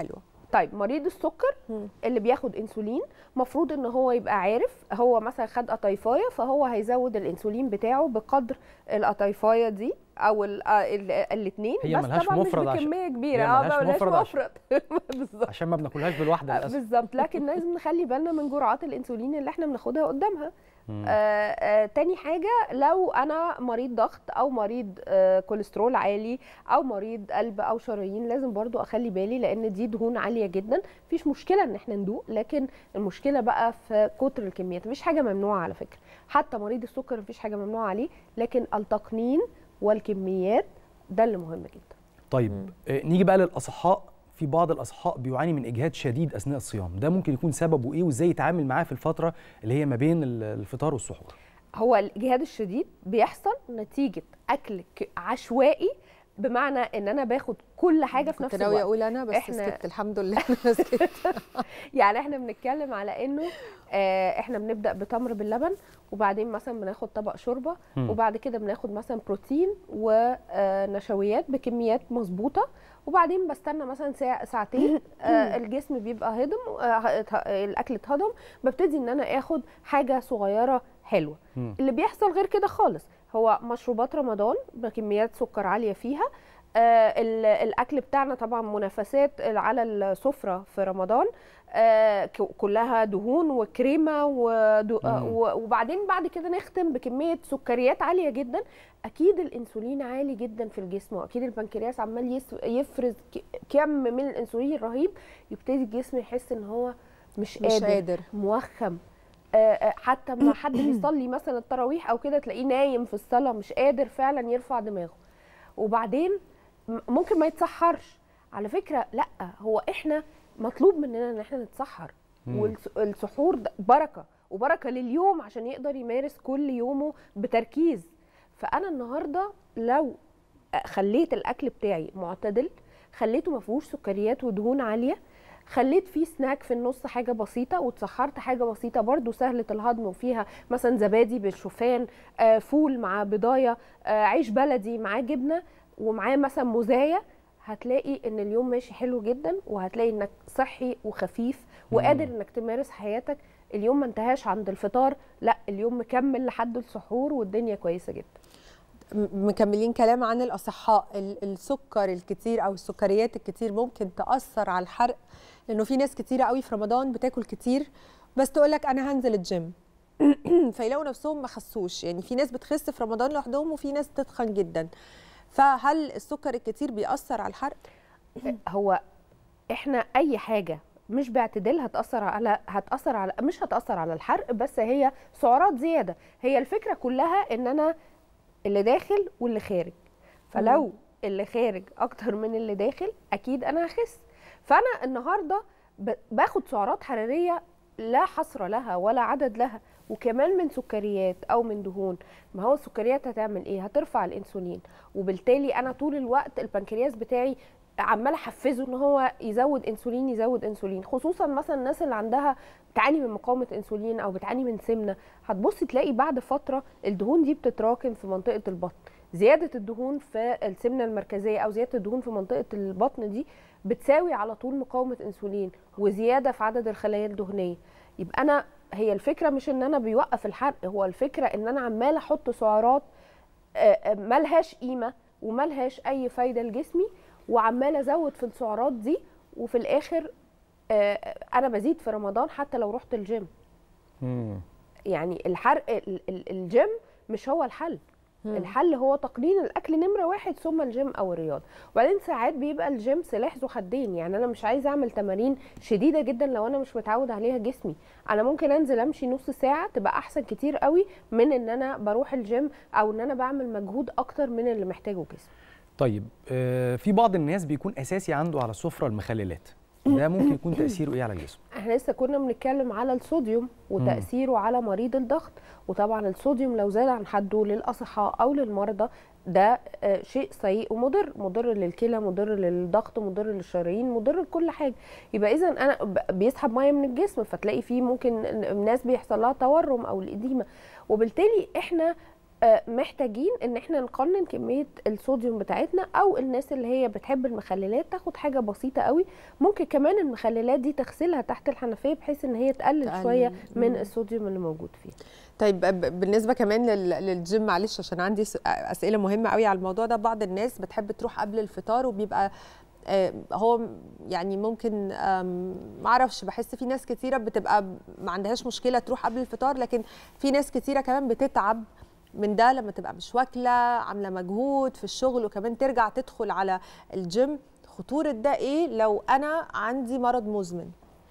طيب مريض السكر اللي بياخد انسولين مفروض ان هو يبقى عارف هو مثلا خد قطيفايه فهو هيزود الانسولين بتاعه بقدر القطيفايه دي او الاثنين هي بس ملهاش طبعا مش مفرد عشان- بكميه كبيره هي اه ملهاش ما ملهاش مفرد عشان- مفرد بالظبط عشان ما بناكلهاش بالواحده للاسف بالظبط لكن لازم نخلي بالنا من جرعات الانسولين اللي احنا بناخدها قدامها مم. آه آه تاني حاجة لو أنا مريض ضغط أو مريض آه كوليسترول عالي أو مريض قلب أو شرايين لازم برضو أخلي بالي لأن دي دهون عالية جدا مفيش مشكلة إن احنا ندوق لكن المشكلة بقى في كتر الكميات مفيش حاجة ممنوعة على فكرة حتى مريض السكر مفيش حاجة ممنوعة عليه لكن التقنين والكميات ده اللي مهم جدا طيب آه، نيجي بقى للاصحاء في بعض الاصحاء بيعاني من اجهاد شديد اثناء الصيام ده ممكن يكون سببه ايه وازاي يتعامل معاه في الفتره اللي هي ما بين ال- الفطار والسحور هو الجهاد الشديد بيحصل نتيجة أكل ك- عشوائي بمعنى ان انا باخد كل حاجه في كنت نفس ناوية الوقت أقول أنا، بس سكت. الحمد لله أنا سكت. يعني احنا بنتكلم على انه آه احنا بنبدا بتمر باللبن وبعدين مثلا بناخد طبق شوربه مم. وبعد كده بناخد مثلا بروتين ونشويات بكميات مظبوطه وبعدين بستنى مثلا ساعة ساعتين آه الجسم بيبقى هضم آه ات- الاكل اتهضم ببتدي ان انا اخد حاجه صغيره حلوه مم. اللي بيحصل غير كده خالص هو مشروبات رمضان بكميات سكر عاليه فيها آه ال- الاكل بتاعنا طبعا منافسات على السفره في رمضان آه ك- كلها دهون وكريمه ودو آه مم. و- وبعدين بعد كده نختم بكميه سكريات عاليه جدا اكيد الانسولين عالي جدا في الجسم واكيد البنكرياس عمال يس- يفرز ك- كم من الانسولين رهيب يبتدي الجسم يحس ان هو مش, مش قادر, قادر. موخم آه، آه، حتى ما حد بيصلي مثلا التراويح او كده تلاقيه نايم في الصلاه مش قادر فعلا يرفع دماغه وبعدين م- ممكن ما يتسحرش على فكره لا هو احنا مطلوب مننا ان احنا نتسحر مم. والسحور ده بركه وبركه لليوم عشان يقدر يمارس كل يومه بتركيز فانا النهارده لو خليت الاكل بتاعي معتدل خليته ما فيهوش سكريات ودهون عاليه خليت فيه سناك في النص حاجه بسيطه واتسحرت حاجه بسيطه برضو سهله الهضم وفيها مثلا زبادي بالشوفان آه فول مع بضايه آه عيش بلدي معاه جبنه ومعاه مثلا موزايه هتلاقي ان اليوم ماشي حلو جدا وهتلاقي انك صحي وخفيف وقادر انك تمارس حياتك اليوم ما انتهاش عند الفطار لا اليوم مكمل لحد السحور والدنيا كويسه جدا م- مكملين كلام عن الاصحاء ال- السكر الكتير او السكريات الكتير ممكن تاثر على الحرق لانه في ناس كتيره قوي في رمضان بتاكل كتير بس تقول لك انا هنزل الجيم فيلاقوا نفسهم ما خسوش يعني في ناس بتخس في رمضان لوحدهم وفي ناس تتخن جدا فهل السكر الكتير بيأثر على الحرق هو احنا اي حاجه مش باعتدال هتاثر على هتاثر على مش هتاثر على الحرق بس هي سعرات زياده هي الفكره كلها ان انا اللي داخل واللي خارج فلو مم. اللي خارج اكتر من اللي داخل اكيد انا هخس فانا النهارده ب- باخد سعرات حراريه لا حصر لها ولا عدد لها وكمان من سكريات او من دهون ما هو السكريات هتعمل ايه هترفع الانسولين وبالتالي انا طول الوقت البنكرياس بتاعي عمال احفزه ان هو يزود انسولين يزود انسولين خصوصا مثلا الناس اللي عندها بتعاني من مقاومه انسولين او بتعاني من سمنه هتبصي تلاقي بعد فتره الدهون دي بتتراكم في منطقه البطن زياده الدهون في السمنه المركزيه او زياده الدهون في منطقه البطن دي بتساوي على طول مقاومه انسولين وزياده في عدد الخلايا الدهنيه يبقى انا هي الفكره مش ان انا بيوقف الحرق هو الفكره ان انا عماله احط سعرات آه، آه، ملهاش قيمه وملهاش اي فايده لجسمي وعماله ازود في السعرات دي وفي الاخر آه، انا بزيد في رمضان حتى لو رحت الجيم يعني الحرق ال- ال- الجيم مش هو الحل مم. الحل هو تقنين الاكل نمره واحد ثم الجيم او الرياضه وبعدين ساعات بيبقى الجيم سلاح ذو حدين يعني انا مش عايزه اعمل تمارين شديده جدا لو انا مش متعود عليها جسمي انا ممكن انزل امشي نص ساعه تبقى احسن كتير قوي من ان انا بروح الجيم او ان انا بعمل مجهود اكتر من اللي محتاجه جسمي طيب آه، في بعض الناس بيكون اساسي عنده على السفره المخللات ده ممكن يكون تاثيره ايه على الجسم احنا لسه كنا بنتكلم على الصوديوم وتاثيره على مريض الضغط وطبعا الصوديوم لو زاد عن حده للاصحاء او للمرضى ده آه، شيء سيء ومضر مضر للكلى مضر للضغط مضر للشرايين مضر لكل حاجه يبقى اذا انا ب- بيسحب ميه من الجسم فتلاقي فيه ممكن ناس بيحصل لها تورم او الاديمه وبالتالي احنا آه، محتاجين ان احنا نقنن كميه الصوديوم بتاعتنا او الناس اللي هي بتحب المخللات تاخد حاجه بسيطه قوي ممكن كمان المخللات دي تغسلها تحت الحنفيه بحيث ان هي تقلل تقلل. شويه من مم. الصوديوم اللي موجود فيه طيب ب- بالنسبه كمان لل- للجيم معلش عشان عندي س- اسئله مهمه قوي على الموضوع ده بعض الناس بتحب تروح قبل الفطار وبيبقى آه، هو م- يعني ممكن آم، معرفش بحس في ناس كتيره بتبقى ما عندهاش مشكله تروح قبل الفطار لكن في ناس كتيره كمان بتتعب من ده لما تبقى مش واكله عامله مجهود في الشغل وكمان ترجع تدخل على الجيم خطوره ده ايه لو انا عندي مرض مزمن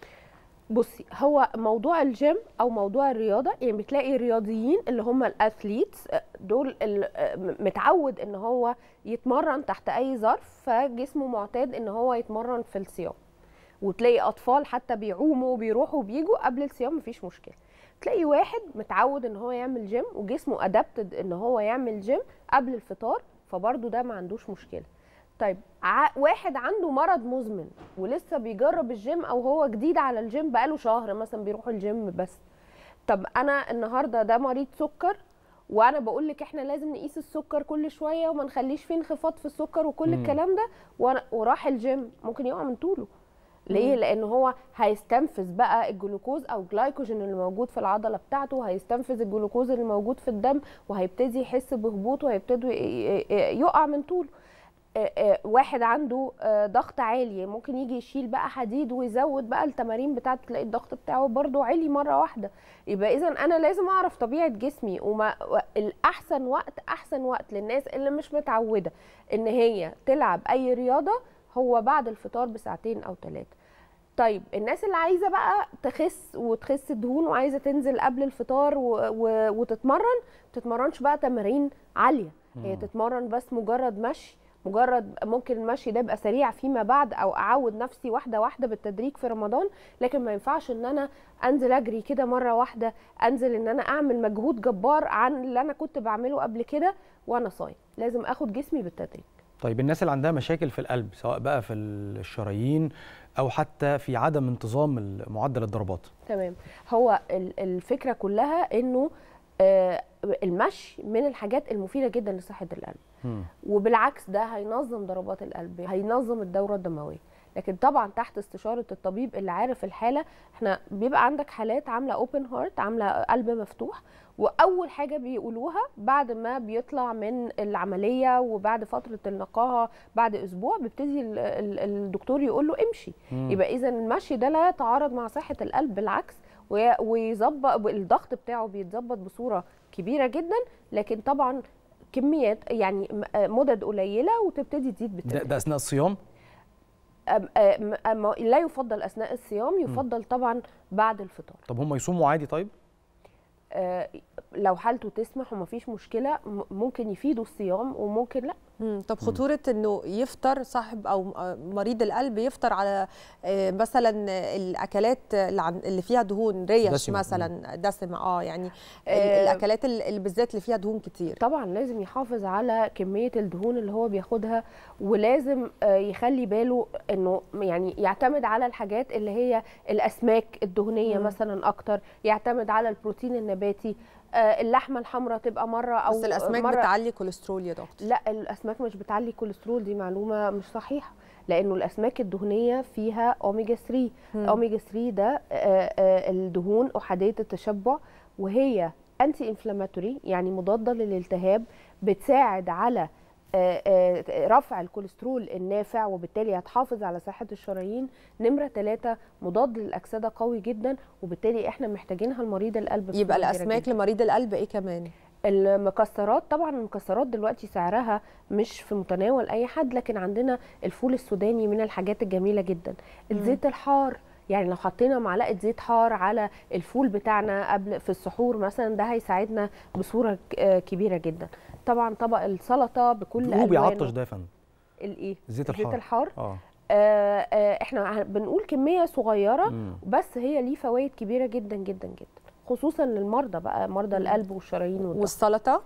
بصي هو موضوع الجيم او موضوع الرياضه يعني بتلاقي رياضيين اللي هم الاثليتس دول ال- متعود ان هو يتمرن تحت اي ظرف فجسمه معتاد ان هو يتمرن في الصيام وتلاقي اطفال حتى بيعوموا وبيروحوا وبيجوا قبل الصيام مفيش مشكله تلاقي واحد متعود ان هو يعمل جيم وجسمه ادابتد ان هو يعمل جيم قبل الفطار فبرضه ده ما عندوش مشكله طيب ع- واحد عنده مرض مزمن ولسه بيجرب الجيم او هو جديد على الجيم بقاله شهر مثلا بيروح الجيم بس طب انا النهارده ده مريض سكر وانا بقول لك احنا لازم نقيس السكر كل شويه وما نخليش فيه انخفاض في السكر وكل مم. الكلام ده وأنا- وراح الجيم ممكن يقع من طوله ليه مم. لان هو هيستنفذ بقى الجلوكوز او الجلايكوجين اللي موجود في العضله بتاعته هيستنفذ الجلوكوز اللي موجود في الدم وهيبتدي يحس بهبوط وهيبتدي ي- ي- يقع من طوله آه، آه، واحد عنده آه، ضغط عالي ممكن يجي يشيل بقى حديد ويزود بقى التمارين بتاعته تلاقي الضغط بتاعه برضو عالي مره واحده يبقى اذا انا لازم اعرف طبيعه جسمي وما و- الاحسن وقت احسن وقت للناس اللي مش متعوده ان هي تلعب اي رياضه هو بعد الفطار بساعتين او ثلاثه طيب الناس اللي عايزه بقى تخس وتخس دهون وعايزه تنزل قبل الفطار و... و... وتتمرن ما تتمرنش بقى تمارين عاليه هي مم. تتمرن بس مجرد مشي مجرد ممكن المشي ده يبقى سريع فيما بعد او اعود نفسي واحده واحده بالتدريج في رمضان لكن ما ينفعش ان انا انزل اجري كده مره واحده انزل ان انا اعمل مجهود جبار عن اللي انا كنت بعمله قبل كده وانا صايم لازم اخد جسمي بالتدريج طيب الناس اللي عندها مشاكل في القلب سواء بقى في الشرايين او حتى في عدم انتظام معدل الضربات تمام هو ال- الفكره كلها انه آه، المشي من الحاجات المفيده جدا لصحه القلب وبالعكس ده هينظم ضربات القلب هينظم الدوره الدمويه لكن طبعا تحت استشاره الطبيب اللي عارف الحاله احنا بيبقى عندك حالات عامله اوبن هارت عامله قلب مفتوح واول حاجه بيقولوها بعد ما بيطلع من العمليه وبعد فتره النقاهه بعد اسبوع بيبتدي ال- ال- الدكتور يقول له امشي مم. يبقى اذا المشي ده لا يتعارض مع صحه القلب بالعكس وي- ويظبط الضغط بتاعه بيتظبط بصوره كبيره جدا لكن طبعا كميات يعني م- مدد قليله وتبتدي تزيد ده, بالتدريج ده اثناء الصيام أم- أم- أم- لا يفضل اثناء الصيام يفضل طبعا بعد الفطار طب هم يصوموا عادي طيب آه، لو حالته تسمح ومفيش مشكله م- ممكن يفيدوا الصيام وممكن لا مم. طب خطورة انه يفطر صاحب او آه، مريض القلب يفطر على آه، مثلا الاكلات اللي عن- اللي فيها دهون ريش دسمة. مثلا دسمة اه يعني ال- آه، الاكلات ال- اللي بالذات اللي فيها دهون كتير طبعا لازم يحافظ على كميه الدهون اللي هو بياخدها ولازم آه، يخلي باله انه يعني يعتمد على الحاجات اللي هي الاسماك الدهنيه مم. مثلا اكتر يعتمد على البروتين النباتي آه، اللحمه الحمراء تبقى مره او بس الاسماك مرة بتعلي كوليسترول يا دكتور لا الاسماك مش بتعلي كوليسترول دي معلومه مش صحيحه لانه الاسماك الدهنيه فيها اوميجا 3 مم. اوميجا 3 ده آه، آه، الدهون احاديه التشبع وهي انتي انفلاماتوري يعني مضاده للالتهاب بتساعد على آه، آه، رفع الكوليسترول النافع وبالتالي هتحافظ على صحه الشرايين نمره ثلاثة مضاد للاكسده قوي جدا وبالتالي احنا محتاجينها لمريض القلب بصورة يبقى كبيرة الاسماك جداً. لمريض القلب ايه كمان المكسرات طبعا المكسرات دلوقتي سعرها مش في متناول اي حد لكن عندنا الفول السوداني من الحاجات الجميله جدا الزيت الحار يعني لو حطينا معلقه زيت حار على الفول بتاعنا قبل في السحور مثلا ده هيساعدنا بصوره ك- آه كبيره جدا طبعا طبق السلطه بكل هو بيعطش ألوانه. ده يا فندم الايه الزيت الزيت الحار الحار اه آه آه احنا بنقول كميه صغيره مم. بس هي ليه فوائد كبيره جدا جدا جدا خصوصا للمرضى بقى مرضى القلب والشرايين والضغط والسلطه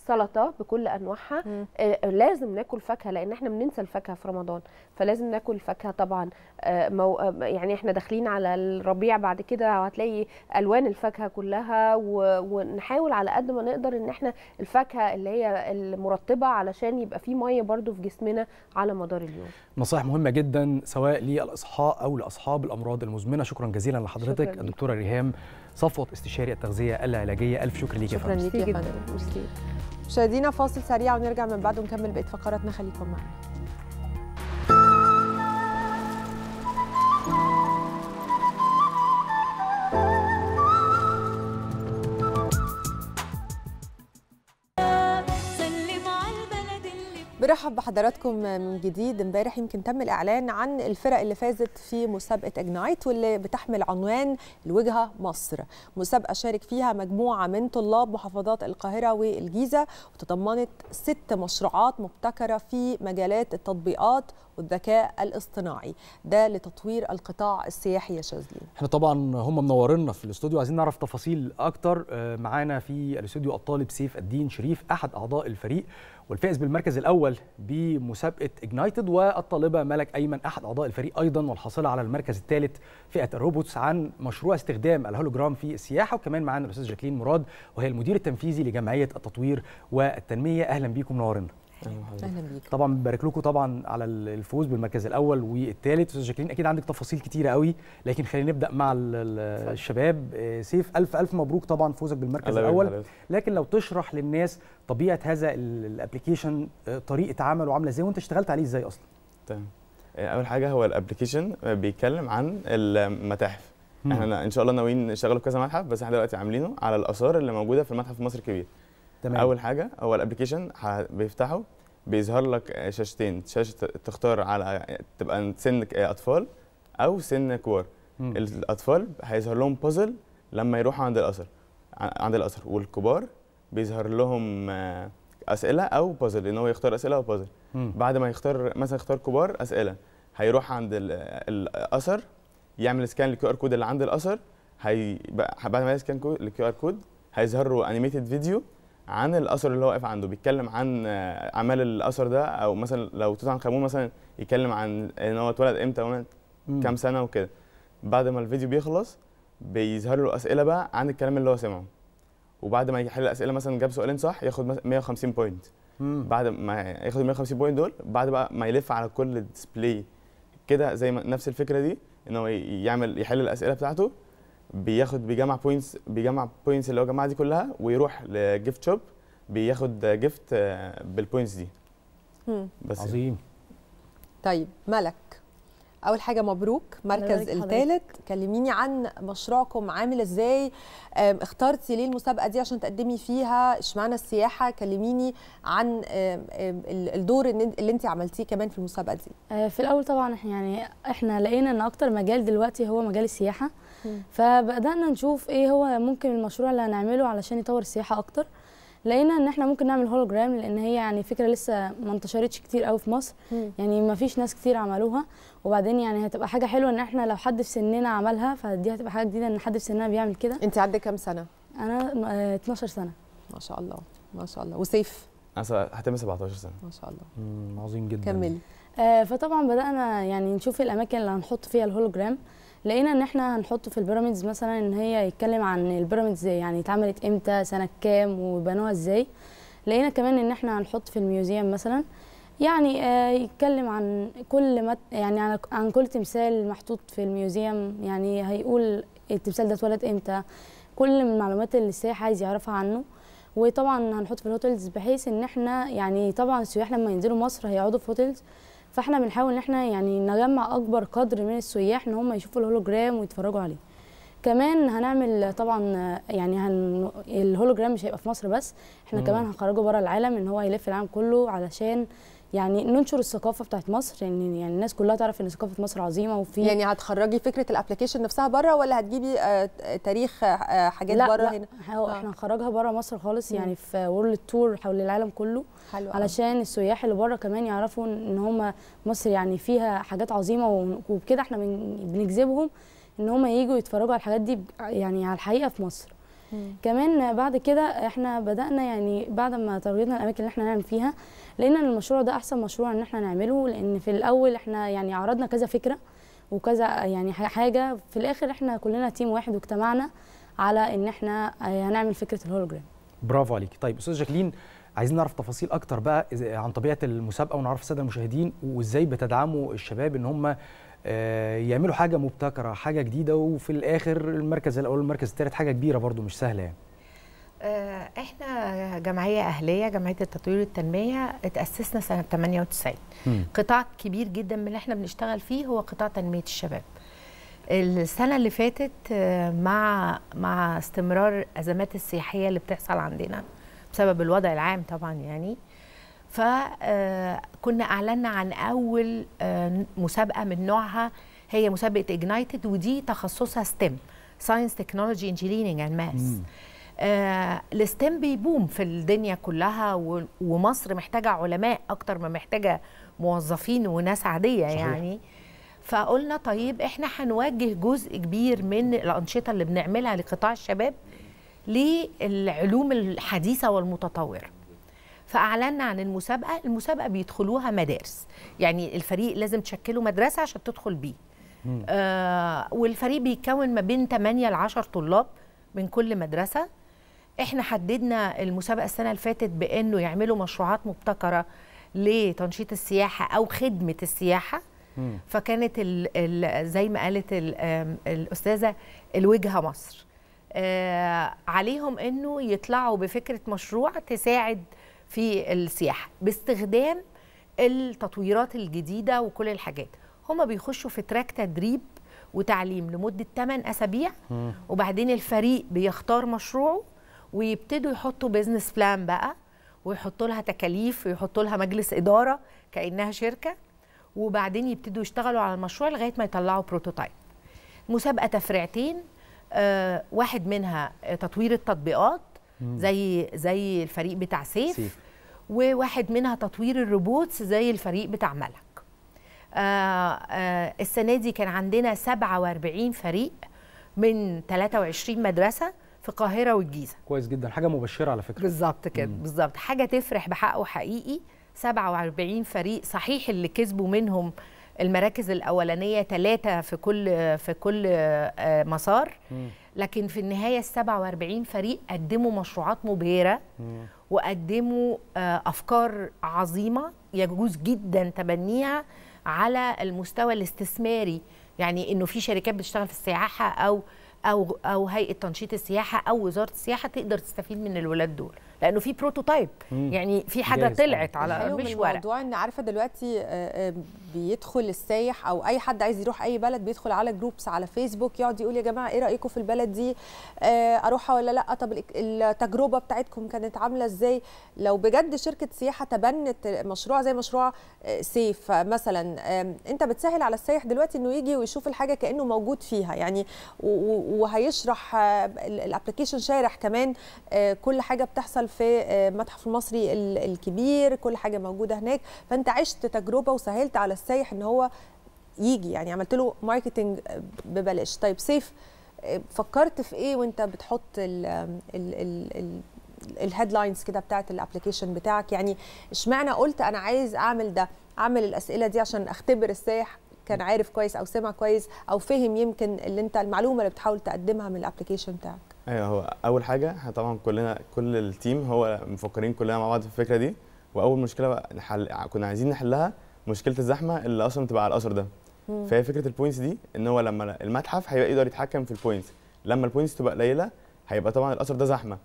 سلطه بكل انواعها آه، لازم ناكل فاكهه لان احنا بننسى الفاكهه في رمضان فلازم ناكل فاكهه طبعا آه، مو آه، يعني احنا داخلين على الربيع بعد كده وهتلاقي الوان الفاكهه كلها و- ونحاول على قد ما نقدر ان احنا الفاكهه اللي هي المرطبه علشان يبقى في ميه برضو في جسمنا على مدار اليوم نصائح مهمه جدا سواء للاصحاء او لاصحاب الامراض المزمنه شكرا جزيلا لحضرتك شكراً ليك. الدكتوره ريهام صفوت استشاري التغذيه العلاجيه الف شكر ليك يا شكرا فندم ليك يا فندم ميرسي مشاهدينا فاصل سريع ونرجع من بعده نكمل بقيه فقراتنا خليكم معنا سلم على البلد اللي برحب بحضراتكم من جديد امبارح يمكن تم الاعلان عن الفرق اللي فازت في مسابقه اجنايت واللي بتحمل عنوان الوجهه مصر مسابقه شارك فيها مجموعه من طلاب محافظات القاهره والجيزه وتضمنت ست مشروعات مبتكره في مجالات التطبيقات والذكاء الاصطناعي ده لتطوير القطاع السياحي يا شاذلي احنا طبعا هم منورينا في الاستوديو عايزين نعرف تفاصيل اكتر آه، معانا في الاستوديو الطالب سيف الدين شريف احد اعضاء الفريق والفائز بالمركز الاول بمسابقه اجنايتد والطالبه ملك ايمن احد اعضاء الفريق ايضا والحاصله على المركز الثالث فئه الروبوتس عن مشروع استخدام الهولوجرام في السياحه وكمان معانا الاستاذ جاكلين مراد وهي المدير التنفيذي لجمعيه التطوير والتنميه اهلا بيكم منورنا اهلا بيك طبعا ببارك لكم طبعا على الفوز بالمركز الاول والثالث استاذ جاكلين اكيد عندك تفاصيل كتيره قوي لكن خلينا نبدا مع ال- ال- الشباب آه، سيف الف الف مبروك طبعا فوزك بالمركز الله يبارك الاول حضرتك. لكن لو تشرح للناس طبيعه هذا ال- الابلكيشن آه، طريقه عمله عامله ازاي وانت اشتغلت عليه ازاي اصلا تمام آه، اول حاجه هو الابلكيشن بيتكلم عن المتاحف مم. احنا ان شاء الله ناويين نشتغل في كذا متحف بس احنا دلوقتي عاملينه على الاثار اللي موجوده في المتحف المصري الكبير تمام. اول حاجه هو الابلكيشن ه- بيفتحه بيظهر لك آه، شاشتين شاشه تختار على تبقى سن آه، اطفال او سن كبار مم. الاطفال هيظهر لهم بازل لما يروحوا عند الاثر ع- عند الاثر والكبار بيظهر لهم آه، اسئله او بازل ان هو يختار اسئله او بازل مم. بعد ما يختار مثلا يختار كبار اسئله هيروح عند ال- الاثر يعمل سكان للكيو ار كود اللي عند الاثر هي بقى- بعد ما يسكان الكيو ار كود هيظهر له انيميتد فيديو عن الاثر اللي هو واقف عنده بيتكلم عن آه، اعمال الاثر ده او مثلا لو توت عنخ امون مثلا يتكلم عن ان هو اتولد امتى ومات مم. كام سنه وكده بعد ما الفيديو بيخلص بيظهر له اسئله بقى عن الكلام اللي هو سمعه وبعد ما يحل الاسئله مثلا جاب سؤالين صح ياخد مثلا 150 بوينت مم. بعد ما ياخد ال 150 بوينت دول بعد بقى ما يلف على كل ديسبلاي كده زي ما نفس الفكره دي ان هو يعمل يحل الاسئله بتاعته بياخد بيجمع بوينتس بيجمع بوينتس اللي هو جمعها دي كلها ويروح لجيفت شوب بياخد جيفت بالبوينتس دي مم. بس عظيم طيب ملك اول حاجه مبروك مركز يبارك حضرتك. الثالث كلميني عن مشروعكم عامل ازاي آم، اخترتي ليه المسابقه دي عشان تقدمي فيها اشمعنى السياحه كلميني عن آم، آم، ال- الدور اللي اللي انت عملتيه كمان في المسابقه دي آه، في الاول طبعا احنا يعني احنا لقينا ان اكتر مجال دلوقتي هو مجال السياحه فبدانا نشوف ايه هو ممكن المشروع اللي هنعمله علشان يطور السياحه اكتر لقينا ان احنا ممكن نعمل هولوجرام لان هي يعني فكره لسه ما انتشرتش كتير قوي في مصر مم. يعني ما فيش ناس كتير عملوها وبعدين يعني هتبقى حاجه حلوه ان احنا لو حد في سننا عملها فدي هتبقى حاجه جديده ان حد في سننا بيعمل كده انت عندك كام سنه انا آه، 12 سنه ما شاء الله ما شاء الله وسيف انا هتم 17 سنه ما شاء الله مم، عظيم جدا كملي آه، فطبعا بدأنا يعني نشوف الأماكن اللي هنحط فيها الهولوجرام لقينا إن إحنا هنحطه في البيراميدز مثلا إن هي يتكلم عن البيراميدز يعني اتعملت إمتى سنة كام وبنوها إزاي لقينا كمان إن إحنا هنحط في الميوزيوم مثلا يعني آه، يتكلم عن كل مت يعني عن- عن كل تمثال محطوط في الميوزيوم يعني هيقول التمثال ده اتولد إمتى كل المعلومات اللي السائح عايز يعرفها عنه وطبعا هنحط في الهوتيلز بحيث ان احنا يعني طبعا السياح لما ينزلوا مصر هيقعدوا في هوتيلز فاحنا بنحاول ان احنا يعني نجمع اكبر قدر من السياح ان هم يشوفوا الهولوجرام ويتفرجوا عليه كمان هنعمل طبعا يعني هن الهولوجرام مش هيبقى في مصر بس احنا مم. كمان هنخرجه بره العالم ان هو يلف العالم كله علشان يعني ننشر الثقافه بتاعت مصر يعني يعني الناس كلها تعرف ان ثقافه مصر عظيمه وفي يعني هتخرجي فكره الابلكيشن نفسها بره ولا هتجيبي آه، تاريخ آه، حاجات لا بره لا هنا هو آه. احنا هنخرجها بره مصر خالص مم. يعني في وورلد تور حول العالم كله حلو أوي. علشان السياح اللي بره كمان يعرفوا ان هم مصر يعني فيها حاجات عظيمه و- وبكده احنا بن- بنجذبهم ان هم يجوا يتفرجوا على الحاجات دي ب- يعني على الحقيقه في مصر كمان بعد كده احنا بدأنا يعني بعد ما تغيرنا الأماكن اللي احنا نعمل فيها لقينا ان المشروع ده أحسن مشروع ان احنا نعمله لأن في الأول احنا يعني عرضنا كذا فكرة وكذا يعني ح- حاجة في الآخر احنا كلنا تيم واحد واجتمعنا على ان احنا هنعمل فكرة الهولوجرام برافو عليكي طيب استاذ جاكلين عايزين نعرف تفاصيل اكتر بقى إز- عن طبيعه المسابقه ونعرف الساده المشاهدين وازاي بتدعموا الشباب ان هم آه، يعملوا حاجه مبتكره حاجه جديده وفي الاخر المركز الاول والمركز الثالث حاجه كبيره برضو مش سهله يعني آه، احنا جمعيه اهليه جمعيه التطوير والتنميه اتاسسنا سنه 98 مم. قطاع كبير جدا من اللي احنا بنشتغل فيه هو قطاع تنميه الشباب السنه اللي فاتت آه، مع مع استمرار الازمات السياحيه اللي بتحصل عندنا بسبب الوضع العام طبعا يعني فكنا اعلنا عن اول آه، مسابقه من نوعها هي مسابقه اجنايتد ودي تخصصها ستيم ساينس تكنولوجي انجينيرنج اند ماث آه الستيم بيبوم في الدنيا كلها و- ومصر محتاجه علماء اكتر ما محتاجه موظفين وناس عاديه صحيح. يعني فقلنا طيب احنا هنوجه جزء كبير من الانشطه اللي بنعملها لقطاع الشباب للعلوم الحديثه والمتطوره فاعلنا عن المسابقه المسابقه بيدخلوها مدارس يعني الفريق لازم تشكله مدرسه عشان تدخل بيه آه والفريق بيتكون ما بين 8 ل 10 طلاب من كل مدرسه احنا حددنا المسابقه السنه اللي فاتت بانه يعملوا مشروعات مبتكره لتنشيط السياحه او خدمه السياحه فكانت ال ال زي ما قالت ال آم، الاستاذه الوجهه مصر آه عليهم انه يطلعوا بفكره مشروع تساعد في السياحه باستخدام التطويرات الجديده وكل الحاجات هما بيخشوا في تراك تدريب وتعليم لمده 8 اسابيع وبعدين الفريق بيختار مشروعه ويبتدوا يحطوا بيزنس بلان بقى ويحطوا لها تكاليف ويحطوا لها مجلس اداره كانها شركه وبعدين يبتدوا يشتغلوا على المشروع لغايه ما يطلعوا بروتوتايب مسابقه تفريعتين آه واحد منها آه، تطوير التطبيقات مم. زي زي الفريق بتاع سيف, سيف. وواحد منها تطوير الروبوتس زي الفريق بتاع ملك آه آه السنه دي كان عندنا 47 فريق من 23 مدرسه في القاهره والجيزه كويس جدا حاجه مبشره على فكره بالظبط كده بالظبط حاجه تفرح بحقه حقيقي 47 فريق صحيح اللي كسبوا منهم المراكز الاولانيه ثلاثه في كل في كل آه، مسار لكن في النهايه ال 47 فريق قدموا مشروعات مبهره وقدموا آه، افكار عظيمه يجوز جدا تبنيها على المستوى الاستثماري يعني انه في شركات بتشتغل في السياحه او او او هيئه تنشيط السياحه او وزاره السياحه تقدر تستفيد من الولاد دول لانه في بروتوتايب مم. يعني في حاجه جاهز. طلعت على الحلو من مش ورق الموضوع ان عارفه دلوقتي آه، آه، بيدخل السايح او اي حد عايز يروح اي بلد بيدخل على جروبس على فيسبوك يقعد يقول يا جماعه ايه رايكم في البلد دي آه، اروحها ولا لا طب الإك- التجربه بتاعتكم كانت عامله ازاي لو بجد شركه سياحه تبنت مشروع زي مشروع آه، سيف آه، مثلا آم، انت بتسهل على السايح دلوقتي انه يجي ويشوف الحاجه كانه موجود فيها يعني و- و- وهيشرح آه، ال- الابلكيشن شارح كمان آه، كل حاجه بتحصل في آه، المتحف المصري ال- الكبير كل حاجه موجوده هناك فانت عشت تجربه وسهلت على السايح ان هو يجي يعني عملت له ماركتنج ببلاش طيب سيف آه، فكرت في ايه وانت بتحط ال ال ال ال الهيدلاينز كده بتاعت الابلكيشن بتاعك يعني اشمعنى قلت انا عايز اعمل ده اعمل الاسئله دي عشان اختبر السائح كان عارف كويس او سمع كويس او فهم يمكن اللي انت المعلومه اللي بتحاول تقدمها من الابلكيشن بتاعك ايوه هو اول حاجه احنا طبعا كلنا كل التيم هو مفكرين كلنا مع بعض في الفكره دي واول مشكله بقى نحل... كنا عايزين نحلها مشكله الزحمه اللي اصلا بتبقى على الاثر ده مم. فهي فكره البوينتس دي ان هو لما المتحف هيبقى يقدر يتحكم في البوينتس لما البوينتس تبقى قليله هيبقى طبعا الاثر ده زحمه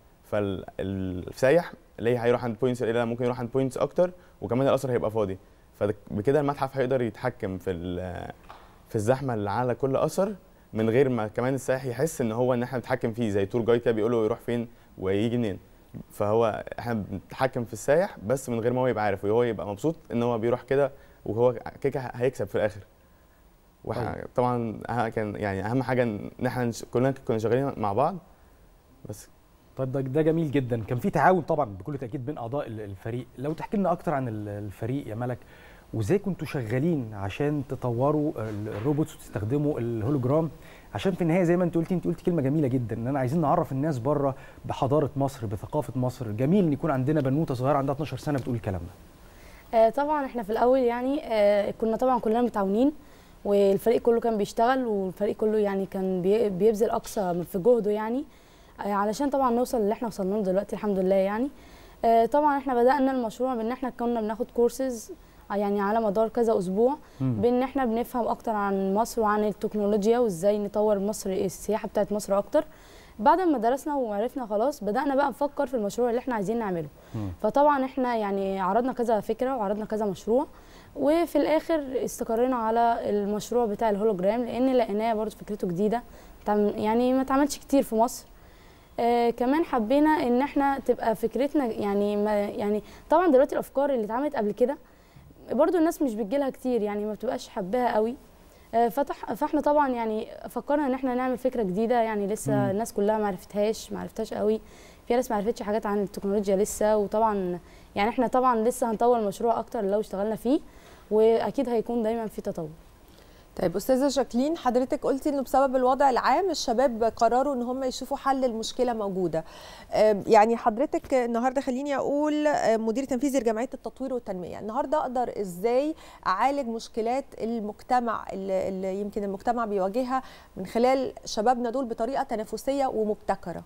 فالسايح اللي هيروح عند بوينتس قليله ممكن يروح عند بوينتس اكتر وكمان الاثر هيبقى فاضي فبكده المتحف هيقدر يتحكم في ال- في الزحمه اللي على كل اثر من غير ما كمان السائح يحس ان هو ان احنا بنتحكم فيه زي تور جايد كده بيقول له يروح فين ويجي منين فهو احنا بنتحكم في السائح بس من غير ما هو يبقى عارف وهو يبقى مبسوط ان هو بيروح كده وهو كده كده هيكسب في الاخر وح- طيب. طبعا أه- كان يعني اهم حاجه ان احنا نش- كلنا كنا شغالين مع بعض بس طيب ده, ده جميل جدا كان في تعاون طبعا بكل تاكيد بين اعضاء ال- الفريق لو تحكي لنا اكتر عن ال- الفريق يا ملك وازاي كنتوا شغالين عشان تطوروا ال- الروبوتس وتستخدموا الهولوجرام عشان في النهايه زي ما انت قلتي انت قلتي كلمه جميله جدا ان انا عايزين نعرف الناس بره بحضاره مصر بثقافه مصر جميل ان يكون عندنا بنوته صغيره عندها 12 سنه بتقول الكلام ده آه، طبعا احنا في الاول يعني آه، كنا طبعا كلنا متعاونين والفريق كله كان بيشتغل والفريق كله يعني كان بي- بيبذل اقصى في جهده يعني آه، علشان طبعا نوصل اللي احنا وصلنا له دلوقتي الحمد لله يعني آه، طبعا احنا بدأنا المشروع بان احنا كنا بناخد كورسز يعني على مدار كذا اسبوع مم. بان احنا بنفهم اكتر عن مصر وعن التكنولوجيا وازاي نطور مصر السياحه بتاعت مصر اكتر بعد ما درسنا وعرفنا خلاص بدأنا بقى نفكر في المشروع اللي احنا عايزين نعمله فطبعا احنا يعني عرضنا كذا فكره وعرضنا كذا مشروع وفي الاخر استقرينا على المشروع بتاع الهولوجرام لان لقيناه برضه فكرته جديده تعم- يعني ما اتعملش كتير في مصر آه كمان حبينا ان احنا تبقى فكرتنا يعني ما يعني طبعا دلوقتي الافكار اللي اتعملت قبل كده برضو الناس مش بتجيلها كتير يعني ما بتبقاش حباها قوي آه، فتح فاحنا طبعا يعني فكرنا ان احنا نعمل فكره جديده يعني لسه مم. الناس كلها ما عرفتهاش ما عرفتهاش قوي في ناس ما عرفتش حاجات عن التكنولوجيا لسه وطبعا يعني احنا طبعا لسه هنطور المشروع اكتر لو اشتغلنا فيه واكيد هيكون دايما في تطور طيب استاذه جاكلين حضرتك قلتي انه بسبب الوضع العام الشباب قرروا ان هم يشوفوا حل المشكله موجوده آه، يعني حضرتك النهارده خليني اقول آه، مدير تنفيذي لجمعيه التطوير والتنميه النهارده اقدر ازاي اعالج مشكلات المجتمع اللي اللي يمكن المجتمع بيواجهها من خلال شبابنا دول بطريقه تنافسيه ومبتكره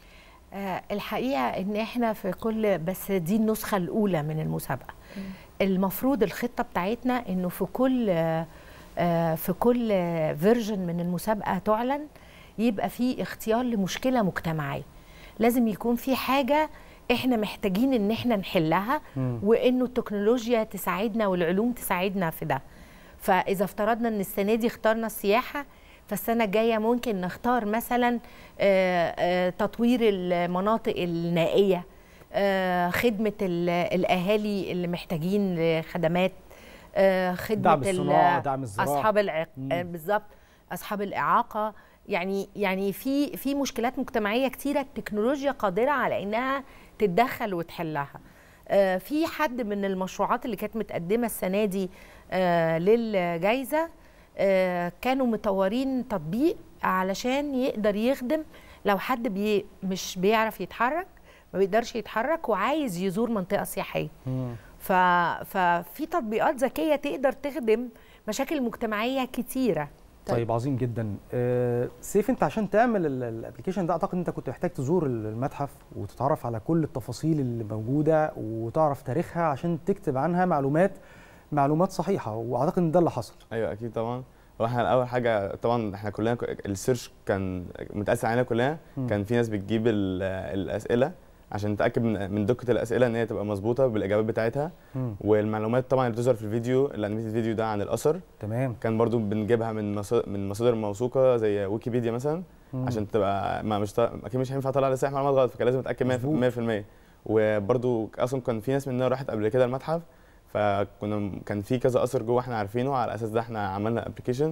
آه، الحقيقه ان احنا في كل بس دي النسخه الاولى من المسابقه المفروض الخطه بتاعتنا انه في كل آه، آه، في كل فيرجن من المسابقه تعلن يبقى في اختيار لمشكله مجتمعيه لازم يكون في حاجه احنا محتاجين ان احنا نحلها مم. وانه التكنولوجيا تساعدنا والعلوم تساعدنا في ده فاذا افترضنا ان السنه دي اخترنا السياحه فالسنه الجايه ممكن نختار مثلا آه، آه، تطوير المناطق النائيه آه، خدمه ال- الاهالي اللي محتاجين خدمات آه، خدمه دعم ال- الصناعة، دعم الزراعة. اصحاب العق... مم. آه، بالظبط اصحاب الاعاقه يعني يعني في في مشكلات مجتمعيه كتيره التكنولوجيا قادره على انها تتدخل وتحلها آه، في حد من المشروعات اللي كانت متقدمه السنه دي آه، للجائزه آه، كانوا مطورين تطبيق علشان يقدر يخدم لو حد بي مش بيعرف يتحرك ما بيقدرش يتحرك وعايز يزور منطقه سياحيه ف... ففي تطبيقات ذكيه تقدر تخدم مشاكل مجتمعيه كتيره طيب عظيم جدا آه، سيف انت عشان تعمل ال- الابلكيشن ده اعتقد انت كنت محتاج تزور المتحف وتتعرف على كل التفاصيل اللي موجوده وتعرف تاريخها عشان تكتب عنها معلومات معلومات صحيحه واعتقد ان ده اللي حصل ايوه اكيد طبعا هو احنا اول حاجه طبعا احنا كلنا ك- السيرش كان متقسم علينا كلنا مم. كان في ناس بتجيب ال- الاسئله عشان نتاكد من من دقه الاسئله ان هي تبقى مظبوطه بالاجابات بتاعتها مم. والمعلومات طبعا اللي بتظهر في الفيديو الانيميتد فيديو ده عن الاثر تمام كان برضو بنجيبها من مصادر من مصادر موثوقه زي ويكيبيديا مثلا مم. عشان تبقى ما مش ط- اكيد مش هينفع اطلع لسه معلومات غلط فكان لازم اتاكد 100% 100% وبرضو اصلا كان في ناس مننا راحت قبل كده المتحف فكنا كان في كذا اثر جوه احنا عارفينه على اساس ده احنا عملنا ابلكيشن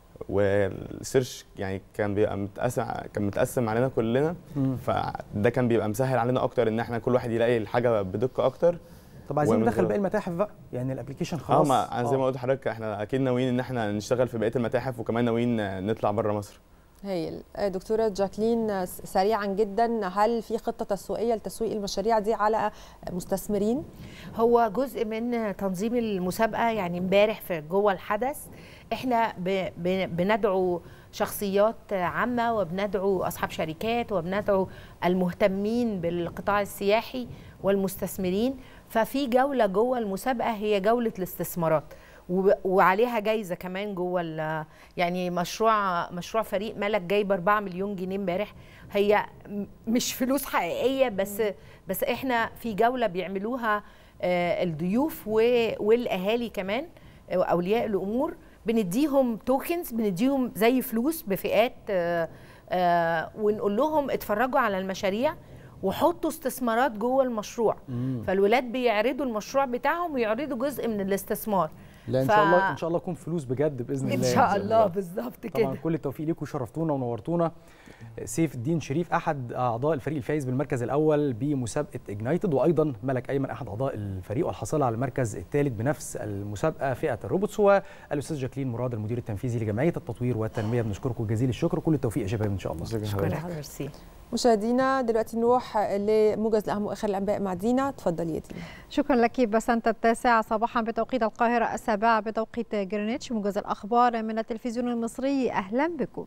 والسيرش يعني كان بيبقى متقسم كان متقسم علينا كلنا مم. فده كان بيبقى مسهل علينا اكتر ان احنا كل واحد يلاقي الحاجه بدقه اكتر طب عايزين ومن ندخل غير- باقي المتاحف بقى يعني الابلكيشن اه خلاص ما أنا زي ما قلت لحضرتك احنا اكيد ناويين ان احنا نشتغل في بقيه المتاحف وكمان ناويين نطلع بره مصر هايل آه، دكتوره جاكلين آه، س- سريعا جدا هل في خطه تسويقيه لتسويق المشاريع دي على مستثمرين هو جزء من تنظيم المسابقه يعني امبارح في جوه الحدث احنا ب- ب- بندعو شخصيات عامه وبندعو اصحاب شركات وبندعو المهتمين بالقطاع السياحي والمستثمرين ففي جوله جوه المسابقه هي جوله الاستثمارات وب- وعليها جايزه كمان جوه ال- يعني مشروع مشروع فريق ملك جايب 4 مليون جنيه امبارح هي م- مش فلوس حقيقيه بس بس احنا في جوله بيعملوها آه، الضيوف و- والاهالي كمان آه، واولياء الامور بنديهم توكنز بنديهم زي فلوس بفئات آه، آه، ونقول لهم اتفرجوا على المشاريع وحطوا استثمارات جوه المشروع مم. فالولاد بيعرضوا المشروع بتاعهم ويعرضوا جزء من الاستثمار لا ان ف- شاء الله ان شاء الله يكون فلوس بجد باذن ان الله شاء الله بالظبط طبعا كده كل التوفيق ليكم شرفتونا ونورتونا سيف الدين شريف احد اعضاء الفريق الفايز بالمركز الاول بمسابقه اجنايتد وايضا ملك ايمن احد اعضاء الفريق والحاصل على المركز الثالث بنفس المسابقه فئه الروبوتس والاستاذ جاكلين مراد المدير التنفيذي لجمعيه التطوير والتنميه بنشكركم جزيل الشكر كل التوفيق يا شباب ان شاء الله شكرا ميرسي مشاهدينا دلوقتي نروح لموجز الاهم واخر الانباء مع دينا اتفضلي يا دينا شكرا لك بسنت التاسعة صباحا بتوقيت القاهرة السابعة بتوقيت جرينتش موجز الأخبار من التلفزيون المصري أهلا بكم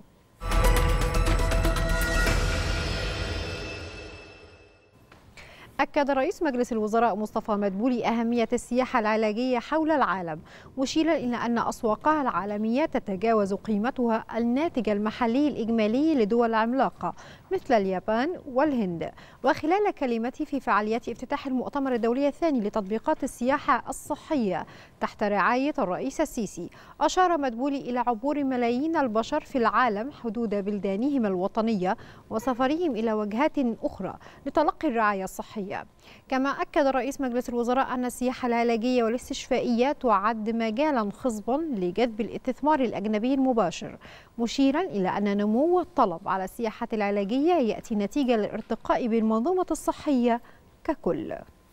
أكد رئيس مجلس الوزراء مصطفى مدبولي أهمية السياحة العلاجية حول العالم مشيرا إلى أن أسواقها العالمية تتجاوز قيمتها الناتج المحلي الإجمالي لدول عملاقة مثل اليابان والهند وخلال كلمته في فعاليات افتتاح المؤتمر الدولي الثاني لتطبيقات السياحة الصحية تحت رعاية الرئيس السيسي أشار مدبولي إلى عبور ملايين البشر في العالم حدود بلدانهم الوطنية وسفرهم إلى وجهات أخرى لتلقي الرعاية الصحية كما أكد رئيس مجلس الوزراء أن السياحة العلاجية والاستشفائية تعد مجالا خصبا لجذب الاستثمار الأجنبي المباشر مشيرا إلى أن نمو الطلب على السياحة العلاجية يأتي نتيجة للارتقاء بالمنظومة الصحية ككل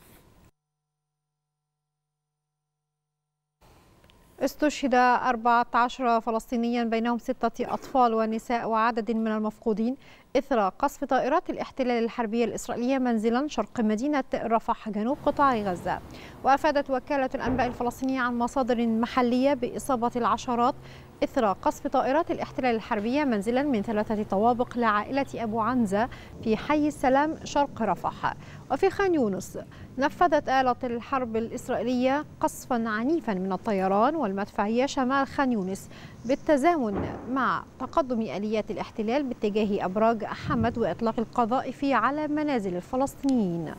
استشهد 14 فلسطينيا بينهم ستة أطفال ونساء وعدد من المفقودين إثر قصف طائرات الاحتلال الحربية الإسرائيلية منزلا شرق مدينة رفح جنوب قطاع غزة وأفادت وكالة الأنباء الفلسطينية عن مصادر محلية بإصابة العشرات إثر قصف طائرات الاحتلال الحربية منزلا من ثلاثة طوابق لعائلة أبو عنزة في حي السلام شرق رفح وفي خان يونس نفذت آلة الحرب الإسرائيلية قصفا عنيفا من الطيران والمدفعية شمال خان يونس بالتزامن مع تقدم آليات الاحتلال باتجاه أبراج حمد وإطلاق القذائف على منازل الفلسطينيين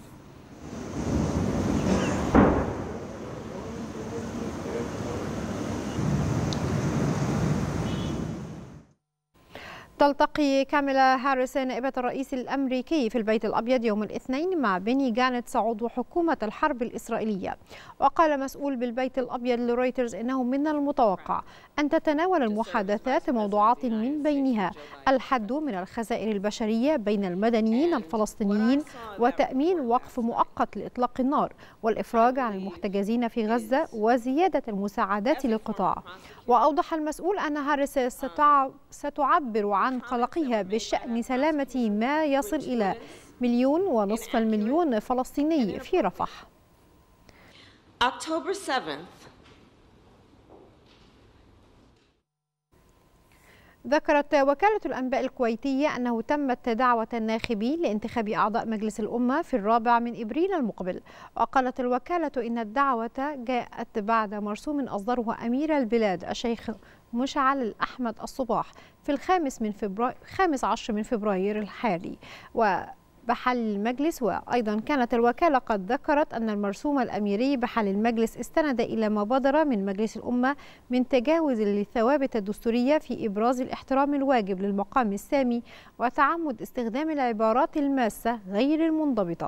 تلتقي كاميلا هاريس نائبة الرئيس الأمريكي في البيت الأبيض يوم الاثنين مع بني جانتس عضو حكومة الحرب الإسرائيلية وقال مسؤول بالبيت الأبيض لرويترز إنه من المتوقع أن تتناول المحادثات موضوعات من بينها الحد من الخسائر البشرية بين المدنيين الفلسطينيين وتأمين وقف مؤقت لإطلاق النار والإفراج عن المحتجزين في غزة وزيادة المساعدات للقطاع وأوضح المسؤول أن هاريس ستع- ستعبر عن قلقها بشأن سلامة ما يصل إلى مليون ونصف المليون فلسطيني في رفح October 7th, ذكرت وكالة الأنباء الكويتية أنه تمت دعوة الناخبين لانتخاب أعضاء مجلس الأمة في الرابع من إبريل المقبل وقالت الوكالة إن الدعوة جاءت بعد مرسوم أصدره أمير البلاد الشيخ مشعل الأحمد الصباح في الخامس من فبراير خامس عشر من فبراير الحالي و بحل المجلس وأيضا كانت الوكالة قد ذكرت أن المرسوم الأميري بحل المجلس استند إلى مبادرة من مجلس الأمة من تجاوز للثوابت الدستورية في إبراز الاحترام الواجب للمقام السامي وتعمد استخدام العبارات الماسة غير المنضبطة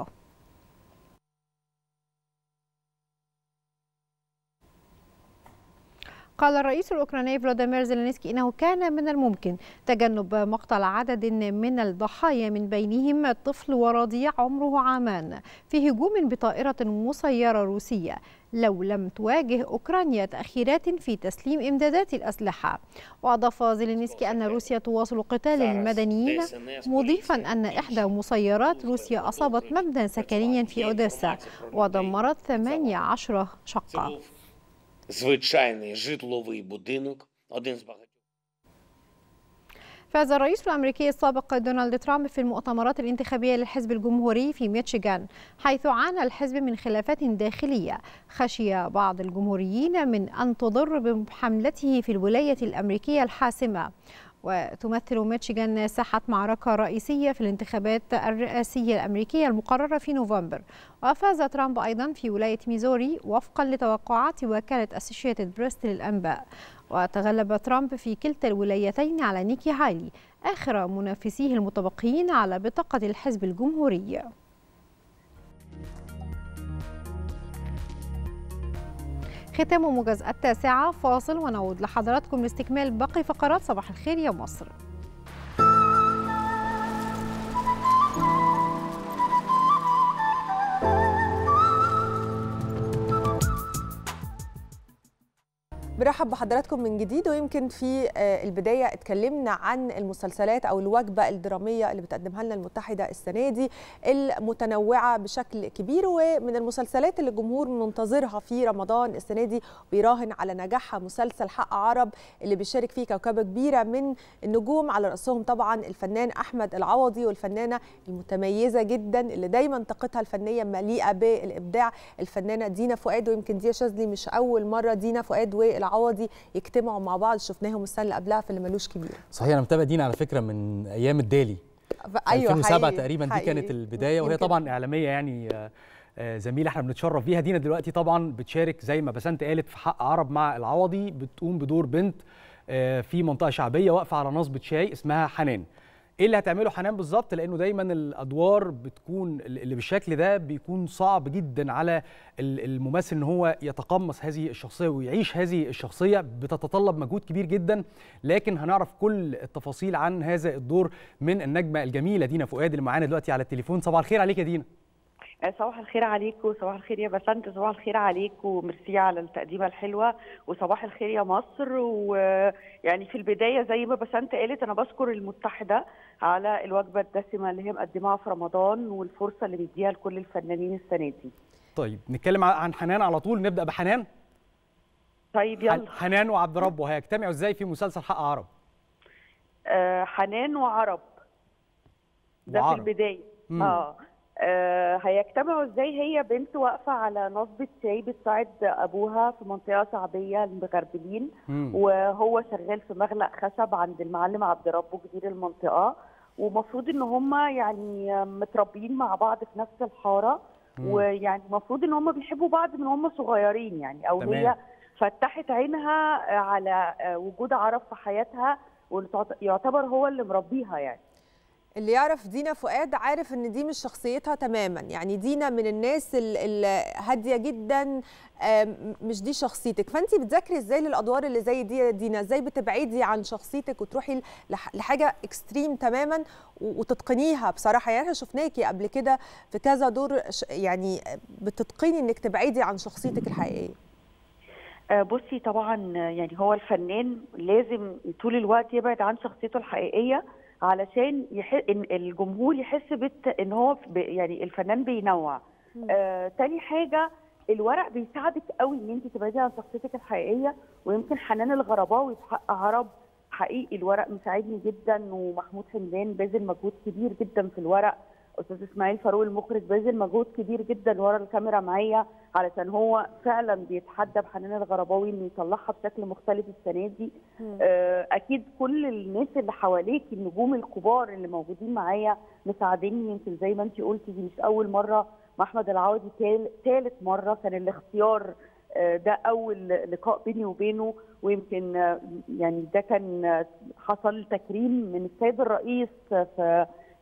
قال الرئيس الأوكراني فلاديمير زيلينسكي إنه كان من الممكن تجنب مقتل عدد من الضحايا من بينهم طفل ورضيع عمره عامان في هجوم بطائرة مسيرة روسية لو لم تواجه أوكرانيا تأخيرات في تسليم إمدادات الأسلحة وأضاف زيلينسكي أن روسيا تواصل قتال المدنيين مضيفا أن إحدى مسيرات روسيا أصابت مبنى سكنيا في أوديسا ودمرت 18 شقة звичайний житловий будинок, один з багатьох. فاز الرئيس الأمريكي السابق دونالد ترامب في المؤتمرات الانتخابية للحزب الجمهوري في ميشيغان حيث عانى الحزب من خلافات داخلية خشي بعض الجمهوريين من أن تضر بحملته في الولاية الأمريكية الحاسمة وتمثل ميشيغان ساحة معركة رئيسية في الانتخابات الرئاسية الأمريكية المقررة في نوفمبر وفاز ترامب أيضا في ولاية ميزوري وفقا لتوقعات وكالة أسوشيتد بريس للأنباء وتغلب ترامب في كلتا الولايتين على نيكي هايلي آخر منافسيه المتبقيين على بطاقة الحزب الجمهوري ختام موجز التاسعة فاصل ونعود لحضراتكم لاستكمال باقي فقرات صباح الخير يا مصر برحب بحضراتكم من جديد ويمكن في آه، البداية اتكلمنا عن المسلسلات أو الوجبة الدرامية اللي بتقدمها لنا المتحدة السنة دي المتنوعة بشكل كبير ومن المسلسلات اللي الجمهور منتظرها في رمضان السنة دي بيراهن على نجاحها مسلسل حق عرب اللي بيشارك فيه كوكبة كبيرة من النجوم على رأسهم طبعا الفنان أحمد العوضي والفنانة المتميزة جدا اللي دايما طاقتها الفنية مليئة بالإبداع الفنانة دينا فؤاد ويمكن دي يا شاذلي مش أول مرة دينا فؤاد والعوضي يجتمعوا مع بعض شفناهم السنة اللي قبلها في اللي ملوش كبير صحيح انا متابع دينا على فكره من ايام الدالي أيوة 2007 حقيقي، تقريبا دي حقيقي. كانت البدايه وهي يمكن. طبعا اعلاميه يعني آه، آه، زميله احنا بنتشرف بيها دينا دلوقتي طبعا بتشارك زي ما بسنت قالت في حق عرب مع العوضي بتقوم بدور بنت آه، في منطقه شعبيه واقفه على نصبه شاي اسمها حنان ايه اللي هتعمله حنان بالظبط لانه دايما الادوار بتكون اللي بالشكل ده بيكون صعب جدا على ال- الممثل ان هو يتقمص هذه الشخصيه ويعيش هذه الشخصيه بتتطلب مجهود كبير جدا لكن هنعرف كل التفاصيل عن هذا الدور من النجمه الجميله دينا فؤاد اللي معانا دلوقتي على التليفون صباح الخير عليك يا دينا صباح الخير عليكم صباح الخير يا بسنت صباح الخير عليكم وميرسي على التقديمه الحلوه وصباح الخير يا مصر ويعني في البدايه زي ما بسنت قالت انا بشكر المتحده على الوجبه الدسمه اللي هي مقدماها في رمضان والفرصه اللي بيديها لكل الفنانين السنه دي طيب نتكلم عن حنان على طول نبدا بحنان طيب يلا حنان وعبد ربه هيجتمعوا ازاي في مسلسل حق عرب آه حنان وعرب ده وعرب. في البدايه مم. اه آه، هيجتمعوا ازاي هي بنت واقفه على نصبة شاي بتساعد ابوها في منطقه شعبيه المغربلين مم. وهو شغال في مغلق خشب عند المعلم عبد ربه كبير المنطقه ومفروض ان هم يعني متربيين مع بعض في نفس الحاره مم. ويعني المفروض ان هم بيحبوا بعض من هم صغيرين يعني او تمام. هي فتحت عينها على وجود عرب في حياتها ويعتبر هو اللي مربيها يعني اللي يعرف دينا فؤاد عارف ان دي مش شخصيتها تماما يعني دينا من الناس ال- الهاديه جدا آم، مش دي شخصيتك فانت بتذاكري ازاي للادوار اللي زي دي يا دينا ازاي بتبعدي عن شخصيتك وتروحي لح- لحاجه اكستريم تماما و- وتتقنيها بصراحه يعني احنا شفناكي قبل كده في كذا دور ش- يعني بتتقني انك تبعدي عن شخصيتك الحقيقيه آه، بصي طبعا آه، يعني هو الفنان لازم طول الوقت يبعد عن شخصيته الحقيقيه علشان يح... إن الجمهور يحس بت... ان هو ب... يعني الفنان بينوع آه، تاني حاجه الورق بيساعدك قوي ان انت تبعدي عن شخصيتك الحقيقيه ويمكن حنان الغرباوي في حق عرب حقيقي الورق مساعدني جدا ومحمود حمدان باذل مجهود كبير جدا في الورق استاذ اسماعيل فاروق المخرج باذل مجهود كبير جدا ورا الكاميرا معايا علشان هو فعلا بيتحدى بحنان الغرباوي انه يطلعها بشكل مختلف السنه دي آه، اكيد كل الناس اللي حواليك النجوم الكبار اللي موجودين معايا مساعديني يمكن زي ما انت قلتي دي مش اول مره مع احمد العوضي تال- تالت مره كان الاختيار آه، ده اول لقاء بيني وبينه ويمكن آه، يعني ده كان آه، حصل تكريم من السيد الرئيس في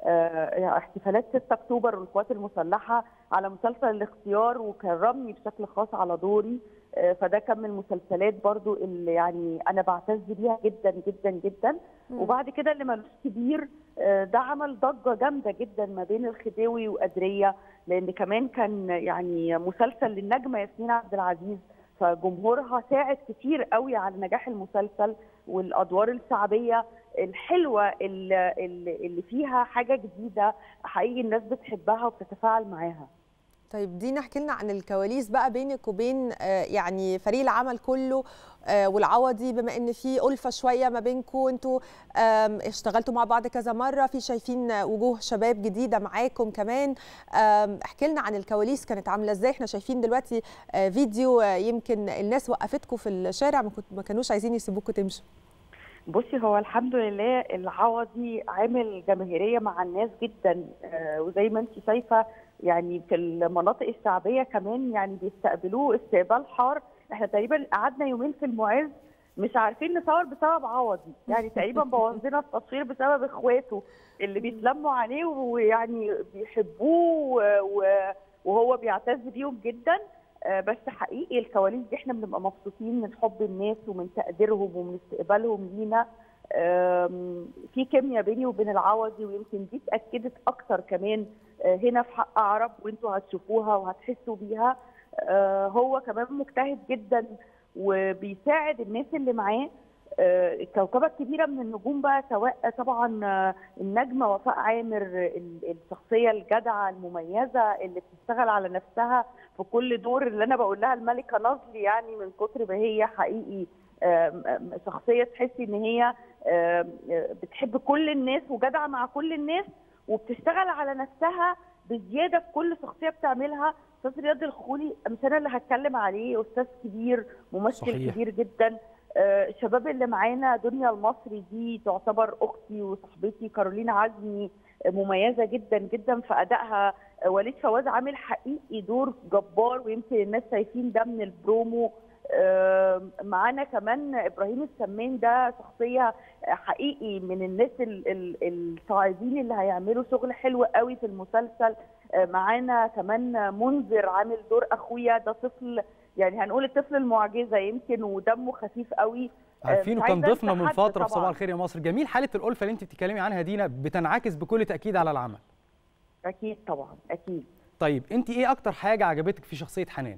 آه، احتفالات 6 اكتوبر والقوات المسلحه على مسلسل الاختيار وكرمني بشكل خاص على دوري آه، فده كان من المسلسلات برضو اللي يعني انا بعتز بيها جدا جدا جدا مم. وبعد كده اللي ملوش كبير آه، ده عمل ضجه جامده جدا ما بين الخديوي وقدريه لان كمان كان يعني مسلسل للنجمه ياسمين عبد العزيز فجمهورها ساعد كتير قوي على نجاح المسلسل والادوار الشعبيه الحلوه اللي, اللي اللي فيها حاجه جديده حقيقي الناس بتحبها وبتتفاعل معاها طيب دينا احكي لنا عن الكواليس بقى بينك وبين آه، يعني فريق العمل كله آه، والعوضي بما ان في ألفة شويه ما بينكم انتوا آم، اشتغلتوا مع بعض كذا مره في شايفين وجوه شباب جديده معاكم كمان آم، احكي لنا عن الكواليس كانت عامله ازاي احنا شايفين دلوقتي آه، فيديو آه، يمكن الناس وقفتكم في الشارع ما كنت- ما كانوش عايزين يسيبوكم تمشوا بصي هو الحمد لله العوضي عامل جماهيريه مع الناس جدا آه، وزي ما انت شايفه يعني في المناطق الشعبيه كمان يعني بيستقبلوه استقبال حار احنا تقريبا قعدنا يومين في المعز مش عارفين نصور بسبب عوضي يعني تقريبا بوظنا التصوير بسبب اخواته اللي بيتلموا عليه ويعني بيحبوه و- و- وهو بيعتز بيهم جدا آه، بس حقيقي الكواليس دي احنا بنبقى مبسوطين من حب الناس ومن تقديرهم ومن استقبالهم لينا آم، في كيمياء بيني وبين العوضي ويمكن دي اتاكدت اكتر كمان آه، هنا في حق عرب وانتوا هتشوفوها وهتحسوا بيها آه، هو كمان مجتهد جدا وبيساعد الناس اللي معاه آه، الكوكبه الكبيره من النجوم بقى سواء طبعا آه، النجمه وفاء عامر ال- الشخصيه الجدعه المميزه اللي بتشتغل على نفسها في كل دور اللي انا بقول لها الملكه نازلي يعني من كتر ما هي حقيقي آم، آم، شخصيه تحسي ان هي آم، آه، بتحب كل الناس وجدعه مع كل الناس وبتشتغل على نفسها بزياده في كل شخصيه بتعملها استاذ رياض الخولي مش انا اللي هتكلم عليه استاذ كبير ممثل صحيح. كبير جدا آه، الشباب اللي معانا دنيا المصري دي تعتبر اختي وصاحبتي كارولين عزمي آه، مميزه جدا جدا في ادائها آه، وليد فواز عامل حقيقي دور جبار ويمكن الناس شايفين ده من البرومو آه، معانا كمان ابراهيم السمان ده شخصيه آه، حقيقي من الناس ال- ال- الصاعدين اللي هيعملوا شغل حلو قوي في المسلسل آه، معانا كمان منذر عامل دور اخويا ده طفل يعني هنقول الطفل المعجزه يمكن ودمه خفيف قوي آه، عارفينه مش كان عايزة ضيفنا أنسى من حد فتره في صباح طبعاً. الخير يا مصر جميل حاله الالفه اللي انت بتتكلمي عنها دينا بتنعكس بكل تاكيد على العمل اكيد طبعا اكيد طيب انت ايه اكتر حاجه عجبتك في شخصيه حنان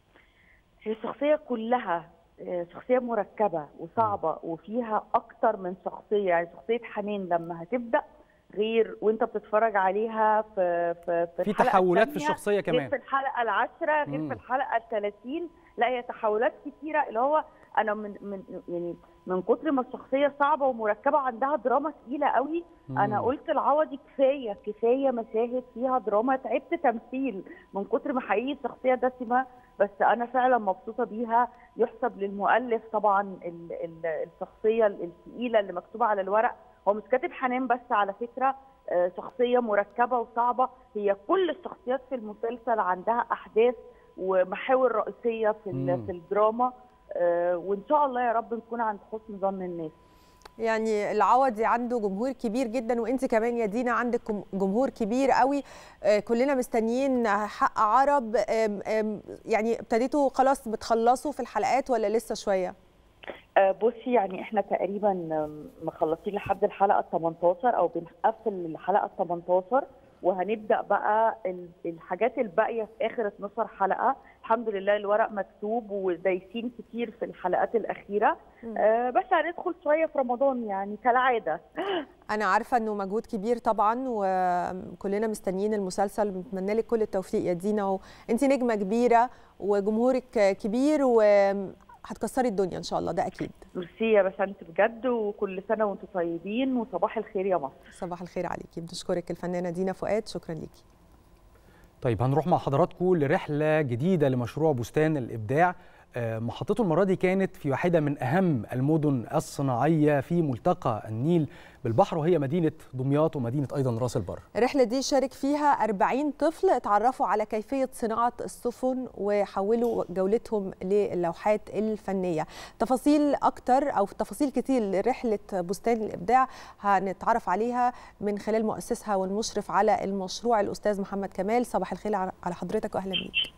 هي الشخصية كلها آه، شخصية مركبة وصعبة وفيها أكتر من شخصية يعني شخصية حنين لما هتبدأ غير وانت بتتفرج عليها في في في الحلقة تحولات في التانية، الشخصية كمان. غير في الحلقة العاشرة غير مم. في الحلقة الثلاثين لا هي تحولات كتيرة اللي هو أنا من من يعني من كتر ما الشخصية صعبة ومركبة عندها دراما تقيلة قوي مم. أنا قلت العوضي كفاية كفاية مشاهد فيها دراما تعبت تمثيل من كتر ما حقيقي الشخصية دسمة بس أنا فعلا مبسوطة بيها يحسب للمؤلف طبعا ال- ال- الشخصية الثقيلة اللي مكتوبة على الورق هو مش كاتب حنان بس على فكرة آه، شخصية مركبة وصعبة هي كل الشخصيات في المسلسل عندها أحداث ومحاور رئيسية في ال- مم. في الدراما آه، وإن شاء الله يا رب نكون عند حسن ظن الناس يعني العوضي عنده جمهور كبير جدا وانت كمان يا دينا عندك جم- جمهور كبير قوي آه، كلنا مستنيين حق عرب آم، آم، يعني ابتديتوا خلاص بتخلصوا في الحلقات ولا لسه شويه آه، بصي يعني احنا تقريبا آم، مخلصين لحد الحلقه ال 18 او بنقفل الحلقه ال 18 وهنبدا بقى ال- الحاجات الباقيه في اخر 12 حلقه الحمد لله الورق مكتوب ودايسين كتير في الحلقات الاخيره آه، بس هندخل شويه في رمضان يعني كالعاده انا عارفه انه مجهود كبير طبعا وكلنا مستنيين المسلسل بنتمنى لك كل التوفيق يا دينا وانت نجمه كبيره وجمهورك كبير وهتكسري الدنيا ان شاء الله ده اكيد ميرسي يا بسنت بجد وكل سنه وانتم طيبين وصباح الخير يا مصر صباح الخير عليكي بنشكرك الفنانه دينا فؤاد شكرا ليكي طيب هنروح مع حضراتكم لرحله جديده لمشروع بستان الابداع آه، محطته المره دي كانت في واحده من اهم المدن الصناعيه في ملتقى النيل بالبحر وهي مدينه دمياط ومدينه ايضا راس البر الرحلة دي شارك فيها 40 طفل اتعرفوا على كيفية صناعة السفن وحولوا جولتهم للوحات الفنية تفاصيل أكتر أو تفاصيل كتير لرحلة بستان الإبداع هنتعرف عليها من خلال مؤسسها والمشرف على المشروع الأستاذ محمد كمال صباح الخير على حضرتك وأهلا بيك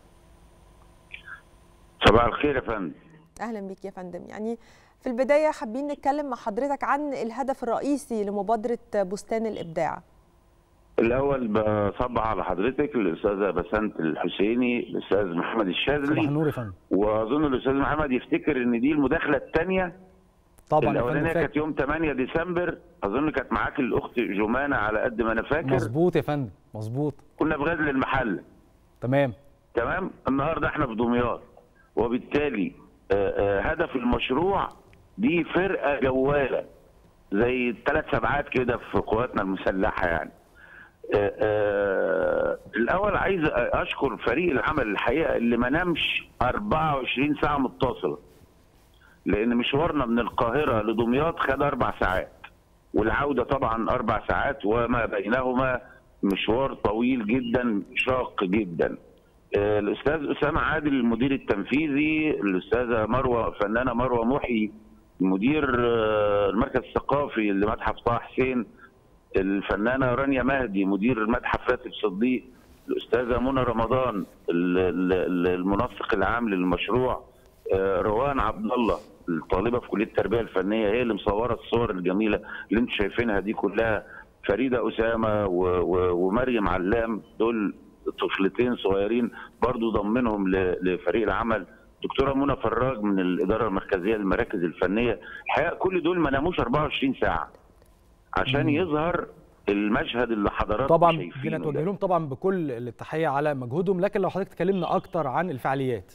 صباح الخير يا فندم أهلا بيك يا فندم يعني في البداية حابين نتكلم مع حضرتك عن الهدف الرئيسي لمبادرة بستان الإبداع الاول بصبح على حضرتك الاستاذه بسنت الحسيني الاستاذ محمد الشاذلي صباح النور يا فندم واظن الاستاذ محمد يفتكر ان دي المداخله الثانيه طبعا يا فندم الاولانيه فاكر. كانت يوم 8 ديسمبر اظن كانت معاك الاخت جمانه على قد ما انا فاكر مظبوط يا فندم مظبوط كنا في غزل المحله تمام تمام النهارده احنا في دمياط وبالتالي آه، آه، هدف المشروع دي فرقه جواله زي ثلاث سبعات كده في قواتنا المسلحه يعني آه، آه، الاول عايز اشكر فريق العمل الحقيقه اللي ما نامش 24 ساعه متصله لان مشوارنا من القاهره لدمياط خد اربع ساعات والعوده طبعا اربع ساعات وما بينهما مشوار طويل جدا شاق جدا آه، الاستاذ اسامه عادل المدير التنفيذي الاستاذه مروه فنانه مروه محي مدير آه، المركز الثقافي لمتحف طه حسين الفنانه رانيا مهدي مدير متحف راتب صديق الاستاذه منى رمضان ال- ال- ال- المنسق العام للمشروع آه، روان عبد الله الطالبه في كليه التربيه الفنيه هي اللي مصوره الصور الجميله اللي انتم شايفينها دي كلها فريده اسامه و- و- ومريم علام دول طفلتين صغيرين برضو ضمنهم ل- لفريق العمل دكتوره منى فراج من الاداره المركزيه للمراكز الفنيه الحقيقه كل دول ما ناموش 24 ساعه عشان يظهر المشهد اللي حضراتكم طبعا شايفينه جينا ده. توجه لهم طبعا بكل التحيه على مجهودهم لكن لو حضرتك تكلمنا اكتر عن الفعاليات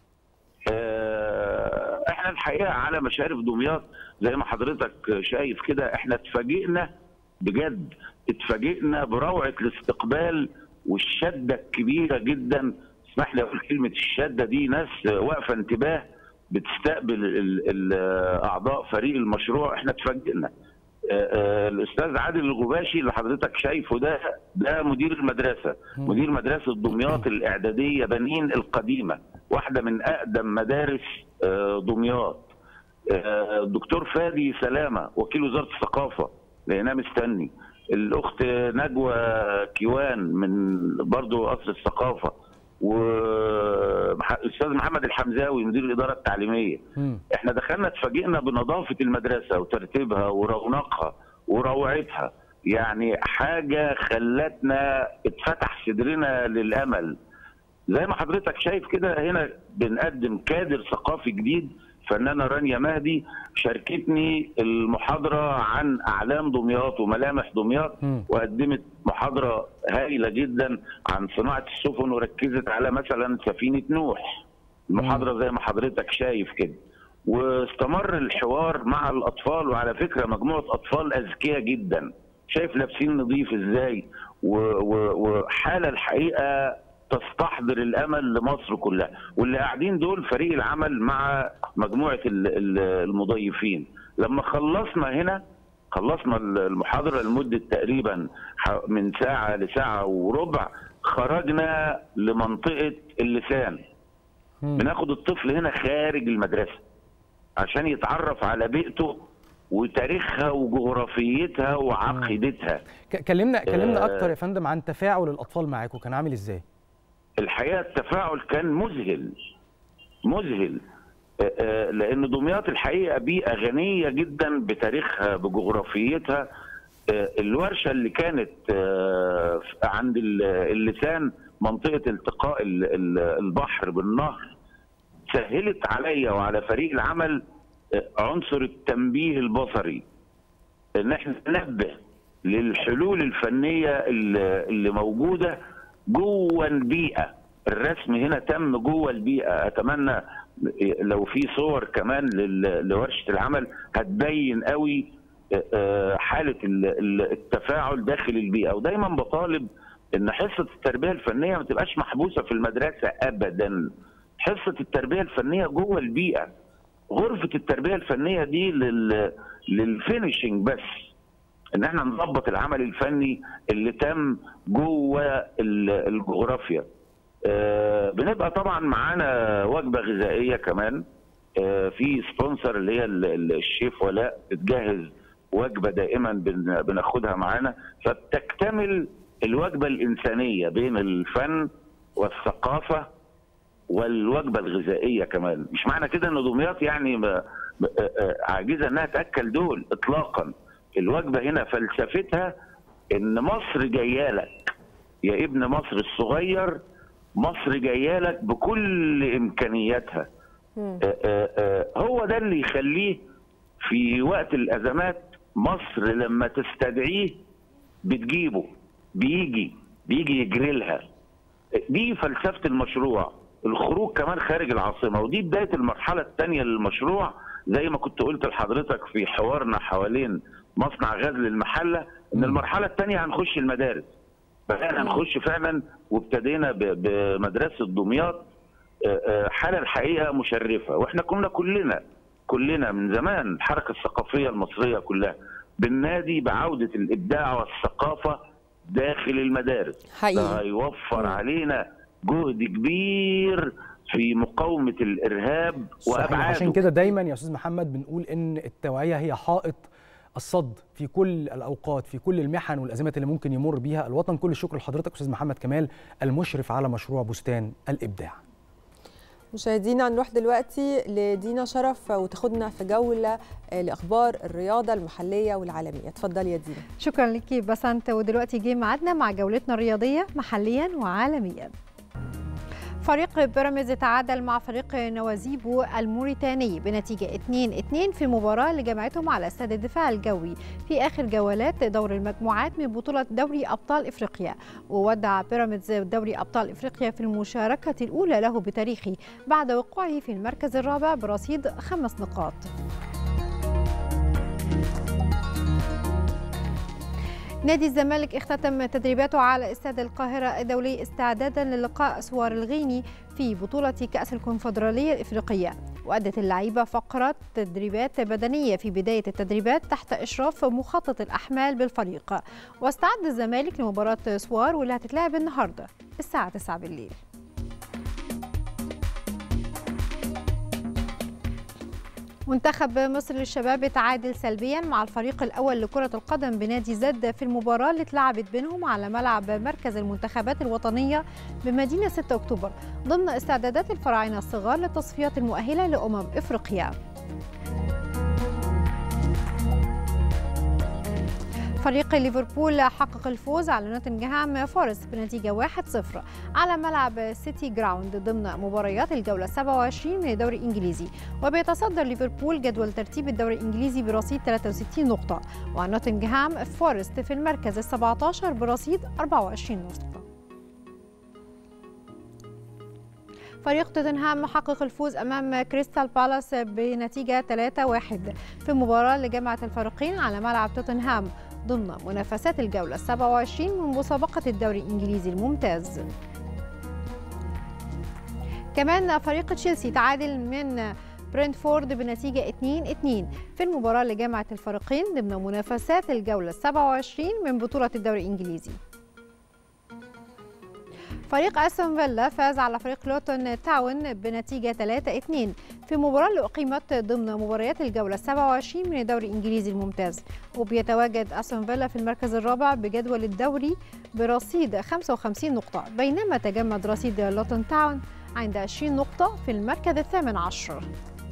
آه، احنا الحقيقه على مشارف دمياط زي ما حضرتك شايف كده احنا اتفاجئنا بجد اتفاجئنا بروعه الاستقبال والشده الكبيره جدا اسمح لي اقول كلمه الشده دي ناس واقفه انتباه بتستقبل ال- ال- اعضاء فريق المشروع احنا اتفاجئنا آه، آه، الاستاذ عادل الغباشي اللي حضرتك شايفه ده ده مدير المدرسه مدير مدرسه دمياط الاعداديه بنين القديمه واحده من اقدم مدارس آه، دمياط آه، الدكتور فادي سلامه وكيل وزاره الثقافه لقيناه مستني الاخت نجوى كيوان من برضو قصر الثقافه والاستاذ محمد الحمزاوي مدير الاداره التعليميه احنا دخلنا اتفاجئنا بنظافه المدرسه وترتيبها ورونقها وروعتها يعني حاجه خلتنا اتفتح صدرنا للامل زي ما حضرتك شايف كده هنا بنقدم كادر ثقافي جديد فنانه رانيا مهدي شاركتني المحاضره عن اعلام دمياط وملامح دمياط وقدمت محاضره هائله جدا عن صناعه السفن وركزت على مثلا سفينه نوح المحاضره زي ما حضرتك شايف كده واستمر الحوار مع الاطفال وعلى فكره مجموعه اطفال اذكياء جدا شايف لابسين نظيف ازاي و- و- وحاله الحقيقه تستحضر الامل لمصر كلها واللي قاعدين دول فريق العمل مع مجموعه ال- ال- المضيفين لما خلصنا هنا خلصنا المحاضره لمده تقريبا ح- من ساعه لساعه وربع خرجنا لمنطقه اللسان بناخد الطفل هنا خارج المدرسه عشان يتعرف على بيئته وتاريخها وجغرافيتها وعقيدتها ك- كلمنا كلمنا آه، اكتر يا فندم عن تفاعل الاطفال معاكم كان عامل ازاي الحقيقه التفاعل كان مذهل مذهل آه، آه، لان دمياط الحقيقه بيئه غنيه جدا بتاريخها بجغرافيتها آه، الورشه اللي كانت آه، عند ال- اللسان منطقه التقاء ال- ال- البحر بالنهر سهلت عليا وعلى فريق العمل آه، عنصر التنبيه البصري ان احنا ننبه للحلول الفنيه اللي اللي موجوده جوه البيئه الرسم هنا تم جوه البيئه اتمنى لو في صور كمان لل- لورشه العمل هتبين قوي آه، آه، حاله ال- ال- التفاعل داخل البيئه ودايما بطالب ان حصه التربيه الفنيه ما تبقاش محبوسه في المدرسه ابدا حصه التربيه الفنيه جوه البيئه غرفه التربيه الفنيه دي لل للفينشنج بس ان احنا نظبط العمل الفني اللي تم جوه ال- الجغرافيا آه، بنبقى طبعا معانا وجبه غذائيه كمان آه، في سبونسر اللي هي ال- ال- الشيف ولاء بتجهز وجبه دائما بن- بناخدها معانا فبتكتمل الوجبه الانسانيه بين الفن والثقافه والوجبه الغذائيه كمان مش معنى كده ان دمياط يعني ما- م- آه، آه، عاجزه انها تاكل دول اطلاقا الوجبه هنا فلسفتها ان مصر جايه لك يا ابن مصر الصغير مصر جايه لك بكل امكانياتها آه، آه، آه، هو ده اللي يخليه في وقت الازمات مصر لما تستدعيه بتجيبه بيجي بيجي يجري لها دي فلسفه المشروع الخروج كمان خارج العاصمه ودي بدايه المرحله الثانيه للمشروع زي ما كنت قلت لحضرتك في حوارنا حوالين مصنع غزل المحله ان المرحله الثانيه هنخش المدارس بدانا نخش فعلا وابتدينا ب- بمدرسه دمياط آه، آه، حاله الحقيقه مشرفه واحنا كنا كلنا كلنا من زمان الحركه الثقافيه المصريه كلها بالنادي بعوده الابداع والثقافه داخل المدارس حقيقي. ده هيوفر علينا جهد كبير في مقاومه الارهاب صحيح وابعاده عشان كده دايما يا استاذ محمد بنقول ان التوعيه هي حائط الصد في كل الاوقات في كل المحن والازمات اللي ممكن يمر بيها الوطن كل الشكر لحضرتك استاذ محمد كمال المشرف على مشروع بستان الابداع مشاهدينا نروح دلوقتي لدينا شرف وتاخدنا في جوله لاخبار الرياضه المحليه والعالميه اتفضلي يا دينا شكرا لك بسنت ودلوقتي جه ميعادنا مع جولتنا الرياضيه محليا وعالميا فريق بيراميدز تعادل مع فريق نوازيبو الموريتاني بنتيجة 2-2 في المباراة اللي جمعتهم على استاد الدفاع الجوي في آخر جولات دور المجموعات من بطولة دوري أبطال إفريقيا وودع بيراميدز دوري أبطال إفريقيا في المشاركة الأولى له بتاريخه بعد وقوعه في المركز الرابع برصيد خمس نقاط نادي الزمالك اختتم تدريباته على استاد القاهرة الدولي استعدادا للقاء سوار الغيني في بطولة كأس الكونفدرالية الإفريقية وأدت اللعيبة فقرة تدريبات بدنية في بداية التدريبات تحت إشراف مخطط الأحمال بالفريق واستعد الزمالك لمباراة سوار واللي هتتلعب النهاردة الساعة 9 بالليل منتخب مصر للشباب تعادل سلبيا مع الفريق الاول لكره القدم بنادي زد في المباراه اللي اتلعبت بينهم على ملعب مركز المنتخبات الوطنيه بمدينه 6 اكتوبر ضمن استعدادات الفراعنه الصغار للتصفيات المؤهله لامم افريقيا فريق ليفربول حقق الفوز على نوتنغهام فورست بنتيجة 1-0 على ملعب سيتي جراوند ضمن مباريات الجولة 27 من الدوري الإنجليزي وبيتصدر ليفربول جدول ترتيب الدوري الإنجليزي برصيد 63 نقطة ونوتنغهام فورست في المركز ال 17 برصيد 24 نقطة فريق توتنهام حقق الفوز امام كريستال بالاس بنتيجه 3-1 في المباراه اللي جمعت الفريقين على ملعب توتنهام ضمن منافسات الجوله 27 من مسابقه الدوري الانجليزي الممتاز. كمان فريق تشيلسي تعادل من برينتفورد بنتيجة 2-2 في المباراة اللي جمعت الفريقين ضمن منافسات الجولة 27 من بطولة الدوري الإنجليزي. فريق أستون فيلا فاز على فريق لوتون تاون بنتيجة 3-2 في مباراة اللي أقيمت ضمن مباريات الجولة 27 من الدوري الإنجليزي الممتاز وبيتواجد أستون فيلا في المركز الرابع بجدول الدوري برصيد 55 نقطة بينما تجمد رصيد لوتون تاون عند 20 نقطة في المركز الثامن عشر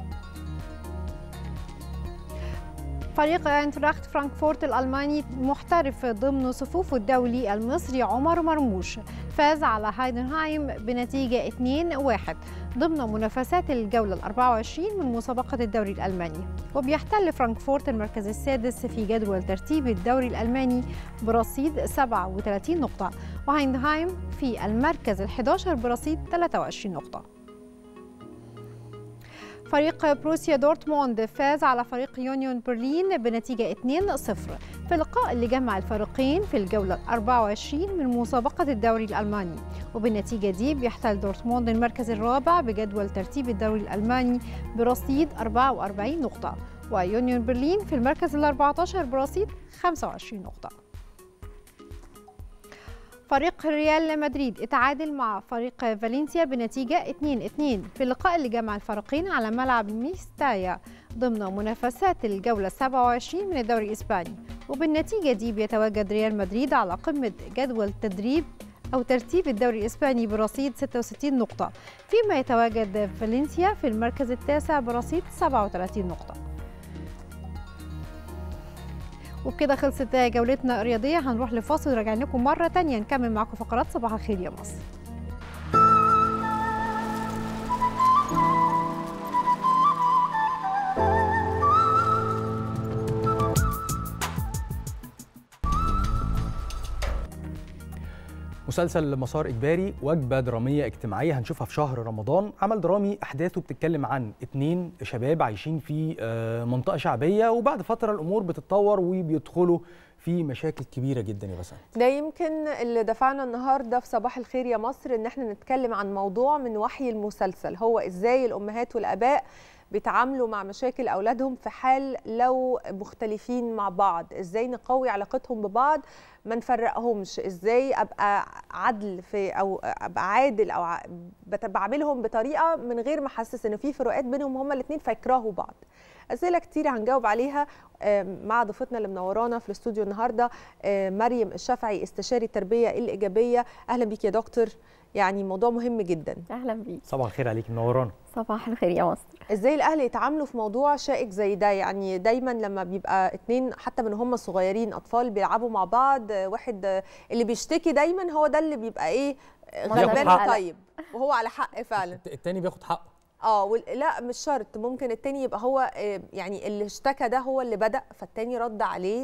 فريق اينتراخت فرانكفورت الألماني محترف ضمن صفوف الدولي المصري عمر مرموش فاز على هايدنهايم بنتيجة 2-1 ضمن منافسات الجولة ال 24 من مسابقة الدوري الألماني وبيحتل فرانكفورت المركز السادس في جدول ترتيب الدوري الألماني برصيد 37 نقطة وهايندهايم في المركز ال 11 برصيد 23 نقطة فريق بروسيا دورتموند فاز على فريق يونيون برلين بنتيجة 2-0 في اللقاء اللي جمع الفريقين في الجولة 24 من مسابقة الدوري الألماني وبالنتيجة دي بيحتل دورتموند المركز الرابع بجدول ترتيب الدوري الألماني برصيد 44 نقطة ويونيون برلين في المركز ال 14 برصيد 25 نقطة فريق ريال مدريد اتعادل مع فريق فالنسيا بنتيجة 2-2 في اللقاء اللي جمع الفريقين على ملعب ميستايا ضمن منافسات الجولة 27 من الدوري الإسباني وبالنتيجة دي بيتواجد ريال مدريد على قمة جدول تدريب أو ترتيب الدوري الإسباني برصيد 66 نقطة فيما يتواجد فالنسيا في المركز التاسع برصيد 37 نقطة وبكده خلصت جولتنا الرياضية هنروح لفاصل راجعين لكم مرة تانية نكمل معاكم فقرات صباح الخير يا مصر مسلسل مسار إجباري وجبة درامية اجتماعية هنشوفها في شهر رمضان عمل درامي أحداثه بتتكلم عن اتنين شباب عايشين في آه، منطقة شعبية وبعد فترة الأمور بتتطور وبيدخلوا في مشاكل كبيرة جدا يا بسام ده يمكن اللي دفعنا النهارده في صباح الخير يا مصر ان احنا نتكلم عن موضوع من وحي المسلسل هو ازاي الامهات والاباء بيتعاملوا مع مشاكل اولادهم في حال لو مختلفين مع بعض ازاي نقوي علاقتهم ببعض ما نفرقهمش ازاي ابقى عدل في او ابقى عادل او ع- بت- بعملهم بطريقه من غير ما احسس ان في فروقات بينهم هما الاثنين فيكرهوا بعض اسئله كتير هنجاوب عليها آم، مع ضيفتنا اللي منورانا في الاستوديو النهارده آم، مريم الشافعي استشاري التربيه الايجابيه اهلا بيك يا دكتور يعني موضوع مهم جدا اهلا بيك صباح الخير عليك منورانا صباح الخير يا مصر ازاي الاهل يتعاملوا في موضوع شائك زي ده يعني دايما لما بيبقى اتنين حتى من هم صغيرين اطفال بيلعبوا مع بعض آه، واحد آه، اللي بيشتكي دايما هو ده اللي بيبقى ايه آه، بياخد غلبان حقه. طيب وهو على حق فعلا التاني بياخد حقه اه وال- لا مش شرط ممكن التاني يبقى هو آه، يعني اللي اشتكى ده هو اللي بدأ فالتاني رد عليه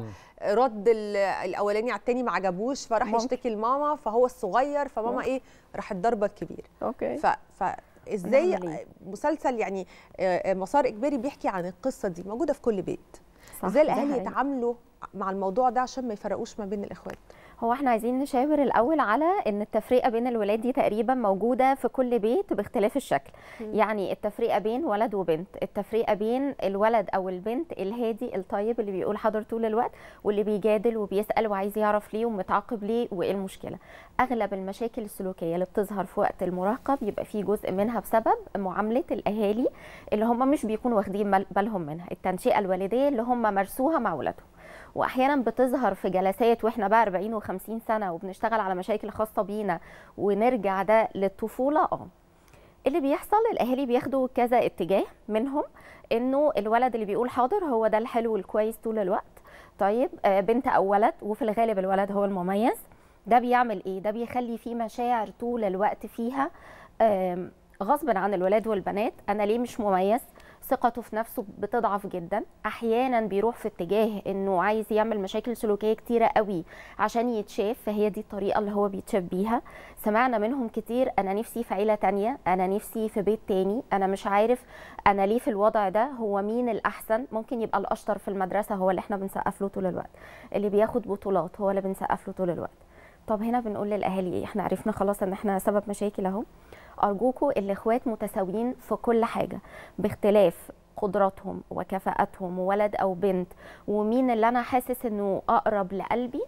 فرد ال- الاولاني على التاني ما عجبوش فراح ممكن. يشتكي لماما فهو الصغير فماما ممكن. ايه راحت ضربه الكبير اوكي ف ف ازاي نعمل إيه؟ مسلسل يعني آه، آه، مسار اجباري بيحكي عن القصه دي موجوده في كل بيت صح، ازاي ده الاهل حقيقي. يتعاملوا مع الموضوع ده عشان ما يفرقوش ما بين الاخوات هو احنا عايزين نشاور الاول على ان التفرقه بين الولاد دي تقريبا موجوده في كل بيت باختلاف الشكل مم. يعني التفرقه بين ولد وبنت التفرقه بين الولد او البنت الهادي الطيب اللي بيقول حاضر طول الوقت واللي بيجادل وبيسال وعايز يعرف ليه ومتعاقب ليه وايه المشكله اغلب المشاكل السلوكيه اللي بتظهر في وقت المراهقه بيبقى في جزء منها بسبب معامله الاهالي اللي هم مش بيكونوا واخدين بال- بالهم منها التنشئه الوالديه اللي هم مارسوها مع ولادهم واحيانا بتظهر في جلسات واحنا بقى 40 و50 سنه وبنشتغل على مشاكل خاصه بينا ونرجع ده للطفوله اه اللي بيحصل الاهالي بياخدوا كذا اتجاه منهم انه الولد اللي بيقول حاضر هو ده الحلو الكويس طول الوقت طيب آه، بنت او ولد وفي الغالب الولد هو المميز ده بيعمل ايه ده بيخلي فيه مشاعر طول الوقت فيها آم، غصب عن الولاد والبنات انا ليه مش مميز ثقته في نفسه بتضعف جدا احيانا بيروح في اتجاه انه عايز يعمل مشاكل سلوكيه كتيره قوي عشان يتشاف فهي دي الطريقه اللي هو بيتشاف بيها سمعنا منهم كتير انا نفسي في عيله تانية انا نفسي في بيت تاني انا مش عارف انا ليه في الوضع ده هو مين الاحسن ممكن يبقى الاشطر في المدرسه هو اللي احنا بنسقف له طول الوقت اللي بياخد بطولات هو اللي بنسقف له طول الوقت طب هنا بنقول للاهالي ايه احنا عرفنا خلاص ان احنا سبب مشاكل اهو ارجوكوا الاخوات متساويين في كل حاجه باختلاف قدراتهم وكفاءتهم ولد او بنت ومين اللي انا حاسس انه اقرب لقلبي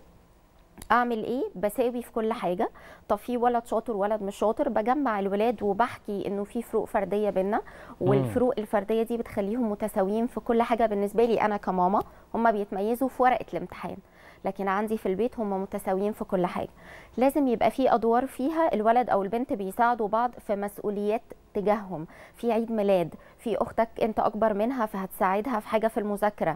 اعمل ايه بساوي في كل حاجه طب في ولد شاطر ولد مش شاطر بجمع الولاد وبحكي انه في فروق فرديه بينا والفروق الفرديه دي بتخليهم متساويين في كل حاجه بالنسبه لي انا كماما هم بيتميزوا في ورقه الامتحان لكن عندي في البيت هم متساويين في كل حاجه لازم يبقى في ادوار فيها الولد او البنت بيساعدوا بعض في مسؤوليات تجاههم في عيد ميلاد في اختك انت اكبر منها فهتساعدها في حاجه في المذاكره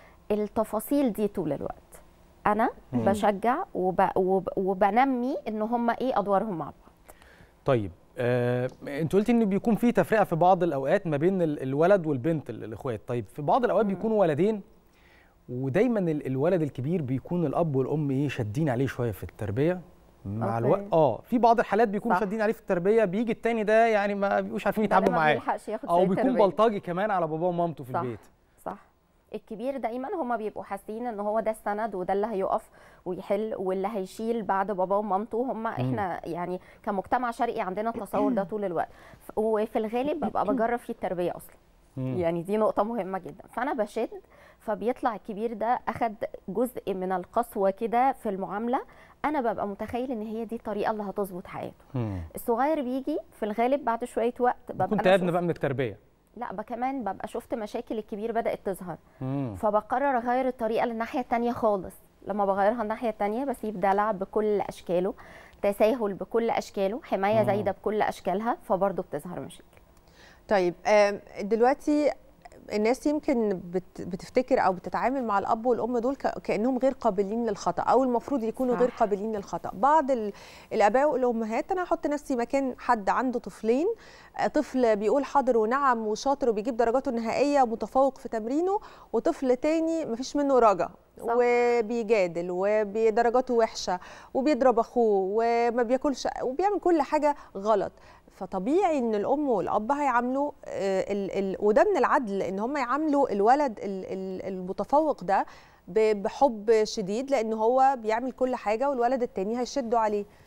التفاصيل دي طول الوقت انا مم. بشجع وب... وب... وبنمي ان هم ايه ادوارهم مع بعض طيب آه، انت قلتي ان بيكون في تفرقه في بعض الاوقات ما بين ال- الولد والبنت ال- الاخوات طيب في بعض الاوقات بيكونوا ولدين ودايما ال- الولد الكبير بيكون الاب والام ايه شادين عليه شويه في التربيه مع أوكي. الوقت اه في بعض الحالات بيكونوا صح. شادين عليه في التربيه بيجي التاني ده يعني ما بيبقوش عارفين ده اللي يتعاملوا ما معاه بيلحقش ياخد او زي بيكون التربية. بلطجي كمان على باباه ومامته في صح. البيت صح الكبير دايما هم بيبقوا حاسين ان هو ده السند وده اللي هيقف ويحل واللي هيشيل بعد باباه ومامته هم احنا يعني كمجتمع شرقي عندنا التصور ده طول الوقت ف- وفي الغالب ببقى بجرب فيه التربيه اصلا مم. يعني دي نقطه مهمه جدا فانا بشد فبيطلع الكبير ده اخد جزء من القسوه كده في المعامله انا ببقى متخيل ان هي دي الطريقه اللي هتظبط حياته الصغير بيجي في الغالب بعد شويه وقت ببقى كنت أنا ابن شفت- بقى من التربيه لا بقى كمان ببقى شفت مشاكل الكبير بدات تظهر مم. فبقرر اغير الطريقه للناحيه التانية خالص لما بغيرها الناحيه التانية بسيب دلع بكل اشكاله تساهل بكل اشكاله حمايه مم. زايده بكل اشكالها فبرضه بتظهر مشاكل طيب آم، دلوقتي الناس يمكن بت- بتفتكر او بتتعامل مع الاب والام دول ك- كانهم غير قابلين للخطا او المفروض يكونوا صح. غير قابلين للخطا بعض ال- الاباء والامهات انا هحط نفسي مكان حد عنده طفلين آه، طفل بيقول حاضر ونعم وشاطر وبيجيب درجاته النهائيه ومتفوق في تمرينه وطفل تاني مفيش منه رجا وبيجادل ودرجاته وحشه وبيضرب اخوه وما بياكلش وبيعمل كل حاجه غلط فطبيعي ان الام والاب هيعاملوا آه، ال ال وده من العدل ان هم يعاملوا الولد ال ال المتفوق ده ب- بحب شديد لان هو بيعمل كل حاجه والولد التاني هيشدوا عليه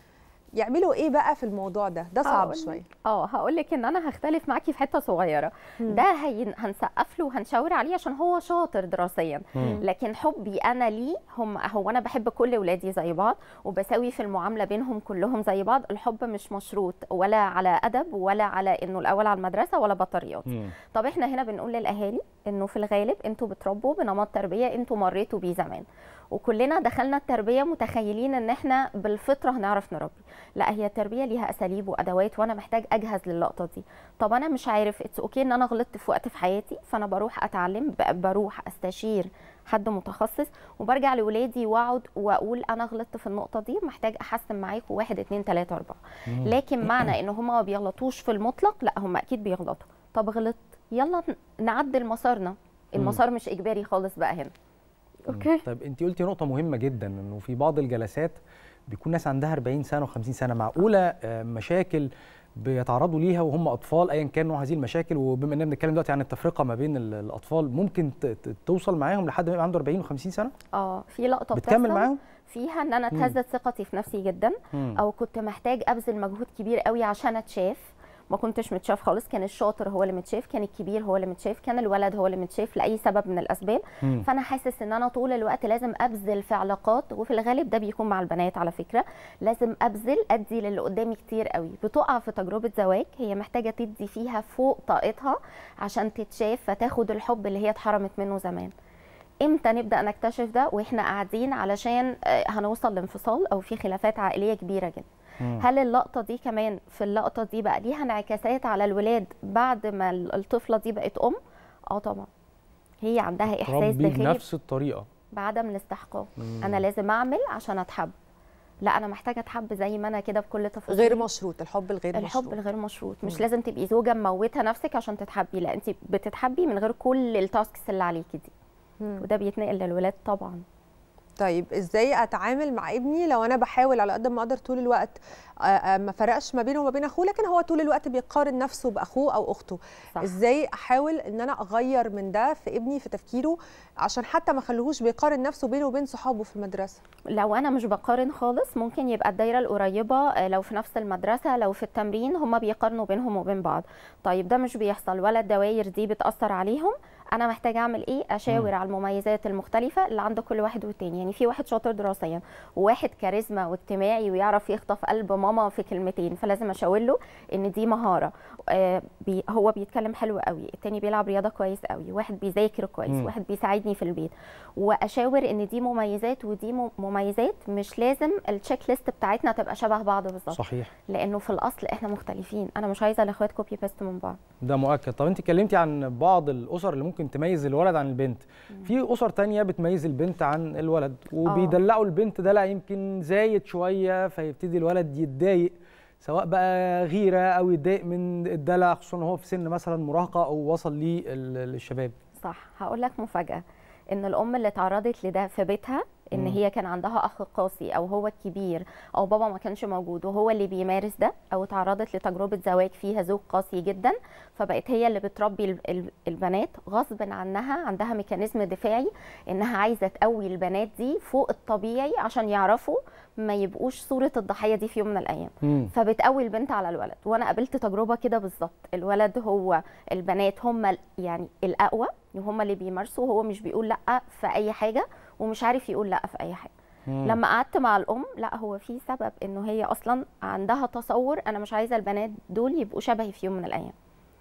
يعملوا ايه بقى في الموضوع ده ده صعب هقول- شويه اه هقول لك ان انا هختلف معاكي في حته صغيره مم. ده هي هنسقف له وهنشاور عليه عشان هو شاطر دراسيا مم. لكن حبي انا ليه هم هو انا بحب كل ولادي زي بعض وبساوي في المعامله بينهم كلهم زي بعض الحب مش مشروط ولا على ادب ولا على انه الاول على المدرسه ولا بطاريات طب احنا هنا بنقول للاهالي انه في الغالب انتوا بتربوا بنمط تربيه انتوا مريتوا بيه زمان وكلنا دخلنا التربيه متخيلين ان احنا بالفطره هنعرف نربي لا هي التربيه ليها اساليب وادوات وانا محتاج اجهز للقطه دي طب انا مش عارف اتس اوكي ان انا غلطت في وقت في حياتي فانا بروح اتعلم ب- بروح استشير حد متخصص وبرجع لولادي واقعد واقول انا غلطت في النقطه دي محتاج احسن معاكم واحد اتنين تلاته اربعه مم. لكن معنى ان هما ما بيغلطوش في المطلق لا هم اكيد بيغلطوا طب غلطت يلا ن- نعدل مسارنا المسار مش اجباري خالص بقى هنا اوكي طيب انت قلتي نقطه مهمه جدا انه في بعض الجلسات بيكون ناس عندها 40 سنه و50 سنه معقوله آه، مشاكل بيتعرضوا ليها وهم اطفال ايا كان نوع هذه المشاكل وبما اننا بنتكلم دلوقتي عن التفرقه ما بين ال- الاطفال ممكن ت- ت- توصل معاهم لحد ما يبقى عنده 40 و50 سنه اه في لقطه بتكمل بتحصل معاهم؟ فيها ان انا مم. اتهزت ثقتي في نفسي جدا مم. او كنت محتاج ابذل مجهود كبير قوي عشان اتشاف ما كنتش متشاف خالص كان الشاطر هو اللي متشاف كان الكبير هو اللي متشاف كان الولد هو اللي متشاف لاي سبب من الاسباب مم. فانا حاسس ان انا طول الوقت لازم ابذل في علاقات وفي الغالب ده بيكون مع البنات على فكره لازم ابذل ادي للي قدامي كتير قوي بتقع في تجربه زواج هي محتاجه تدي فيها فوق طاقتها عشان تتشاف فتاخد الحب اللي هي اتحرمت منه زمان امتى نبدا نكتشف ده واحنا قاعدين علشان آه، هنوصل لانفصال او في خلافات عائليه كبيره جدا مم. هل اللقطه دي كمان في اللقطه دي بقى ليها انعكاسات على الولاد بعد ما ال- الطفله دي بقت ام اه طبعا هي عندها احساس ربي داخلي بنفس الطريقه بعدم الاستحقاق مم. انا لازم اعمل عشان اتحب لا انا محتاجه اتحب زي ما انا كده بكل تفاصيل غير مشروط الحب الغير الحب مشروط الغير مشروط مش مم. لازم تبقي زوجه مموته نفسك عشان تتحبي لا انت بتتحبي من غير كل التاسكس اللي عليكي دي مم. وده بيتنقل للولاد طبعا طيب ازاي اتعامل مع ابني لو انا بحاول على قد ما اقدر طول الوقت آه، آه، ما فرقش ما بينه وما بين اخوه لكن هو طول الوقت بيقارن نفسه باخوه او اخته صح. ازاي احاول ان انا اغير من ده في ابني في تفكيره عشان حتى ما اخليهوش بيقارن نفسه بينه وبين صحابه في المدرسه لو انا مش بقارن خالص ممكن يبقى الدايره القريبه آه، لو في نفس المدرسه لو في التمرين هما بيقارنوا بينهم وبين بعض طيب ده مش بيحصل ولا الدوائر دي بتاثر عليهم انا محتاجه اعمل ايه اشاور مم. على المميزات المختلفه اللي عند كل واحد والتاني يعني في واحد شاطر دراسيا وواحد كاريزما واجتماعي ويعرف يخطف قلب ماما في كلمتين فلازم اشاور له ان دي مهاره آه بي هو بيتكلم حلو قوي التاني بيلعب رياضه كويس قوي واحد بيذاكر كويس مم. واحد بيساعدني في البيت واشاور ان دي مميزات ودي م- مميزات مش لازم التشيك ليست بتاعتنا تبقى شبه بعض بالظبط صحيح لانه في الاصل احنا مختلفين انا مش عايزه الاخوات كوبي بيست من بعض ده مؤكد طب انت اتكلمتي عن بعض الاسر اللي ممكن تميز الولد عن البنت في اسر تانية بتميز البنت عن الولد وبيدلعوا البنت دلع يمكن زايد شويه فيبتدي الولد يتضايق سواء بقى غيره او يتضايق من الدلع خصوصا ان هو في سن مثلا مراهقه او وصل للشباب صح هقول لك مفاجاه ان الام اللي اتعرضت لده في بيتها ان مم. هي كان عندها اخ قاسي او هو الكبير او بابا ما كانش موجود وهو اللي بيمارس ده او اتعرضت لتجربه زواج فيها زوج قاسي جدا فبقت هي اللي بتربي ال- ال- البنات غصب عنها عندها ميكانيزم دفاعي انها عايزه تقوي البنات دي فوق الطبيعي عشان يعرفوا ما يبقوش صوره الضحيه دي في يوم من الايام مم. فبتقوي البنت على الولد وانا قابلت تجربه كده بالظبط الولد هو البنات هم ال- يعني الاقوى وهم اللي بيمارسوا وهو مش بيقول لا في اي حاجه ومش عارف يقول لا في اي حاجه مم. لما قعدت مع الام لا هو في سبب انه هي اصلا عندها تصور انا مش عايزه البنات دول يبقوا شبهي في يوم من الايام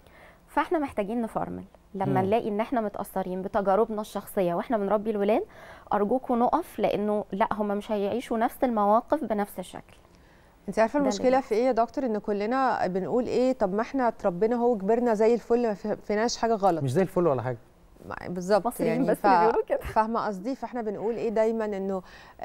فاحنا محتاجين نفرمل لما مم. نلاقي ان احنا متاثرين بتجاربنا الشخصيه واحنا بنربي الولاد ارجوكم نقف لانه لا هم مش هيعيشوا نفس المواقف بنفس الشكل انت عارفه ده اللي المشكله في ايه يا دكتور ان كلنا بنقول ايه طب ما احنا اتربينا هو كبرنا زي الفل ما في- فيناش حاجه غلط مش زي الفل ولا حاجه ما- بالظبط مصريين يعني بس اللي بيقولوا كده. فاهمه قصدي فاحنا بنقول ايه دايما انه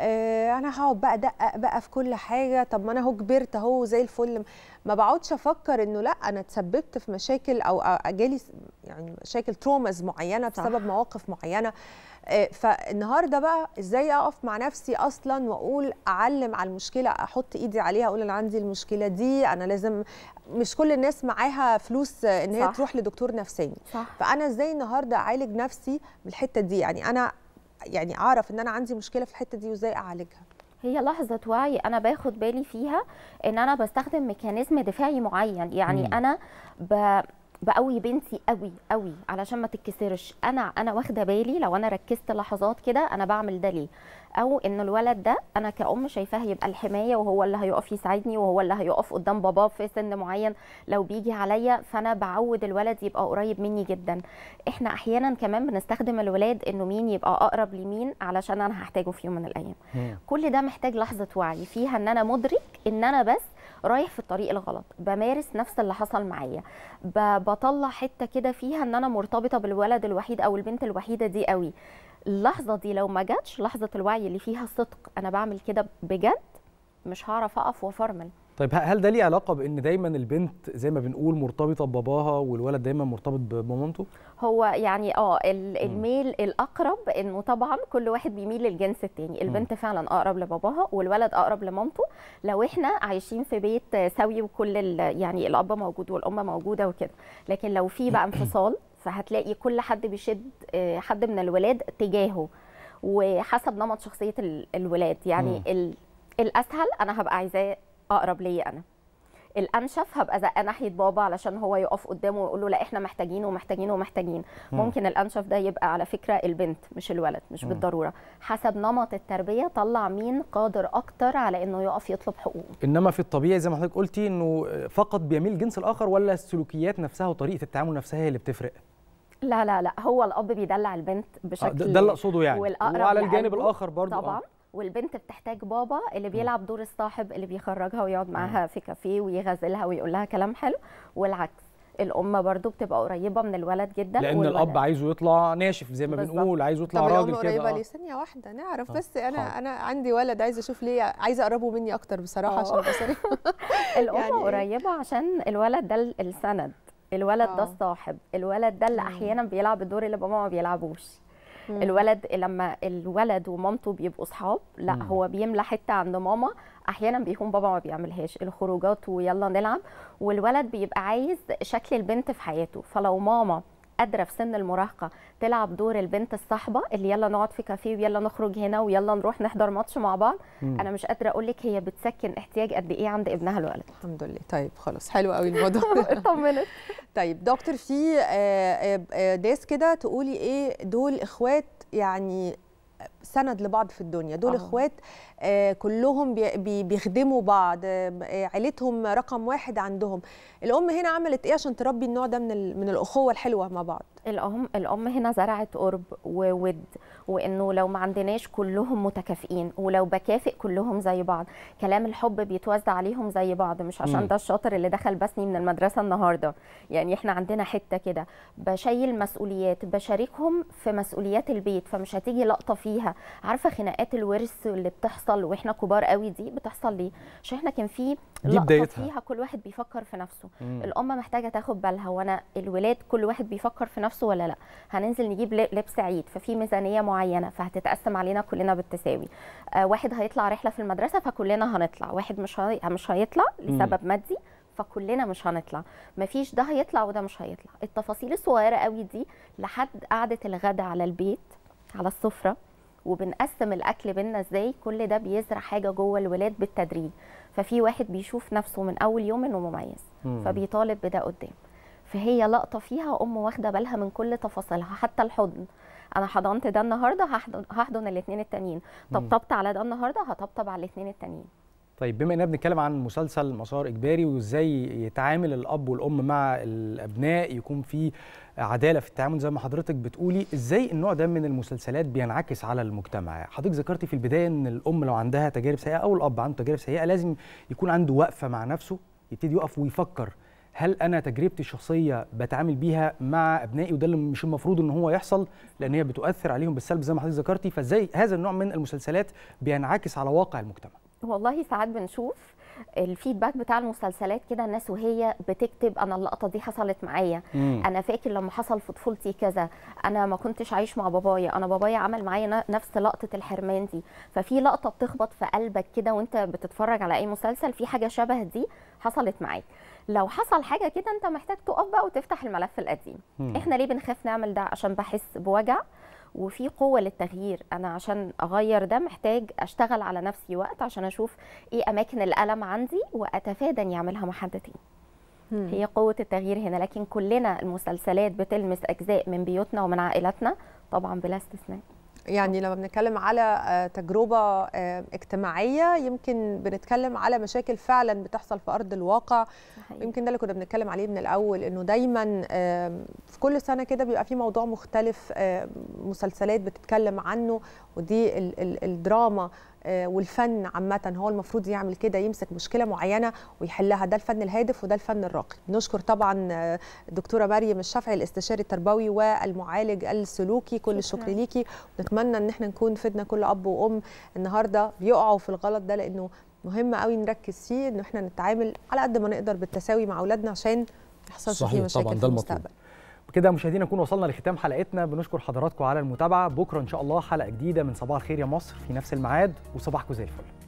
آه انا هقعد بقى ادقق بقى في كل حاجه طب ما انا اهو كبرت اهو زي الفل ما بقعدش افكر انه لا انا اتسببت في مشاكل او أو جالي س- يعني مشاكل ترومز معينه بسبب مواقف معينه آه، فالنهارده بقى ازاي اقف مع نفسي اصلا واقول اعلم على المشكله احط ايدي عليها اقول انا عندي المشكله دي انا لازم مش كل الناس معاها فلوس آه، ان هي صح. تروح لدكتور نفساني صح. فانا ازاي النهارده اعالج نفسي من الحته دي يعني انا يعني اعرف ان انا عندي مشكله في الحته دي وازاي اعالجها هي لحظة وعي أنا باخد بالي فيها إن أنا بستخدم ميكانيزم دفاعي معين يعني مم. أنا ب... بقوي بنتي قوي قوي علشان ما تتكسرش انا انا واخده بالي لو انا ركزت لحظات كده انا بعمل ده ليه او ان الولد ده انا كأم شايفاه يبقى الحمايه وهو اللي هيقف يساعدني وهو اللي هيقف قدام باباه في سن معين لو بيجي عليا فانا بعود الولد يبقى قريب مني جدا احنا احيانا كمان بنستخدم الولاد انه مين يبقى اقرب لمين علشان انا هحتاجه في يوم من الايام كل ده محتاج لحظه وعي فيها ان انا مدرك ان انا بس رايح في الطريق الغلط بمارس نفس اللي حصل معايا ب- بطلع حته كده فيها ان انا مرتبطه بالولد الوحيد او البنت الوحيده دي قوي اللحظه دي لو ما جاتش لحظه الوعي اللي فيها صدق انا بعمل كده بجد مش هعرف اقف وافرمل طيب ه- هل ده ليه علاقه بان دايما البنت زي ما بنقول مرتبطه بباباها والولد دايما مرتبط بمامته هو يعني اه ال- الميل الاقرب انه طبعا كل واحد بيميل للجنس التاني البنت فعلا اقرب لباباها والولد اقرب لمامته لو احنا عايشين في بيت سوي وكل ال- يعني الاب موجود والام موجوده وكده لكن لو في بقى انفصال فهتلاقي كل حد بيشد آه، حد من الولاد تجاهه وحسب نمط شخصيه ال- الولاد يعني مم. ال- الاسهل انا هبقى عايزاه اقرب ليا انا الانشف هبقى زقه ناحيه بابا علشان هو يقف قدامه ويقول له لا احنا محتاجين ومحتاجين ومحتاجين مم. ممكن الانشف ده يبقى على فكره البنت مش الولد مش مم. بالضروره حسب نمط التربيه طلع مين قادر اكتر على انه يقف يطلب حقوقه انما في الطبيعي زي ما حضرتك قلتي انه فقط بيميل الجنس الاخر ولا السلوكيات نفسها وطريقه التعامل نفسها هي اللي بتفرق لا لا لا هو الاب بيدلع البنت بشكل ده- ده اللي أقصده يعني. والأقرب وعلى الجانب لقلبه الآخر برضو، طبعا آه. والبنت بتحتاج بابا اللي بيلعب دور الصاحب اللي بيخرجها ويقعد معاها في كافيه ويغزلها ويقول لها كلام حلو والعكس الام برضو بتبقى قريبه من الولد جدا لان والولد. الاب عايزه يطلع ناشف زي ما بالظبط. بنقول عايزه يطلع طب الام راجل قريبه كده ليه آه. ثانيه واحده نعرف آه. بس انا حاضر. انا عندي ولد عايزه اشوف ليه عايزه اقربه مني اكتر بصراحه آه. عشان ابقى صريحه الام يعني إيه؟ قريبه عشان الولد ده ال- السند الولد آه. ده الصاحب الولد ده اللي مم. احيانا بيلعب الدور اللي بابا ما بيلعبوش مم. الولد لما الولد ومامته بيبقوا صحاب لا مم. هو بيملى حته عند ماما احيانا بيكون بابا ما بيعملهاش الخروجات ويلا نلعب والولد بيبقى عايز شكل البنت في حياته فلو ماما قادره في سن المراهقه تلعب دور البنت الصاحبه اللي يلا نقعد في كافيه ويلا نخرج هنا ويلا نروح نحضر ماتش مع بعض مم. انا مش قادره اقول لك هي بتسكن احتياج قد ايه عند ابنها الولد الحمد لله طيب خلاص حلو قوي الموضوع اطمنت طيب دكتور في آه، آه، آه، ناس كده تقولي ايه دول اخوات يعني سند لبعض في الدنيا دول آه. اخوات آه، كلهم بي- بي- بيخدموا بعض آه، آه، عيلتهم رقم واحد عندهم الام هنا عملت ايه عشان تربي النوع ده من ال- من الاخوه الحلوه مع بعض الام الام هنا زرعت قرب وود وانه لو ما عندناش كلهم متكافئين ولو بكافئ كلهم زي بعض كلام الحب بيتوزع عليهم زي بعض مش عشان مم. ده الشاطر اللي دخل بسني من المدرسه النهارده يعني احنا عندنا حته كده بشيل مسؤوليات بشاركهم في مسؤوليات البيت فمش هتيجي لقطه فيها عارفه خناقات الورث اللي بتحصل واحنا كبار قوي دي بتحصل ليه عشان احنا كان في دي لقطه بدايتها. فيها كل واحد بيفكر في نفسه مم. الام محتاجه تاخد بالها وانا الولاد كل واحد بيفكر في نفسه ولا لا هننزل نجيب ل- لبس عيد ففي ميزانيه معينه فهتتقسم علينا كلنا بالتساوي آه واحد هيطلع رحله في المدرسه فكلنا هنطلع واحد مش هي... مش هيطلع مم. لسبب مادي فكلنا مش هنطلع مفيش ده هيطلع وده مش هيطلع التفاصيل الصغيره قوي دي لحد قعده الغدا على البيت على السفره وبنقسم الاكل بينا ازاي كل ده بيزرع حاجه جوه الولاد بالتدريج ففي واحد بيشوف نفسه من اول يوم انه مميز مم. فبيطالب بده قدام فهي لقطه فيها ام واخده بالها من كل تفاصيلها حتى الحضن انا حضنت ده النهارده هحضن هحضن الاثنين التانيين مم. طبطبت على ده النهارده هطبطب على الاثنين التانيين طيب بما اننا بنتكلم عن مسلسل مسار اجباري وازاي يتعامل الاب والام مع الابناء يكون في عداله في التعامل زي ما حضرتك بتقولي ازاي النوع ده من المسلسلات بينعكس على المجتمع حضرتك ذكرتي في البدايه ان الام لو عندها تجارب سيئه او الاب عنده تجارب سيئه لازم يكون عنده وقفه مع نفسه يبتدي يقف ويفكر هل انا تجربتي الشخصيه بتعامل بيها مع ابنائي وده اللي مش المفروض ان هو يحصل لان هي بتؤثر عليهم بالسلب زي ما حضرتك ذكرتي فازاي هذا النوع من المسلسلات بينعكس على واقع المجتمع والله ساعات بنشوف الفيدباك بتاع المسلسلات كده الناس وهي بتكتب انا اللقطه دي حصلت معايا مم. انا فاكر لما حصل في طفولتي كذا انا ما كنتش عايش مع بابايا انا بابايا عمل معايا ن- نفس لقطه الحرمان دي ففي لقطه بتخبط في قلبك كده وانت بتتفرج على اي مسلسل في حاجه شبه دي حصلت معاك لو حصل حاجه كده انت محتاج تقف بقى وتفتح الملف القديم مم. احنا ليه بنخاف نعمل ده عشان بحس بوجع وفي قوه للتغيير انا عشان اغير ده محتاج اشتغل على نفسي وقت عشان اشوف ايه اماكن الالم عندي واتفادى اني اعملها مع حد تاني هي قوة التغيير هنا لكن كلنا المسلسلات بتلمس أجزاء من بيوتنا ومن عائلاتنا طبعا بلا استثناء يعني لما بنتكلم على آه، تجربة آه، اجتماعية يمكن بنتكلم على مشاكل فعلا بتحصل في أرض الواقع يمكن ده اللي كنا بنتكلم عليه من الأول إنه دايما آه، في كل سنة كده بيبقى في موضوع مختلف آه، مسلسلات بتتكلم عنه ودي ال- ال- الدراما آه، والفن عامة هو المفروض يعمل كده يمسك مشكلة معينة ويحلها ده الفن الهادف وده الفن الراقي نشكر طبعا آه، الدكتورة مريم الشافعي الاستشاري التربوي والمعالج السلوكي كل الشكر ليكي ونتمنى ان احنا نكون فدنا كل اب وام النهارده بيقعوا في الغلط ده لانه مهم قوي نركز فيه ان احنا نتعامل على قد ما نقدر بالتساوي مع اولادنا عشان ما يحصلش فيه صحيح مشاكل طبعا في ده المطلوب المستقبل بكده مشاهدينا نكون وصلنا لختام حلقتنا بنشكر حضراتكم على المتابعه بكره ان شاء الله حلقه جديده من صباح الخير يا مصر في نفس الميعاد وصباحكم زي الفل